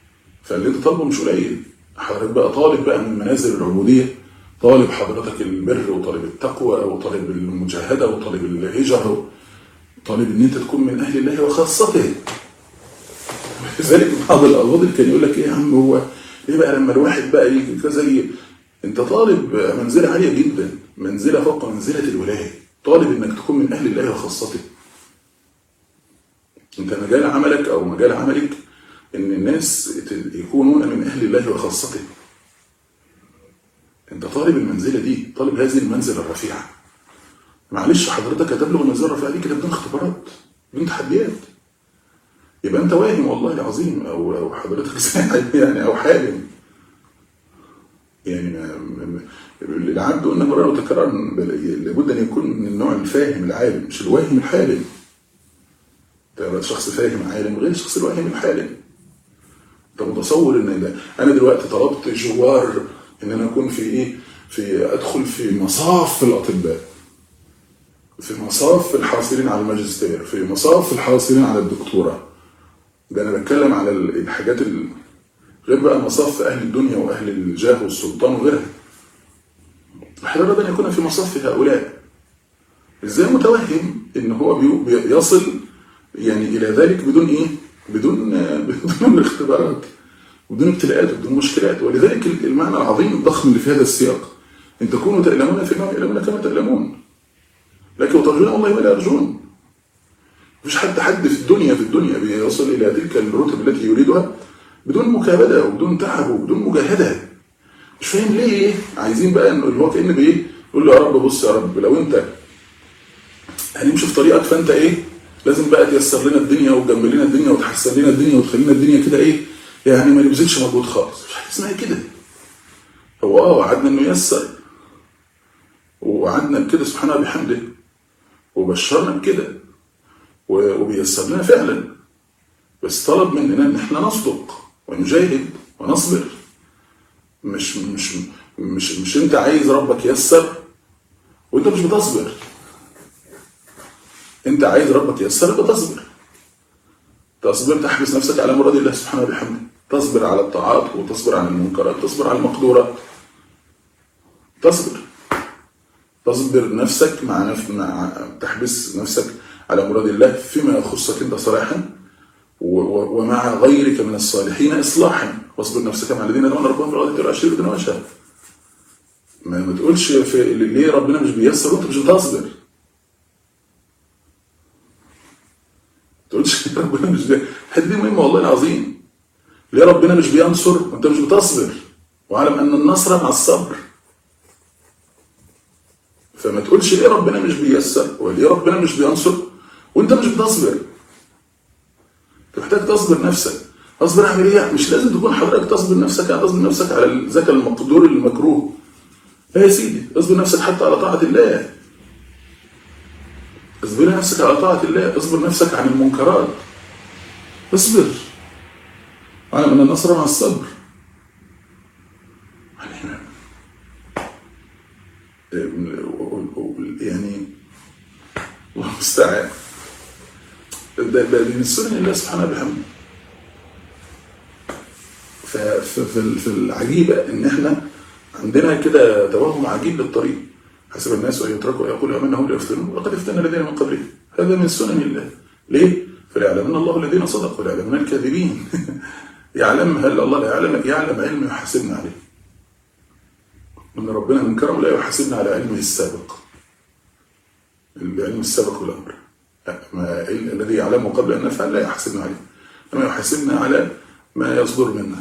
فاللي انت طالبه مش قليل حضرتك بقى طالب بقى من منازل العبوديه طالب حضرتك البر وطالب التقوى وطالب المجاهده وطالب الهجره طالب ان انت تكون من اهل الله وخاصته لذلك بعض الافاضل كان يقول لك ايه يا عم هو ايه بقى لما الواحد بقى يجي كذا ي- انت طالب منزله عاليه جدا منزله فوق منزله الولايه طالب انك تكون من اهل الله وخاصته انت مجال عملك او مجال عملك ان الناس ت- يكونون من اهل الله وخاصته انت طالب المنزله دي طالب هذه المنزله الرفيعه معلش حضرتك هتبلغ المنزله الرفيعه دي كده بدون اختبارات بدون تحديات يبقى انت واهم والله العظيم او او حضرتك ساعد يعني او حالم يعني ما- ما- ما- العبد قلنا مرة وتكرارا بل- لابد ان يكون من النوع الفاهم العالم مش الواهم الحالم تبقى شخص فاهم عالم غير الشخص الواهم الحالم انت متصور ان ده انا دلوقتي طلبت جوار ان انا اكون في ايه في ادخل في مصاف الاطباء في مصاف الحاصلين على الماجستير في مصاف الحاصلين على الدكتوراه ده انا بتكلم على ال- الحاجات ال... غير بقى مصاف اهل الدنيا واهل الجاه والسلطان وغيرها احنا ربنا يكون في مصاف هؤلاء ازاي متوهم ان هو بي- بيصل يعني الى ذلك بدون ايه بدون بدون اختبارات بدون ابتلاءات بدون مشكلات ولذلك المعنى العظيم الضخم اللي في هذا السياق ان تكونوا تألمون فانهم يألمون كما تألمون لكن وترجون الله ولا يرجون مفيش حد حد في الدنيا في الدنيا بيصل الى تلك الرتب التي يريدها بدون مكابده وبدون تعب وبدون مجاهده مش فاهم ليه عايزين بقى انه اللي هو كان بايه يقول له يا رب بص يا رب لو انت هنمشي في طريقك فانت ايه لازم بقى تيسر لنا الدنيا وتجمل لنا الدنيا وتحسن لنا الدنيا وتخلينا الدنيا كده ايه يعني ما نبذلش مجهود خالص مش حاجه اسمها كده هو اه وعدنا انه ييسر ووعدنا بكده سبحانه بحمده وبشرنا بكده و- وبيسر لنا فعلا بس طلب مننا ان احنا نصدق ونجاهد ونصبر مش مش مش مش انت عايز ربك ييسر وانت مش بتصبر انت عايز ربك ييسر يبقى تصبر تصبر تحبس نفسك على مراد الله سبحانه وبحمده تصبر على الطاعات وتصبر عن المنكرات تصبر على المقدورات تصبر تصبر نفسك مع نف... مع تحبس نفسك على مراد الله فيما يخصك انت صلاحا و... و... ومع غيرك من الصالحين اصلاحا واصبر نفسك مع الذين يدعون ربهم بالغداة والعشي يريدون وجهه ما, ما تقولش في... ليه ربنا مش بيسر وانت مش بتصبر ما تقولش ليه ربنا مش بي... الحته دي مهمه والله العظيم ليه ربنا مش بينصر وانت مش بتصبر واعلم ان النصر مع الصبر فما تقولش ليه ربنا مش بييسر وليه ربنا مش بينصر وانت مش بتصبر انت محتاج تصبر نفسك اصبر اعمل ايه مش لازم تكون حضرتك تصبر نفسك يعني تصبر نفسك على الذكاء المقدور المكروه لا يا سيدي اصبر نفسك حتى على طاعه الله اصبر نفسك على طاعه الله اصبر نفسك عن المنكرات اصبر اعلم ان النصر مع الصبر يعني الله المستعان ده ده من سنن الله سبحانه وبحمده ففي في العجيبه ان احنا عندنا كده توهم عجيب للطريق حسب الناس ان يتركوا يقولوا امنا هم ليفتنون وقد افتنا الذين من قبلهم هذا من سنن الله ليه؟ فليعلمن الله الذين صدقوا ويعلمن الكاذبين يعلم هل الله لا يعلم يعلم علم يحاسبنا عليه ان ربنا من كرم لا يحاسبنا على علمه السابق العلم السابق والامر ما الذي يعلمه قبل ان نفعل لا يحاسبنا عليه انما يحاسبنا على ما يصدر منا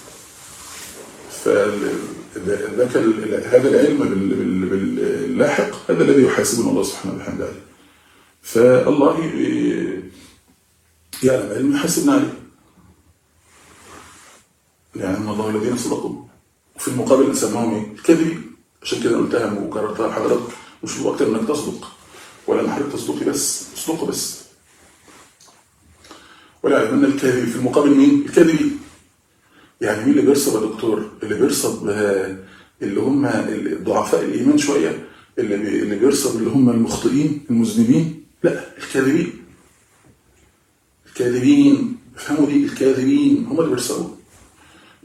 فذاك هذا العلم باللاحق هذا الذي يحاسبنا الله سبحانه وتعالى عليه فالله يعلم علم يحاسبنا عليه يعلم الله الذين صدقوا وفي المقابل سماهم ايه؟ الكاذبين عشان كده قلتها وكررتها لحضرتك مش الوقت انك تصدق ولا ان حضرتك تصدقي بس تصدق بس ولا يعلمن الكاذب في المقابل مين؟ الكاذبين يعني مين اللي بيرصد يا دكتور؟ اللي بيرصد اللي هم ضعفاء الايمان شويه اللي بي اللي بيرصد اللي هم المخطئين المذنبين لا الكاذبين الكاذبين افهموا دي الكاذبين هم اللي بيرصدوا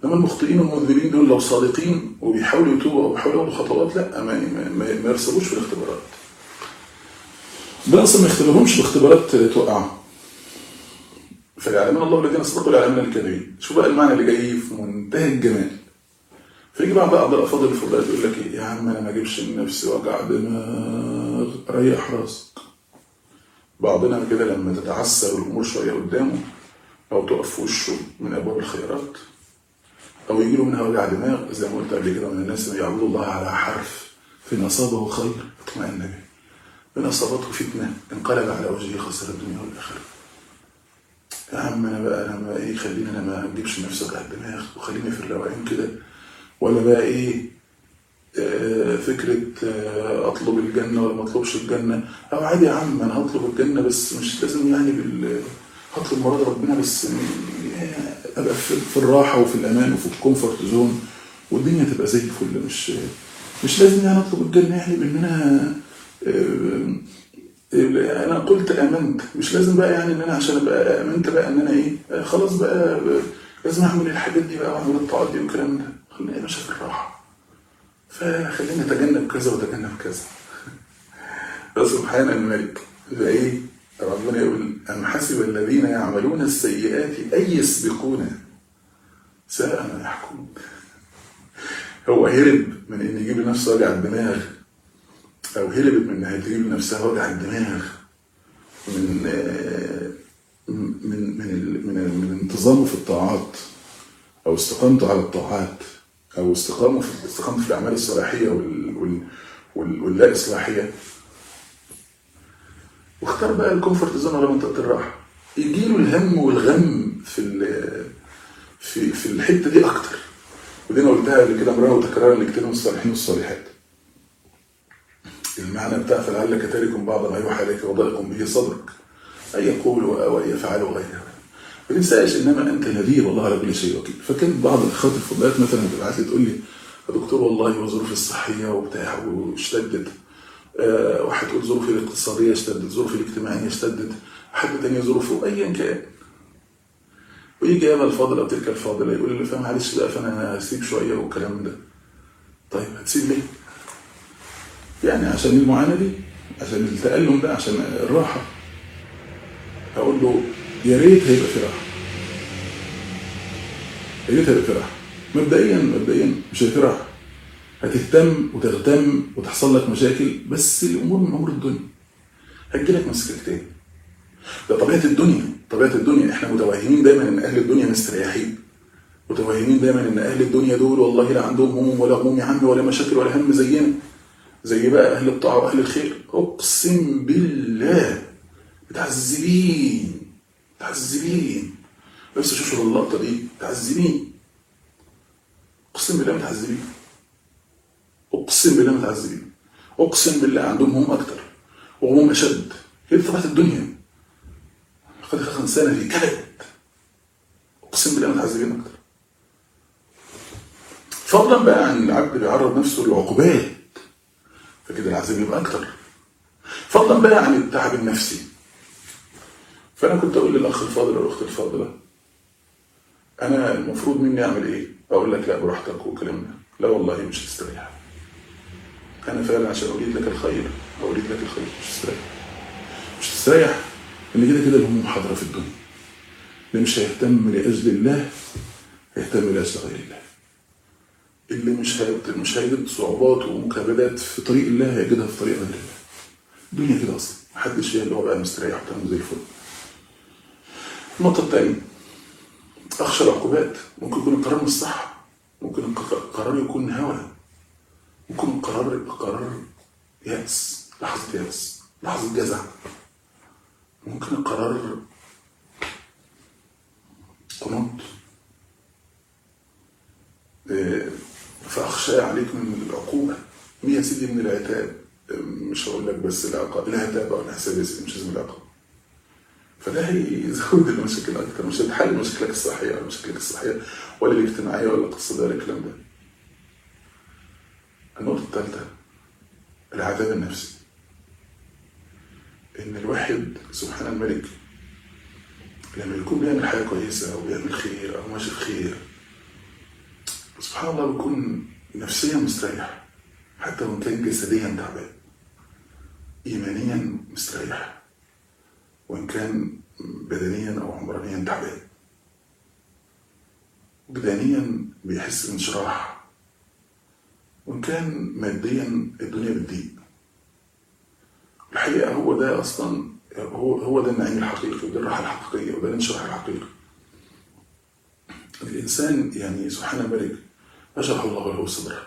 انما المخطئين والمذنبين دول لو صادقين وبيحاولوا يتوبوا او بيحاولوا ياخدوا خطوات لا ما ما, ما, ما يرسبوش في الاختبارات ربنا اصلا ما يختبرهمش باختبارات توقعهم فيعلمنا الله الذين صدقوا ويعلمنا الكاذبين شوف بقى المعنى اللي جاي في منتهى الجمال فيجي بعض بعض الافاضل الفضلاء يقول لك ايه يا عم انا ما اجيبش لنفسي وجع دماغ ريح راسك بعضنا كده لما تتعسر الامور شويه قدامه او تقف في وشه من ابواب الخيرات او يجي له منها وجع دماغ زي ما قلت قبل كده من الناس اللي يعبد الله على حرف فان اصابه خير اطمئن به وان اصابته فتنه انقلب على وجهه خسر الدنيا والاخره يا عم انا بقى انا ما ايه خليني انا ما اجيبش نفسي وجع الدماغ وخليني في الروقان كده ولا بقى ايه آه، فكرة آه، أطلب الجنة ولا ما أطلبش الجنة أو عادي يا عم أنا هطلب الجنة بس مش لازم يعني بال هطلب مراد ربنا بس يعني أبقى في في الراحة وفي الأمان وفي الكومفورت زون والدنيا تبقى زي الفل مش مش لازم يعني أطلب الجنة يعني بإن أنا آه، آه، أنا قلت آمنت مش لازم بقى يعني إن أنا عشان أبقى آمنت بقى إن أنا إيه آه، خلاص بقى آه، لازم أعمل الحاجات دي بقى وأعمل الطاعات دي والكلام ده خلينا يا باشا في الراحة فخلينا نتجنب كذا وتجنب كذا فسبحان الملك فايه ربنا يقول أم حسب الذين يعملون السيئات أن يسبقونا ساء ما يحكمون هو هرب من ان يجيب لنفسه وجع الدماغ او هربت من انها تجيب لنفسها وجع الدماغ من آه، من من ال- من, ال- من انتظامه في الطاعات او استقامته على الطاعات او استقامه في استقامته في الاعمال الصلاحيه وال وال وال واللا اصلاحيه واختار بقى الكومفورت زون ولا منطقه الراحه يجي له الهم والغم في ال- في في الحته دي اكتر ودي انا قلتها قبل كده مره وتكرارا لكتير من الصالحين والصالحات المعنى بتاع فلعلك تارك بعض ما يوحى اليك وضائق به صدرك ان يقولوا او ان يفعلوا غيرها ما تنساش انما انت نذير والله على كل شيء وكيل فكانت بعض الاخوات الفضلات مثلا تبعت لي تقول لي يا دكتور والله وظروفي الصحيه وبتاع واشتدت آه، واحد تقول ظروفي الاقتصاديه اشتدت ظروفي الاجتماعيه اشتدت حد تاني ظروفه ايا كان ويجي هذا الفاضل او تلك الفاضله يقول لي فاهم معلش بقى فانا هسيب شويه والكلام ده طيب هتسيب ليه؟ يعني عشان المعاناه دي عشان التألم ده عشان الراحه اقول له يا ريت هيبقى في راحه يا ريت هيبقى في راحه مبدئيا مبدئيا مش هيبقى في راحه هتهتم وتغتم وتحصل لك مشاكل بس الامور من امور الدنيا هتجيلك مسكك تاني ده طبيعه الدنيا طبيعه الدنيا احنا متوهمين دايما ان اهل الدنيا مستريحين متوهمين دايما ان اهل الدنيا دول والله لا عندهم هموم ولا غموم يا عم ولا مشاكل ولا هم زينا زي بقى اهل الطاعه واهل الخير اقسم بالله متعذبين متعذبين بس شوفوا اللقطه دي متعذبين اقسم بالله متعذبين اقسم بالله متعذبين اقسم بالله عندهم هموم اكتر وهموم اشد هي دي طبيعه الدنيا لقد خلق انسانا في كبد اقسم بالله متعذبين اكتر فضلا بقى عن العبد بيعرض نفسه للعقوبات فكده العذاب يبقى اكتر فضلا بقى عن التعب النفسي فانا كنت اقول للاخ الفاضل والاخت الفاضله انا المفروض مني اعمل ايه اقول لك لا براحتك والكلام ده لا والله مش هتستريح انا فعلا عشان اريد لك الخير اريد لك الخير مش هتستريح مش هتستريح ان كده كده الهموم حاضره في الدنيا اللي مش هيهتم لاجل الله هيهتم لاجل غير الله اللي مش هيجد مش هيجد صعوبات ومكابدات في طريق الله هيجدها في طريق غير الله الدنيا كده اصلا محدش فيها اللي هو بقى مستريح وتمام زي الفل النقطة الثانية أخشى العقوبات ممكن يكون القرار مش صح ممكن القرار يكون هوى ممكن القرار يبقى قرار يأس لحظة يأس لحظة جزع ممكن القرار قنوط إيه، فأخشى عليك من العقوبة مية سيدي من العتاب إيه، مش هقول لك بس العقاب العتاب أو الحساب يا سيدي مش لازم العقاب فده هيزود المشاكل اكتر مش هتحل مشاكلك الصحيه ولا مشاكلك الصحيه ولا الاجتماعيه ولا الاقتصاديه ولا الكلام ده. النقطه الثالثه العذاب النفسي. ان الواحد سبحان الملك لما يكون بيعمل حاجه كويسه او بيعمل خير او ماشي في خير سبحان الله بيكون نفسيا مستريح حتى وإن كان جسديا تعبان إيمانيا مستريح وإن كان بدنيا أو عمرانيا تعبان وجدانيا بيحس بانشراح وإن كان ماديا الدنيا بتضيق الحقيقة هو ده أصلا هو هو ده النعيم الحقيقي وده الراحة الحقيقية وده الانشراح الحقيقي الإنسان يعني سبحان الملك يشرح الله له صدره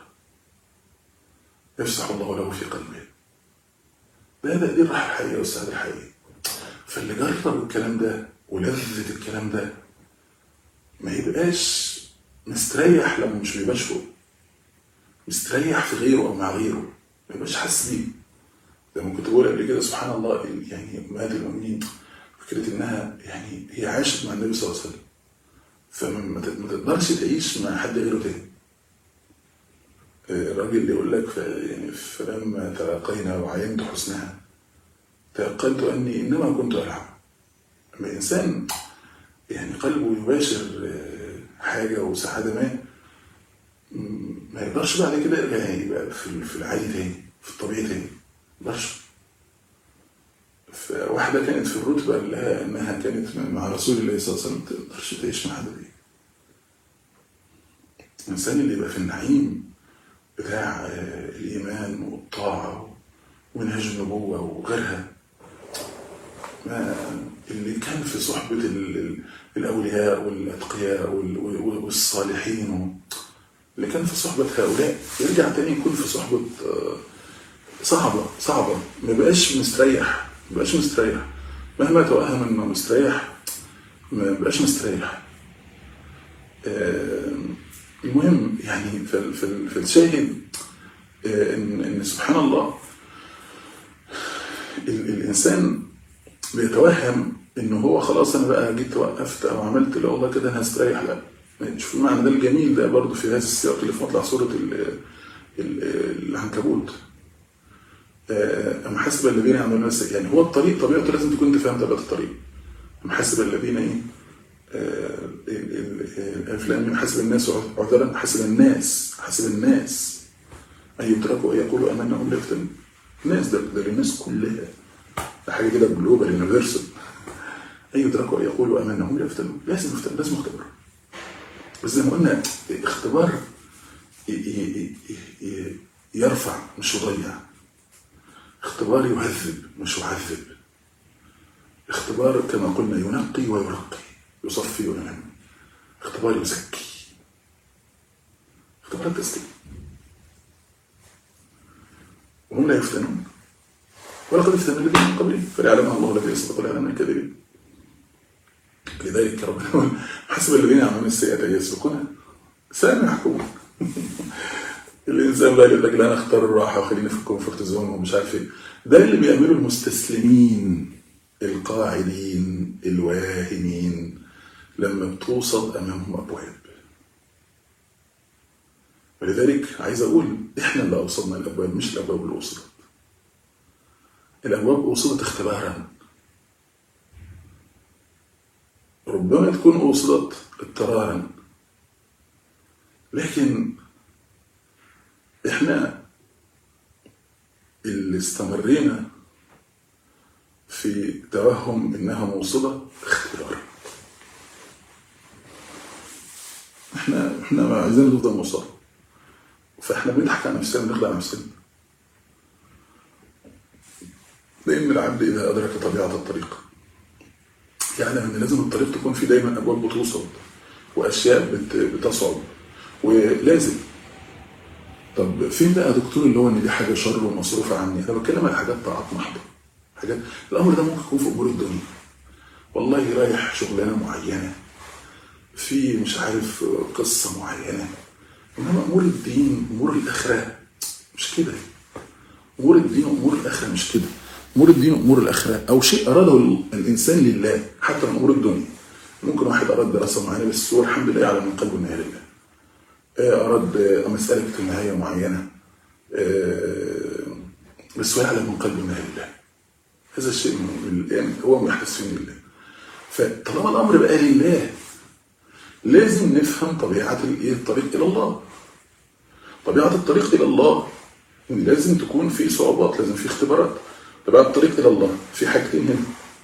يفسح الله له في قلبه ده ده دي الراحة الحقيقية والسعادة الحقيقية فاللي جرب الكلام ده ولذة الكلام ده ما يبقاش مستريح لما مش بيباشره مستريح في غيره او مع غيره ما يبقاش حاسس بيه زي ما كنت بقول قبل كده سبحان الله يعني امهات المؤمنين فكره انها يعني هي عاشت مع النبي صلى الله عليه وسلم فما تقدرش تعيش مع حد غيره تاني الراجل اللي يقول لك ف- يعني فلما تلاقينا وعينت حسنها تيقنت اني انما كنت العب لما الانسان يعني قلبه يباشر آه، حاجه وسعاده ما م- ما يقدرش بعد كده يرجع يعني يبقى في في العادي تاني في الطبيعي تاني ما يقدرش فواحدة كانت في الرتبة اللي هي إنها كانت مع رسول الله صلى الله عليه وسلم ما تقدرش تعيش مع حد دي الإنسان اللي يبقى في النعيم بتاع آه، الإيمان والطاعة ومنهج النبوة وغيرها ما اللي كان في صحبة ال- ال- الأولياء والأتقياء وال- وال- والصالحين و- اللي كان في صحبة هؤلاء يرجع تاني يكون في صحبة آه، صعبة صعبة ما بقاش مستريح ما بقاش مستريح مهما توهم انه مستريح ما بقاش مستريح آه، المهم يعني في ال- في ال- في الشاهد آه، ان ان سبحان الله ال- الانسان بيتوهم انه هو خلاص انا بقى جيت وقفت او عملت لا والله كده انا هستريح لا شوف المعنى ده الجميل ده برضه في هذا السياق اللي في مطلع سوره ال- ال- العنكبوت آه، أم حسب الذين يعملون السيئات يعني هو الطريق طبيعته لازم تكون انت فاهم طبيعه الطريق أم حسب الذين ايه آه، ال- ال- ال- الافلام حسب الناس عذرا حسب الناس حسب الناس ان يتركوا ان يقولوا امنا هم لا يفتنون الناس ده, ده للناس كلها ده حاجه كده جلوبال يونيفرسال ان يتركوا ان يقولوا امنا هم لا يفتنون لازم يفتن لازم اختبار بس زي ما قلنا اختبار ي- ي- ي- ي- يرفع مش يضيع اختبار يهذب مش يعذب اختبار كما قلنا ينقي ويرقي يصفي وينمي اختبار يزكي اختبار تزكية وهم لا يفتنون ولقد افتنوا الذين من قبلهم فليعلمها الله الذي يصدق واليعلم الكاذبين لذلك ربنا يقول حسب الذين يعملون السيئات ان يسبقونا ساء ما يحكمون الانسان بقى يقول لك لا انا اختار الراحه وخليني في الكومفورت زون ومش عارف ايه ده اللي بيعمله المستسلمين القاعدين الواهمين لما بتوصل امامهم ابواب ولذلك عايز اقول احنا اللي اوصلنا الابواب مش الابواب اللي وصلت الابواب وصلت اختبارا ربما تكون وصلت اضطرارا لكن احنا اللي استمرينا في توهم انها موصله اختبار احنا احنا عايزين نفضل موصله فاحنا بنضحك على نفسنا بنخدع نفسنا لان العبد اذا ادرك طبيعه الطريق يعلم ان لازم الطريق تكون فيه دايما ابواب بتوصل واشياء بت- بتصعب ولازم طب فين بقى يا دكتور اللي هو ان دي حاجه شر ومصروفه عني انا بتكلم على حاجات طاعات محضه حاجات الامر ده ممكن يكون في امور الدنيا والله رايح شغلانه معينه في مش عارف قصه معينه انما امور الدين امور الاخره مش كده امور الدين وامور الاخره مش كده امور الدين وامور الاخره او شيء اراده ال- الانسان لله حتى من امور الدنيا ممكن واحد اراد دراسه معينه بس هو الحمد لله يعلم من قلبه انها لله آه، اراد آه، مساله اجتماعيه معينه آه، بس هو يعلم من قلبه انها لله هذا الشيء من- من- يعني هو محدث فيه لله فطالما الامر بقى لله لازم نفهم طبيعة الايه الطريق إلى الله طبيعة الطريق إلى الله إن لازم تكون في صعوبات لازم في اختبارات طبيعة الطريق إلى الله في حاجتين هنا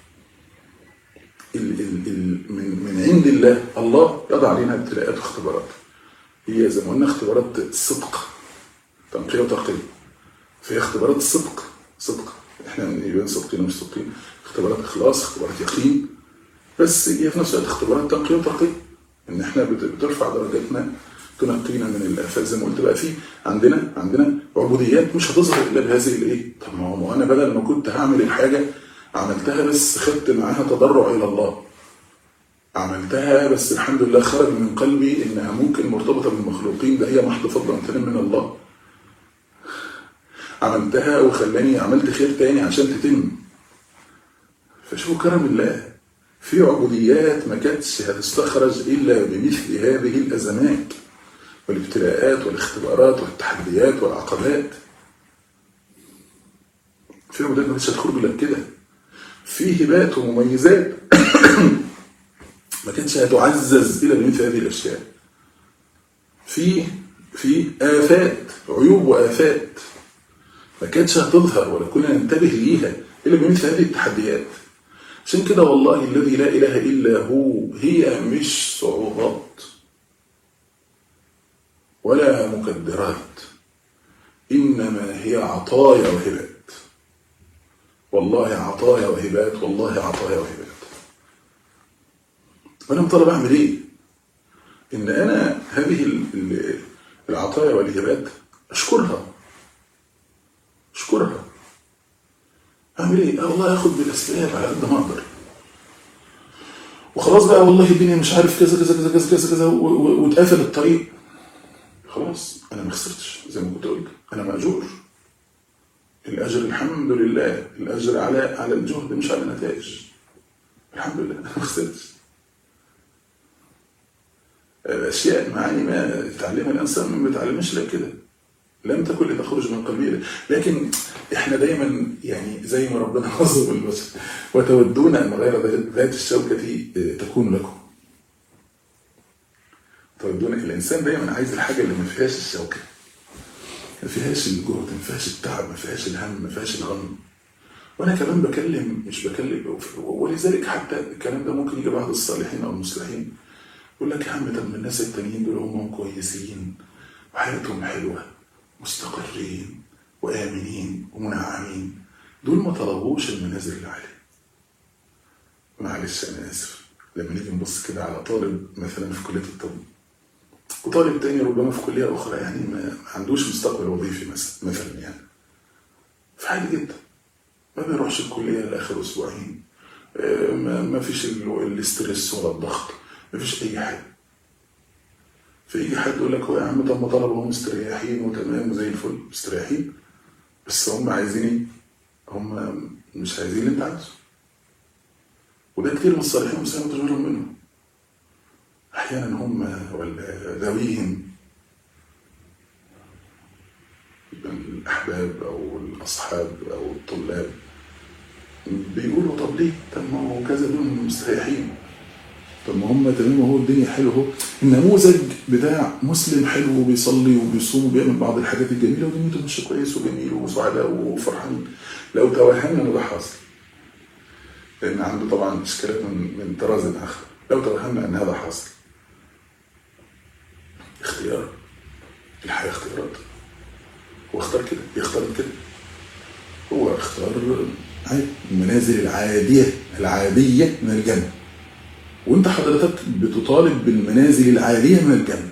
ال ال ال من من عند الله الله يضع علينا ابتلاءات واختبارات هي زي ما قلنا اختبارات صدق تنقية وترقية فهي اختبارات الصدق صدق احنا يبان صدقين ومش صدقين اختبارات اخلاص اختبارات يقين بس هي في نفس الوقت اختبارات تنقية وترقية ان احنا بت- بترفع درجاتنا تنقينا من الافات زي ما قلت بقى في عندنا عندنا عبوديات مش هتظهر الا بهذه الايه طب ما هو ما انا بدل ما كنت هعمل الحاجه عملتها بس خدت معاها تضرع الى الله عملتها بس الحمد لله خرج من قلبي انها ممكن مرتبطه بالمخلوقين ده هي محض فضل وامتنان من الله عملتها وخلاني عملت خير تاني عشان تتم فشوفوا كرم الله في عبوديات ما كانتش هتستخرج الا بمثل هذه الازمات والابتلاءات والاختبارات والتحديات والعقبات في عبوديات ما كانتش هتخرج الا بكده في هبات ومميزات ما كانتش هتعزز الا بمثل هذه الاشياء في في آفات عيوب وآفات ما كانتش هتظهر ولا كنا ننتبه ليها إلا بمثل هذه التحديات عشان كده والله الذي لا إله إلا هو هي مش صعوبات ولا مكدرات إنما هي عطايا وهبات والله عطايا وهبات والله عطايا وهبات وأنا مطالب أعمل إيه؟ إن أنا هذه ال- ال- العطايا والهبات أشكرها أشكرها أعمل إيه؟ آه والله آخد بالأسباب على قد ما أقدر وخلاص بقى والله الدنيا مش عارف كذا كذا كذا كذا كذا كذا و- و- واتقفل الطريق خلاص أنا ما خسرتش زي ما كنت قلت أنا مأجور الأجر الحمد لله الأجر على على الجهد مش على النتائج الحمد لله أنا ما خسرتش أشياء معاني ما يتعلمها الإنسان ما بيتعلمش إلا كده لم تكن لتخرج من قلبي لكن احنا دايما يعني زي ما ربنا وصف البشر وتودون ان غير ذات الشوكة تكون لكم تودون الانسان دايما عايز الحاجه اللي ما فيهاش الشوكه ما فيهاش الجهد ما فيهاش التعب ما فيهاش الهم ما فيهاش الغم وانا كمان بكلم مش بكلم ولذلك حتى الكلام ده ممكن يجي بعض الصالحين او المصلحين يقول لك يا عم طب ما الناس التانيين دول هم كويسين وحياتهم حلوه مستقرين وآمنين ومنعمين دول ما طلبوش المنازل العالية معلش أنا آسف لما نيجي نبص كده على طالب مثلا في كلية الطب وطالب تاني ربما في كلية أخرى يعني ما عندوش مستقبل وظيفي مثلا مثلا يعني فعادي جدا ما بيروحش الكلية لآخر أسبوعين آه، ما ما فيش ال- الاسترس ولا الضغط ما فيش أي حاجة فيجي حد يقول لك هو يا عم طب ما طلبوا هم مستريحين وتمام وزي الفل مستريحين بس هم عايزين ايه؟ هم مش عايزين اللي انت عايزه وده كتير من الصالحين والمسلمين تجارهم منهم احيانا هم ولا ذويهم الاحباب او الاصحاب او الطلاب بيقولوا طب ليه؟ طب ما هو كذا دول مستريحين طب ما هم تمام اهو الدنيا حلوه اهو النموذج بتاع مسلم حلو وبيصلي وبيصوم وبيعمل بعض الحاجات الجميله ودنيته ماشيه كويس وجميل وسعداء وفرحانين لو توهمنا ان ده حاصل لان عنده طبعا اشكالات من من طراز اخر لو توهمنا ان هذا حاصل اختيار الحياه اختيارات هو اختار كده يختار كده هو اختار عادي المنازل العاديه العاديه من الجنه وانت حضرتك بتطالب بالمنازل العالية من الجنة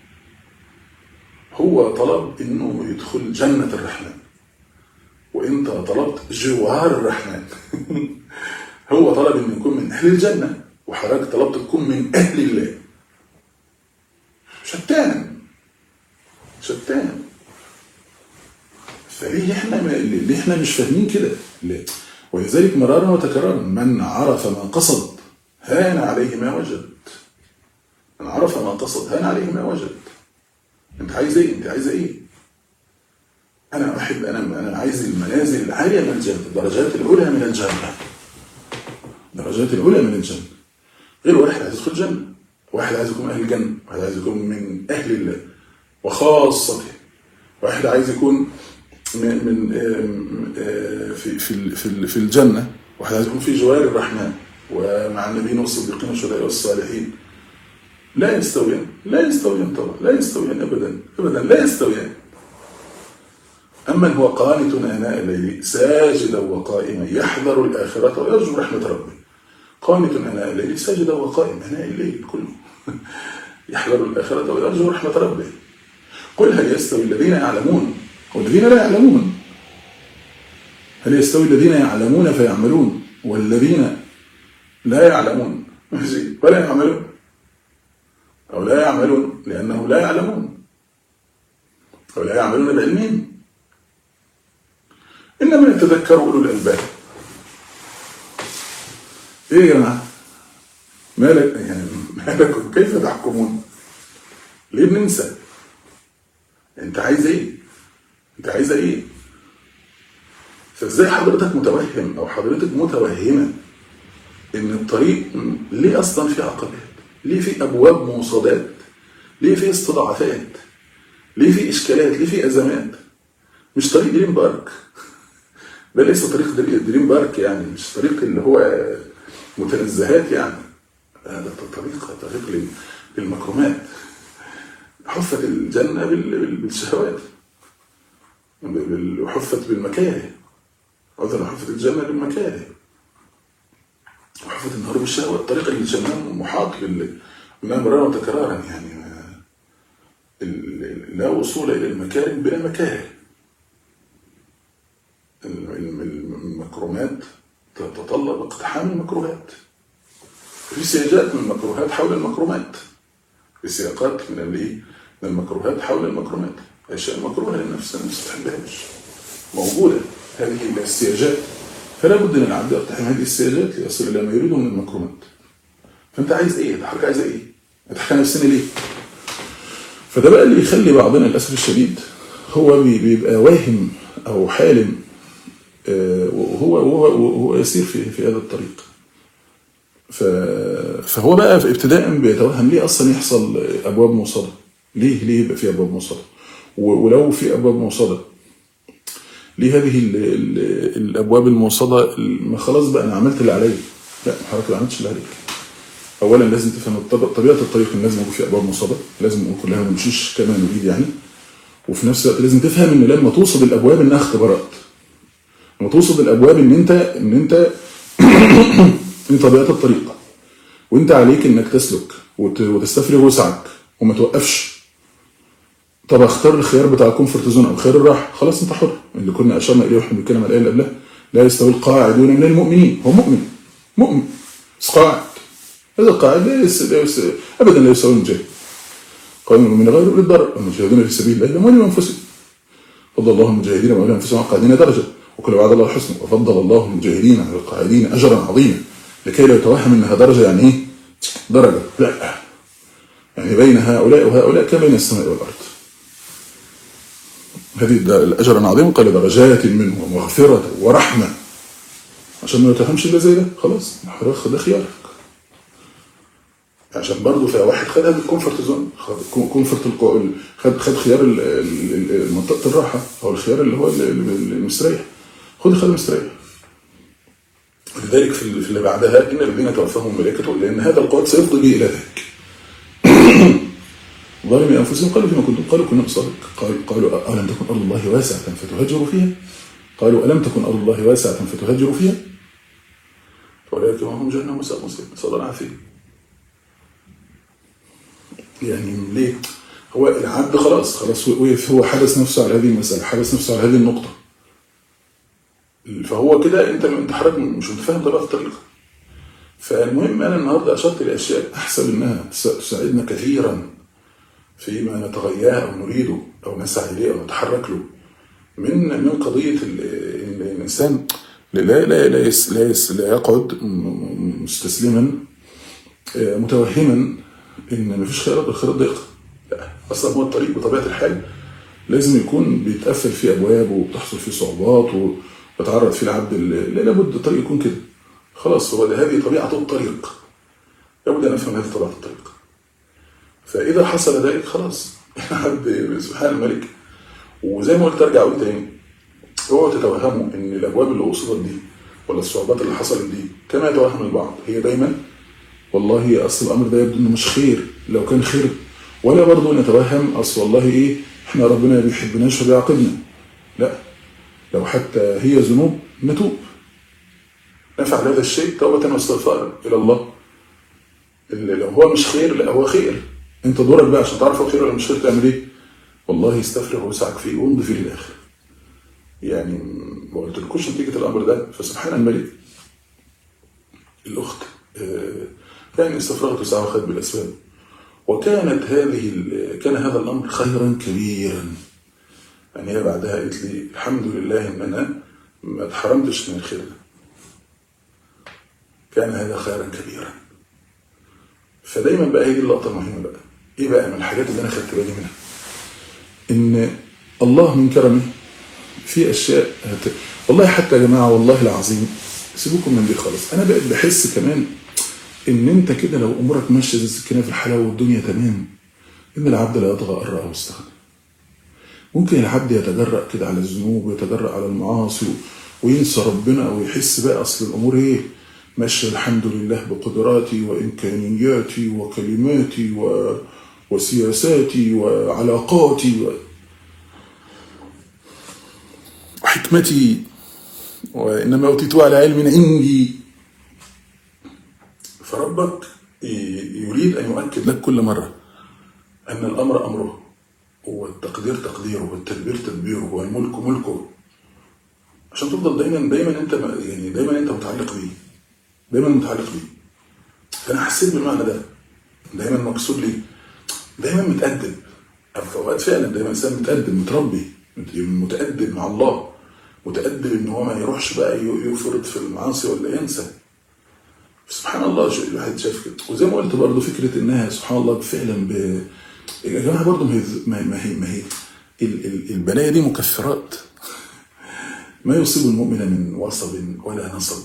هو طلب انه يدخل جنة الرحمن وانت طلبت جوار الرحمن هو طلب انه يكون من اهل الجنة وحضرتك طلبت تكون من اهل الله شتان شتان فليه احنا ليه احنا مش فاهمين كده ليه؟ ولذلك مرارا وتكرارا من عرف ما قصد هان عليه ما وجد من عرف ما قصد هان عليه ما وجد انت عايز ايه انت عايز ايه انا احب انا انا عايز المنازل العاليه من الجنه الدرجات العلى من الجنه الدرجات العلى من الجنه غير واحد عايز يدخل الجنه واحد عايز يكون من اهل الجنه واحد عايز يكون من اهل الله وخاصته واحد عايز يكون من من آم، آه، في في ال- في ال- في الجنه واحد عايز يكون في جوار الرحمن ومع النبيين والصديقين والشهداء والصالحين لا يستويان لا يستويان طبعا لا يستويان ابدا ابدا لا يستويان اما هو قانت اناء الليل ساجدا وقائما يحذر الاخره ويرجو رحمه ربه قانت اناء الليل ساجدا وقائما اناء الليل كله يحذر الاخره ويرجو رحمه ربه قل هل يستوي الذين يعلمون والذين لا يعلمون هل يستوي الذين يعلمون فيعملون والذين لا يعلمون ماشي ولا يعملون أو لا يعملون لأنه لا يعلمون أو لا يعملون بعلمهم إنما يتذكر أولو الألباب إيه يا جماعة مالك يعني مالكم كيف تحكمون ليه بننسى انت عايز ايه انت عايزه ايه فازاي حضرتك متوهم او حضرتك متوهمه ان الطريق ليه اصلا فيه عقبات ليه فيه ابواب موصدات ليه فيه استضعافات ليه فيه اشكالات ليه فيه ازمات مش طريق دريم بارك ده ليس طريق دري- دريم بارك يعني مش طريق اللي هو متنزهات يعني هذا طريق طريق لل- للمكرمات حفت الجنة بال- بال- بالشهوات بال- وحفت بالمكاره مثلا حفت الجنة بالمكاره وحفت النار بالشهوات الطريق اللي الجنة محاط بال بما مرارا وتكرارا يعني ما- ال- ال- لا وصول إلى المكارم بلا مكاره ال- ال- المكرمات تتطلب اقتحام المكروهات في سياجات من المكروهات حول المكرمات في سياقات من الايه؟ من المكروهات حول المكرمات الاشياء المكروهه للنفس النفس ما تحبهاش موجوده هذه السياجات فلا بد ان العبد يقتحم هذه السياجات ليصل الى ما يريده من المكرمات فانت عايز ايه؟ انت حضرتك عايزه ايه؟ هتحكي نفسنا ليه؟ فده بقى اللي يخلي بعضنا للاسف الشديد هو بي- بيبقى واهم او حالم آه، وهو وهو وهو يسير في في هذا الطريق ف... فهو بقى في ابتداء بيتوهم ليه اصلا يحصل ابواب موصده ليه ليه يبقى في ابواب موصده و- ولو في ابواب موصده ليه هذه ال... ال... الابواب الموصده ما خلاص بقى انا عملت اللي عليا لا حضرتك ما عملتش اللي عليك اولا لازم تفهم الطب- طبيعه الطريق ان لازم يكون في ابواب موصده لازم نقول كلها ما نمشيش كما نريد يعني وفي نفس الوقت لازم تفهم ان لما توصد الابواب انها اختبارات لما توصد الابواب ان انت ان انت دي طبيعه الطريق وانت عليك انك تسلك وت- وتستفرغ وسعك وما توقفش طب اختار الخيار بتاع الكومفورت زون او خيار الراحه خلاص انت حر اللي كنا اشرنا اليه واحنا بنتكلم على الايه اللي قبلها لا يستوي القاعدون من المؤمنين هو مؤمن مؤمن بس قاعد هذا القاعد لا يس... لا يس... ابدا لا يساوي المجاهد قال من غير اولي الضرر المجاهدون في سبيل الله لهم انفسهم فضل الله المجاهدين وأولي أنفسهم على القاعدين درجة وكل وعد الله الحسنى وفضل الله المجاهدين على القاعدين أجرا عظيما لكي لا يتوهم أنها درجة يعني إيه؟ درجة لا يعني بين هؤلاء وهؤلاء كبين السماء والأرض هذه الد- الأجر العظيم قال درجات منه ومغفرة ورحمة عشان ما يتهمش إلا زي ده خلاص حضرتك ده خيارك عشان برضه في واحد خد هذا الكومفورت زون خد كو- كومفورت القو... ال- خد خد خيار ال- ال- ال- منطقه الراحه او الخيار اللي هو ال- ال- المستريح خد خد المستريح ولذلك في ال- في اللي بعدها ان الذين توفاهم الملائكه لان هذا القول سيفضي به الى ذلك ظالمي انفسهم قالوا فيما كنتم قالوا كنا نصدق قال قالوا الم تكن ارض الله واسعه فتهاجروا فيها قالوا الم تكن ارض الله واسعه فتهاجروا فيها فاولئك هم جهنم وساء مصير نسال الله العافيه يعني ليه؟ هو العبد خلاص خلاص وقف هو حبس نفسه على هذه المسألة حبس نفسه على هذه النقطة فهو كده انت انت حضرتك مش متفاهم طبيعة الطريقة فالمهم انا النهارده اشرت لاشياء احسب انها تس- تساعدنا كثيرا فيما نتغياه او نريده او نسعى اليه او نتحرك له من من قضيه ال- ان الانسان لا لا لا يس لا, يس لا يقعد م- م- مستسلما آه، متوهما ان مفيش خيارات غير خيارات ضيقه لا اصلا هو الطريق بطبيعه الحال لازم يكون بيتقفل فيه ابواب وبتحصل فيه صعوبات ويتعرض فيه العبد ل- لا لابد الطريق يكون كده خلاص هو ده هذه طبيعه الطريق لابد ان افهم هذه طبيعه الطريق فاذا حصل ذلك خلاص عبد سبحان الملك وزي ما قلت ارجع اقول تاني اوعوا تتوهموا ان الابواب اللي وصلت دي ولا الصعوبات اللي حصلت دي كما يتوهم البعض هي دايما والله اصل الامر ده يبدو انه مش خير لو كان خير ولا برضه نتوهم اصل والله ايه احنا ربنا ما بيحبناش فبيعاقبنا لا لو حتى هي ذنوب نتوب نفعل هذا الشيء توبة واستغفارا الى الله اللي لو هو مش خير لا هو خير انت دورك بقى عشان تعرف هو خير ولا مش خير تعمل ايه والله استفرغ وسعك فيه وامضي فيه للاخر يعني ما قلتلكوش نتيجه الامر ده فسبحان الملك الاخت آه، يعني استفرغت وسعها وخد بالاسباب وكانت هذه ال- كان هذا الامر خيرا كبيرا يعني هي بعدها قالت لي الحمد لله ان انا ما اتحرمتش من الخير ده كان هذا خيرا كبيرا فدايما بقى هي دي اللقطه المهمه بقى ايه بقى من الحاجات اللي انا خدت بالي منها ان الله من كرمه في اشياء هت... والله حتى يا جماعه والله العظيم سيبوكم من دي خالص انا بقيت بحس كمان ان انت كده لو امورك ماشيه زي السكينه في الحلاوه والدنيا تمام ان العبد لا يطغى ان راى واستغنى ممكن العبد يتجرأ كده على الذنوب ويتجرأ على المعاصي و- وينسى ربنا او يحس بقى اصل الامور ايه ماشيه الحمد لله بقدراتي وامكانياتي وكلماتي و... وسياساتي وعلاقاتي و... وحكمتي وانما اوتيتها على علم عندي فربك ي- يريد ان يؤكد لك كل مره ان الامر امره والتقدير تقديره والتدبير تدبيره والملك ملكه عشان تفضل دايما دايما انت يعني دايما انت متعلق بيه دايما متعلق بيه انا حسيت بالمعنى ده دايما مقصود لي دايما متأدب في اوقات فعلا دايما انسان متأدب متربي متأدب مع الله متأدب ان هو ما يروحش بقى ي- يفرط في المعاصي ولا ينسى سبحان الله شو الواحد شاف كده وزي ما قلت برضه فكره انها سبحان الله فعلا ب... يا جماعه برضه ما هي ما ما هي, ما هي ال- ال- البلايا دي مكفرات ما يصيب المؤمن من وصب ولا نصب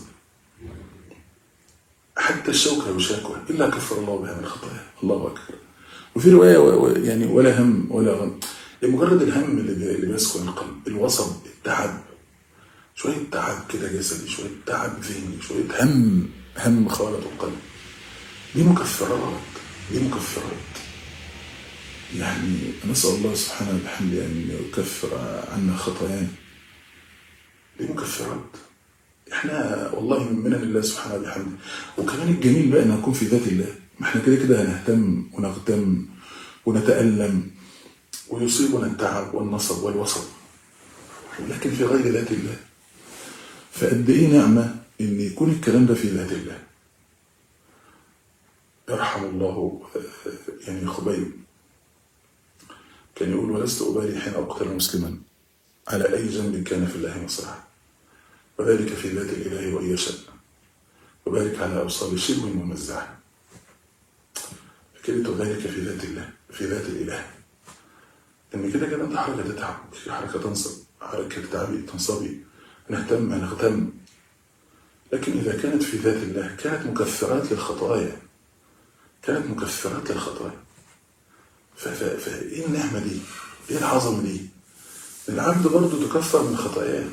حتى الشوكة يشاكها إلا كفر الله بها من خطاياه الله أكبر وفي رواية و- و- يعني ولا هم ولا غم مجرد الهم اللي بي- اللي بيسكن القلب الوصب التعب شوية تعب كده جسدي شوية تعب ذهني شوية هم هم خالط القلب دي مكفرات دي مكفرات يعني نسأل الله سبحانه وبحمده أن يكفر عنا خطايانا دي مكفرات احنا والله من منن الله سبحانه وبحمده وكمان الجميل بقى ان نكون في ذات الله ما احنا كده كده هنهتم ونغتم ونتألم ويصيبنا التعب والنصب والوصب ولكن في غير ذات الله فقد ايه نعمة ان يكون الكلام ده في ذات الله يرحم الله آه، يعني خبيب كان يقول ولست أبالي حين أقتل مسلما على أي ذنب كان في الله مصلحة وذلك في ذات الإله وإن يشاء وبارك على أوصال شبه ممزعة فكرة وذلك في ذات الله في ذات الإله إن كده كده أنت حركة تتعب في حركة تنصب حركة تتعبي تنصبي نهتم نغتم لكن إذا كانت في ذات الله كانت مكفرات للخطايا كانت مكفرات للخطايا ف- ف- فايه النعمه دي؟ ايه العظمه دي؟ العبد برضه تكفر من خطاياه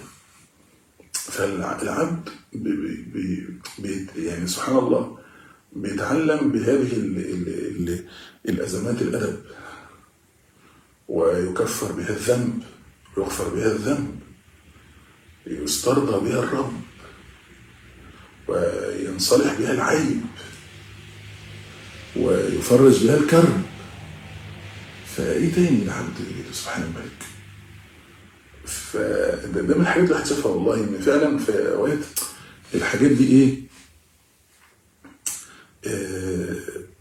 فالعبد بي بي بي يعني سبحان الله بيتعلم بهذه ال ال ال الازمات الادب ويكفر بها الذنب ويغفر بها الذنب يسترضى بها الرب وينصلح بها العيب ويفرج بها الكرب فايه تاني العبد يريده سبحان الملك فده ده من الحاجات اللي الواحد شافها والله ان فعلا في اوقات الحاجات دي ايه آه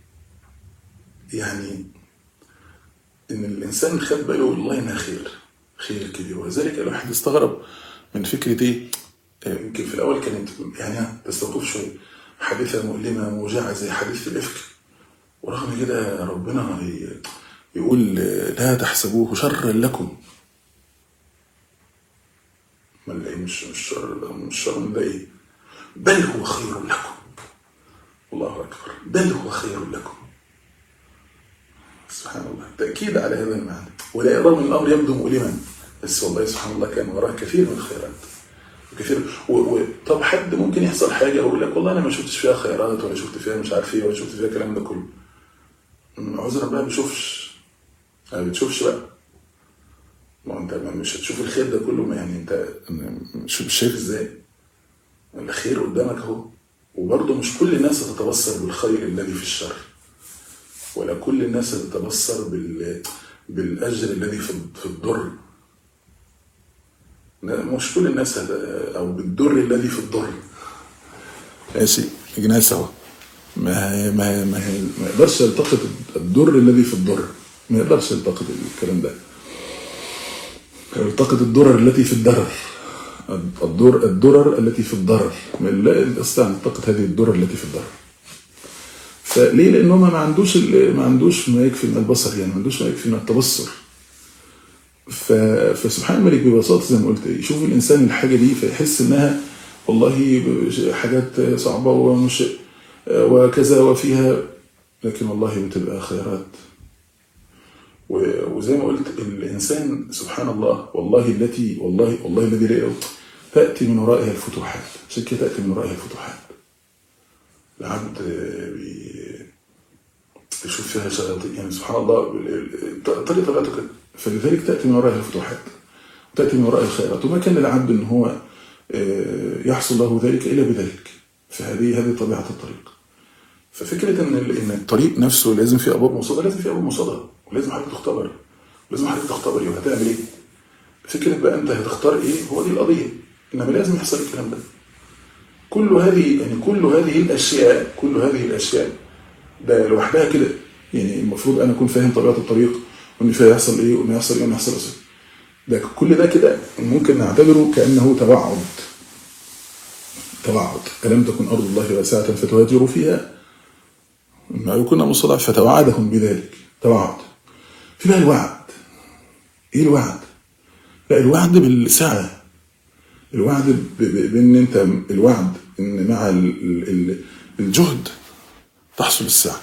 يعني ان الانسان خد باله والله انها خير خير كبير ولذلك الواحد استغرب من فكره ايه آه، يمكن في الاول كانت يعني تستوقف شويه حادثه مؤلمه موجعه زي حادثه الافك ورغم كده ربنا ي- يقول لا تحسبوه شرا لكم ما لا مش مش شر ده مش شر ده ايه بل هو خير لكم الله اكبر بل هو خير لكم تاكيد على هذا المعنى ولا رغم ان الامر يبدو مؤلما بس والله سبحان الله كان وراه كثير من الخيرات كثير و... و... طب حد ممكن يحصل حاجه ويقول لك والله انا ما شفتش فيها خيرات ولا شفت فيها مش عارف ايه ولا شفت فيها الكلام ده كله أمم، عذرا بقى ما بيشوفش ما بتشوفش بقى ما انت ما- مش هتشوف الخير ده كله ما يعني انت مش مش شايف ازاي الخير قدامك اهو وبرضه مش كل الناس هتتبصر بالخير الذي في الشر ولا كل الناس هتتبصر بال بالاجر الذي في في الضر لا، مش كل الناس هت... او بالضر الذي في الضر ماشي جناها سوا ما هي ما هي ما, هي ما يقدرش يلتقط الضر الذي في الضر ما يقدرش يلتقط الكلام ده يلتقط الضرر التي في الضرر الضر الضرر التي في الضرر لا يستطيع ان يلتقط هذه الضرر التي في الضرر فليه لان هو ما عندوش ال- ما عندوش ما يكفي من البصر يعني ما عندوش ما يكفي من التبصر ف... فسبحان الملك ببساطه زي ما قلت يشوف الانسان الحاجه دي فيحس انها والله حاجات صعبه ومش وكذا وفيها لكن والله بتبقى خيرات و- وزي ما قلت الانسان سبحان الله والله التي والله والله الذي لا إله تاتي من ورائها الفتوحات عشان كده تاتي من ورائها الفتوحات العبد بي- تشوف فيها شياطين يعني سبحان الله طريقه طبيعته كده فلذلك تاتي من ورائها الفتوحات وتاتي من ورائها الخيرات وما كان للعبد ان هو آه، يحصل له ذلك الا بذلك فهذه هذه طبيعه الطريق ففكره ان ال- ان الطريق نفسه لازم فيه ابواب مصادة لازم فيه ابواب مصادة ولازم حضرتك تختبر لازم حضرتك تختبري وهتعمل ايه فكره بقى انت هتختار ايه هو دي القضيه انما لازم يحصل الكلام ده كل هذه يعني كل هذه الاشياء كل هذه الاشياء ده لوحدها كده يعني المفروض انا اكون فاهم طبيعه الطريق وان فيها يحصل ايه وان يحصل ايه وان يحصل ايه ده كل ده كده ممكن نعتبره كانه توعد توعد ألم تكن أرض الله واسعة فتهاجروا فيها ما يكون مستضعف فتوعدهم بذلك توعد في بقى الوعد ايه الوعد؟ لا الوعد بالسعة الوعد ب- ب- بان انت الوعد ان مع ال- ال- الجهد تحصل السعة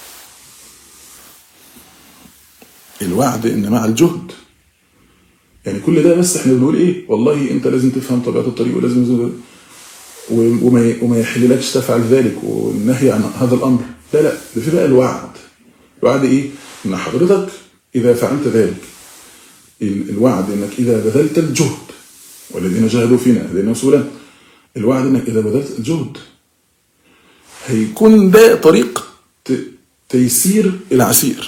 الوعد ان مع الجهد يعني كل ده بس احنا بنقول ايه والله انت لازم تفهم طبيعه الطريق ولازم و- وما وما يحللكش تفعل ذلك والنهي عن هذا الامر لا لا ده في بقى الوعد الوعد ايه ان حضرتك اذا فعلت ذلك ال- الوعد انك اذا بذلت الجهد والذين جاهدوا فينا هدينا سبلا الوعد انك اذا بذلت الجهد هيكون ده طريق ت- تيسير العسير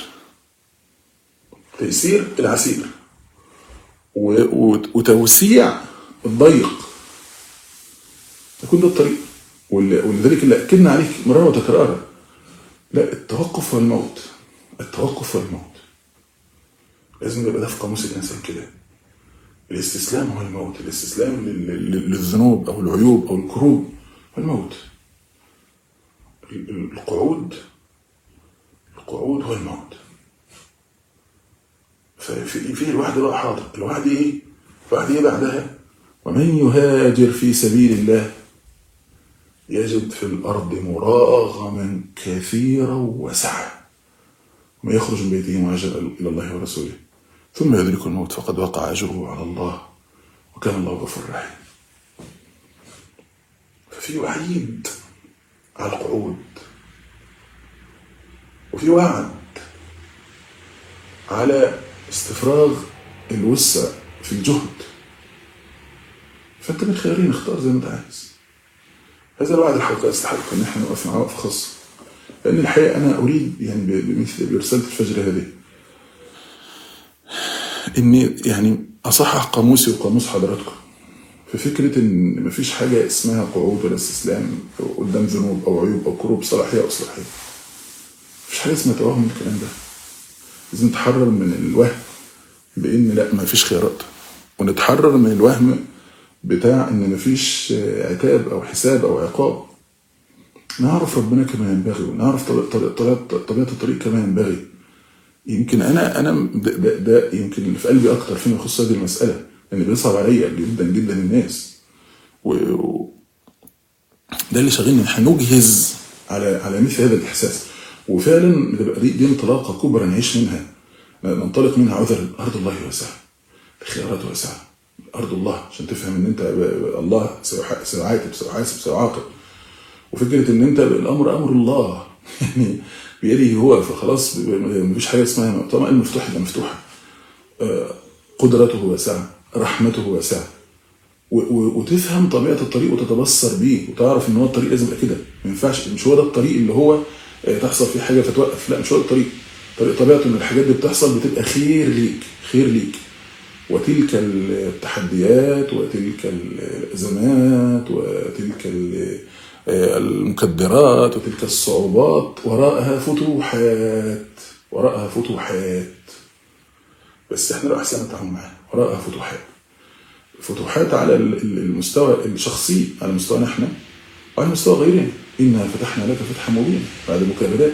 تيسير العسير و- و- وتوسيع الضيق يكون ده الطريق وال- ولذلك اللي اكدنا عليه مرارا وتكرارا لا التوقف والموت التوقف والموت لازم يبقى ده في قاموس الانسان كده الاستسلام هو الموت الاستسلام لل- لل- للذنوب او العيوب او الكروب هو الموت ال- ال- القعود القعود هو الموت ففي في الوعد بقى حاضر الوعد ايه؟ الوعد ايه بعدها؟ ومن يهاجر في سبيل الله يجد في الارض مراغما كثيرا وسعه ومن يخرج من بيته مهاجرا الى الله ورسوله ثم يدرك الموت فقد وقع اجره على الله وكان الله غفورا رحيما ففي وعيد على القعود وفي وعد على استفراغ الوسع في الجهد فانت من خيارين اختار زي ما انت عايز هذا الوعد الحقيقة يستحق ان احنا نقف معاه وقفه خاصه لان الحقيقه انا اريد يعني بمثل برساله الفجر هذه اني يعني اصحح قاموسي وقاموس حضراتكم في فكره ان مفيش حاجه اسمها قعود ولا استسلام قدام ذنوب او عيوب او كروب صلاحيه او اصلاحيه مفيش حاجه اسمها توهم من الكلام ده لازم نتحرر من الوهم بان لا مفيش خيارات ونتحرر من الوهم بتاع ان مفيش عتاب او حساب او عقاب نعرف ربنا كما ينبغي ونعرف طبيعة طبيعة طبيعة الطريق كما ينبغي يمكن انا انا ده, ده, ده يمكن اللي في قلبي اكتر فيما يخص هذه المساله لان بيصعب عليا جدا جدا الناس و و- ده اللي شاغلني هنجهز على على مثل هذا الاحساس وفعلا بتبقى دي, دي انطلاقه كبرى نعيش منها ننطلق منها عذرا أرض الله واسعة الخيارات واسعة أرض الله عشان تفهم إن أنت الله سيح- سيعاتب سيحاسب سيعاقب وفكرة إن أنت الأمر أمر الله يعني بيده هو فخلاص مفيش حاجة اسمها طبعا المفتوح يبقى مفتوحة آه، قدرته واسعة رحمته واسعة و- و- وتفهم طبيعه الطريق وتتبصر بيه وتعرف ان هو الطريق لازم يبقى كده ما ينفعش مش هو ده الطريق اللي هو آه، تحصل فيه حاجه فتوقف لا مش هو ده الطريق طريق طبيعته ان الحاجات دي بتحصل بتبقى خير ليك خير ليك وتلك التحديات وتلك الازمات وتلك ال- آه، المكدرات وتلك الصعوبات وراءها فتوحات وراءها فتوحات بس احنا لو احسن التعامل معاها وراءها فتوحات فتوحات على ال- ال- المستوى الشخصي على مستوانا احنا وعلى مستوى غيرنا إنا فتحنا لك فتحا مبينا بعد مكابدات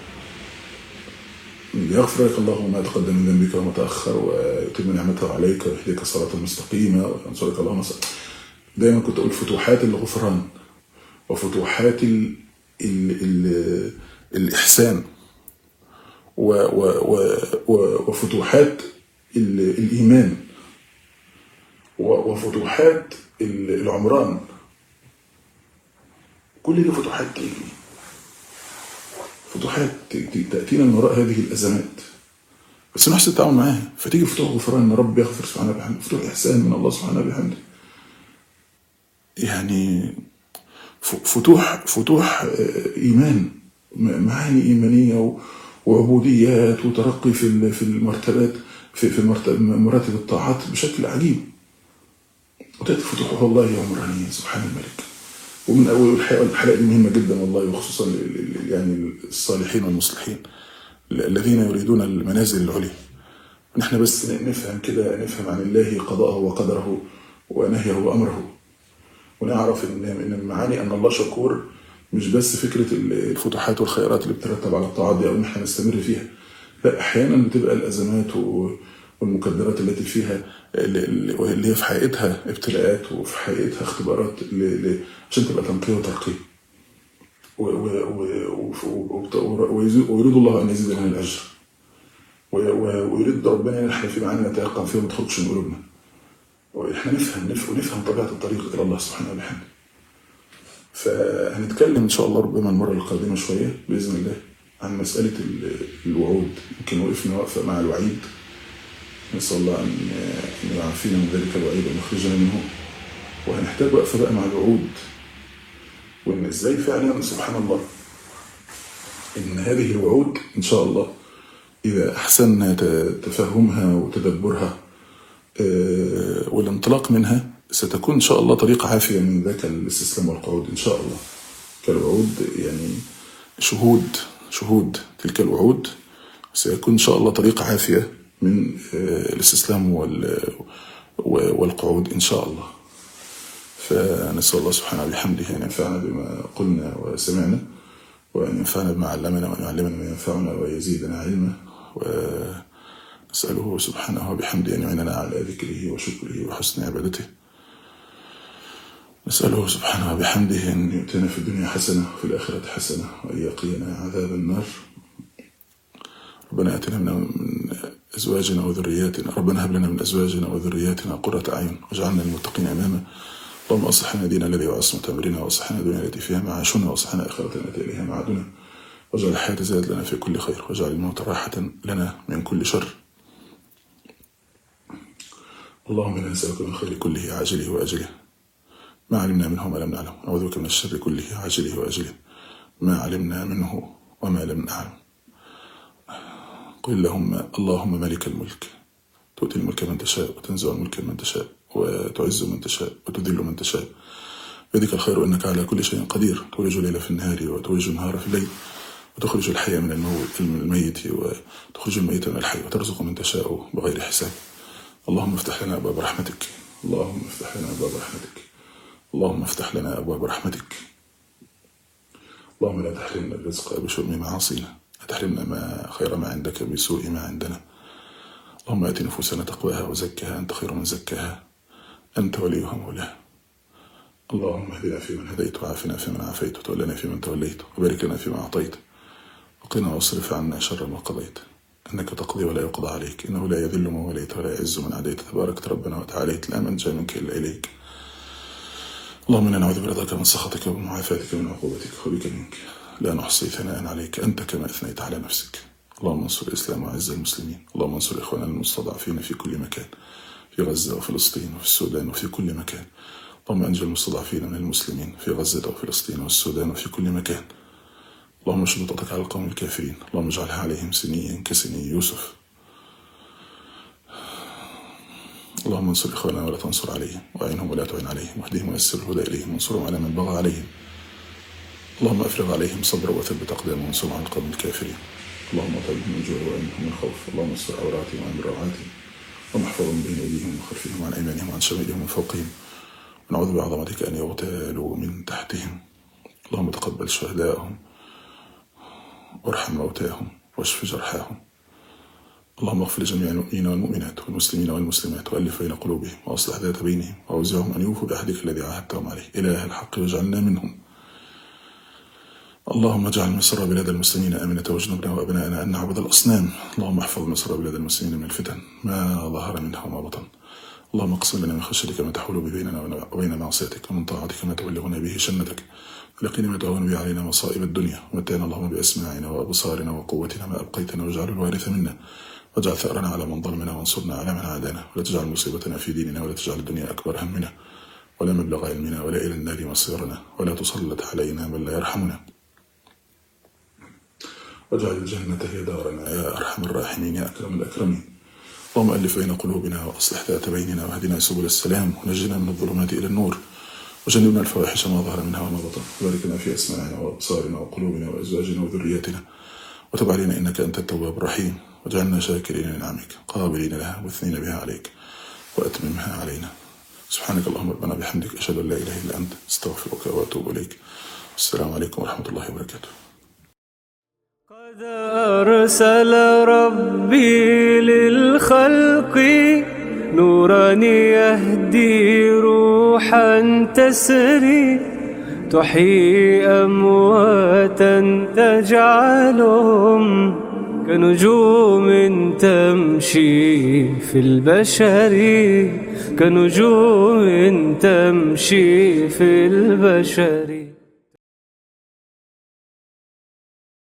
ليغفر لك الله ما تقدم من ذنبك وما تأخر ويتم نعمته عليك ويهديك صراطا مستقيما وينصرك الله نصرا دايما كنت أقول فتوحات الغفران وفتوحات ال ال ال الإحسان و و و و وفتوحات ال الإيمان و- وفتوحات ال- العمران كل دي فتوحات تيجي فتوحات ت- ت- تأتينا من وراء هذه الأزمات بس نحسن التعامل معاها فتيجي فتوح غفران ان رب يغفر سبحانه وبحمده فتوح إحسان من الله سبحانه وبحمده يعني ف- فتوح فتوح آه، إيمان م- معاني إيمانية و- وعبوديات وترقي في ال- في المرتبات في في المرتب- مراتب الطاعات بشكل عجيب وتأتي فتوح الله يوم رهنية سبحان الملك ومن أول الحلقة الحلقة دي مهمة جدا والله وخصوصا لل- لل- يعني الصالحين والمصلحين الذين يريدون المنازل العليا نحن بس نفهم كده نفهم عن الله قضاءه وقدره ونهيه وأمره ونعرف ان ان معاني ان الله شكور مش بس فكره الفتوحات والخيرات اللي بترتب على الطاعات دي او ان احنا نستمر فيها لا احيانا بتبقى الازمات و- والمكدرات التي فيها اللي اللي هي في حقيقتها ابتلاءات وفي حقيقتها اختبارات ل- ل- عشان تبقى تنقيه وترقيه و- و- و- و- و- ويزيد- ويريد الله ان يزيد لنا الاجر و- و- ويريد ربنا ان احنا في معاني نتيقن فيها وما تخرجش من قلوبنا واحنا نفهم نفهم ونفهم طبيعه الطريق الى الله سبحانه وبحمده. فهنتكلم ان شاء الله ربما المره القادمه شويه باذن الله عن مساله ال- الوعود يمكن وقفنا وقفه مع الوعيد نسال الله ان ان يعافينا من ذلك الوعيد وان يخرجنا منه وهنحتاج وقفه بقى مع الوعود وان ازاي فعلا سبحان الله ان هذه الوعود ان شاء الله اذا احسننا ت- تفهمها وتدبرها آه، والانطلاق منها ستكون إن شاء الله طريق عافية من ذاك الاستسلام والقعود إن شاء الله كالوعود يعني شهود شهود تلك الوعود سيكون إن شاء الله طريق عافية من آه، الاستسلام وال- و- والقعود إن شاء الله فنسأل الله سبحانه وبحمده أن ينفعنا بما قلنا وسمعنا وأن ينفعنا بما علمنا وأن يعلمنا ما ينفعنا ويزيدنا علما ونسأله سبحانه وبحمده أن يعيننا على ذكره وشكره وحسن عبادته نسأله سبحانه وبحمده أن يؤتنا في الدنيا حسنة وفي الآخرة حسنة وأن يقينا عذاب النار ربنا آتنا من من أزواجنا وذرياتنا ربنا هب لنا من أزواجنا وذرياتنا قرة أعين واجعلنا للمتقين إماما اللهم أصلح لنا ديننا الذي هو عصمة أمرنا وأصلح لنا الدنيا التي فيها معاشنا وأصلح لنا آخرتنا التي إليها معادنا واجعل الحياة زاد لنا في كل خير واجعل الموت راحة لنا من كل شر اللهم إنا نسألك من الخير كله عاجله وآجله ما علمنا منه وما لم نعلم نعوذ بك من الشر كله عاجله وآجله ما علمنا منه وما لم نعلم قل اللهم اللهم ملك الملك تؤتي الملك من تشاء وتنزع الملك من تشاء وتعز من تشاء وتذل من تشاء بيدك الخير انك على كل شيء قدير تولج الليل في النهار وتولج النهار في الليل وتخرج الحي من الموت من الميت وتخرج الميت من الحي وترزق من تشاء بغير حساب اللهم افتح لنا ابواب رحمتك اللهم افتح لنا ابواب رحمتك اللهم افتح لنا ابواب رحمتك اللهم لا تحرمنا الرزق بشؤم معاصينا لا تحرمنا ما خير ما عندك بسوء ما عندنا اللهم ات نفوسنا تقواها وزكها انت خير من زكاها انت وليها مولاها اللهم اهدنا فيمن هديت وعافنا فيمن عافيت وتولنا فيمن توليت وبارك لنا فيما اعطيت وقنا واصرف عنا شر ما قضيت انك تقضي ولا يقضى عليك انه لا يذل من وليت ولا يعز من عاديت تباركت ربنا وتعاليت لا من جاء منك الا اليك اللهم انا نعوذ برضاك من سخطك ومعافاتك من عقوبتك وبك منك لا نحصي ثناء عليك انت كما اثنيت على نفسك اللهم انصر الاسلام وعز المسلمين اللهم انصر اخواننا المستضعفين في كل مكان في غزه وفلسطين وفي السودان وفي كل مكان اللهم انجل المستضعفين من المسلمين في غزه وفلسطين والسودان وفي كل مكان اللهم اشد وطأتك على القوم الكافرين اللهم اجعلها عليهم سنيا كسني يوسف اللهم انصر اخواننا ولا تنصر عليهم واعينهم ولا تعين عليهم واهدهم ويسر الهدى اليهم وانصرهم على من بغى عليهم اللهم افرغ عليهم صبرا وثبت اقدامهم وانصرهم على القوم الكافرين اللهم اطعمهم من جوع وامنهم من خوف اللهم استر عوراتهم وامن روعاتهم اللهم احفظهم بين ايديهم ومن خلفهم وعن ايمانهم وعن شمائلهم ومن فوقهم ونعوذ بعظمتك ان يغتالوا من تحتهم اللهم تقبل شهداءهم وارحم موتاهم واشف جرحاهم اللهم اغفر لجميع المؤمنين والمؤمنات والمسلمين والمسلمات والف بين قلوبهم واصلح ذات بينهم واوزعهم ان يوفوا بعهدك الذي عاهدتهم عليه اله الحق واجعلنا منهم اللهم اجعل مصر بلاد المسلمين امنه واجنبنا وابنائنا ان نعبد الاصنام اللهم احفظ مصر بلاد المسلمين من الفتن ما ظهر منها وما بطن اللهم اقسم لنا من خشيتك ما تحول به بيننا وبين معصيتك ومن طاعتك ما تبلغنا به جنتك ولقنا ما تهون به علينا مصائب الدنيا ومتعنا اللهم باسماعنا وابصارنا وقوتنا ما ابقيتنا واجعل الوارث منا واجعل ثأرنا على من ظلمنا وانصرنا على من عادانا ولا تجعل مصيبتنا في ديننا ولا تجعل الدنيا أكبر همنا ولا مبلغ علمنا ولا إلى النار مصيرنا ولا تسلط علينا من لا يرحمنا واجعل الجنة هي دارنا يا أرحم الراحمين يا أكرم الأكرمين اللهم ألف بين قلوبنا وأصلح ذات بيننا واهدنا سبل السلام ونجنا من الظلمات إلى النور وجنبنا الفواحش ما ظهر منها وما بطن وبارك لنا في أسماعنا وأبصارنا وقلوبنا وأزواجنا وذريتنا وتب علينا إنك أنت التواب الرحيم واجعلنا شاكرين لنعمك قابلين لها مثنين بها عليك وأتممها علينا سبحانك اللهم ربنا بحمدك أشهد أن لا إله إلا أنت استغفرك وأتوب إليك السلام عليكم ورحمة الله وبركاته قد أرسل ربي للخلق نورا يهدي روحا تسري تحيي أمواتا تجعلهم كنجوم تمشي في البشر كنجوم تمشي في البشر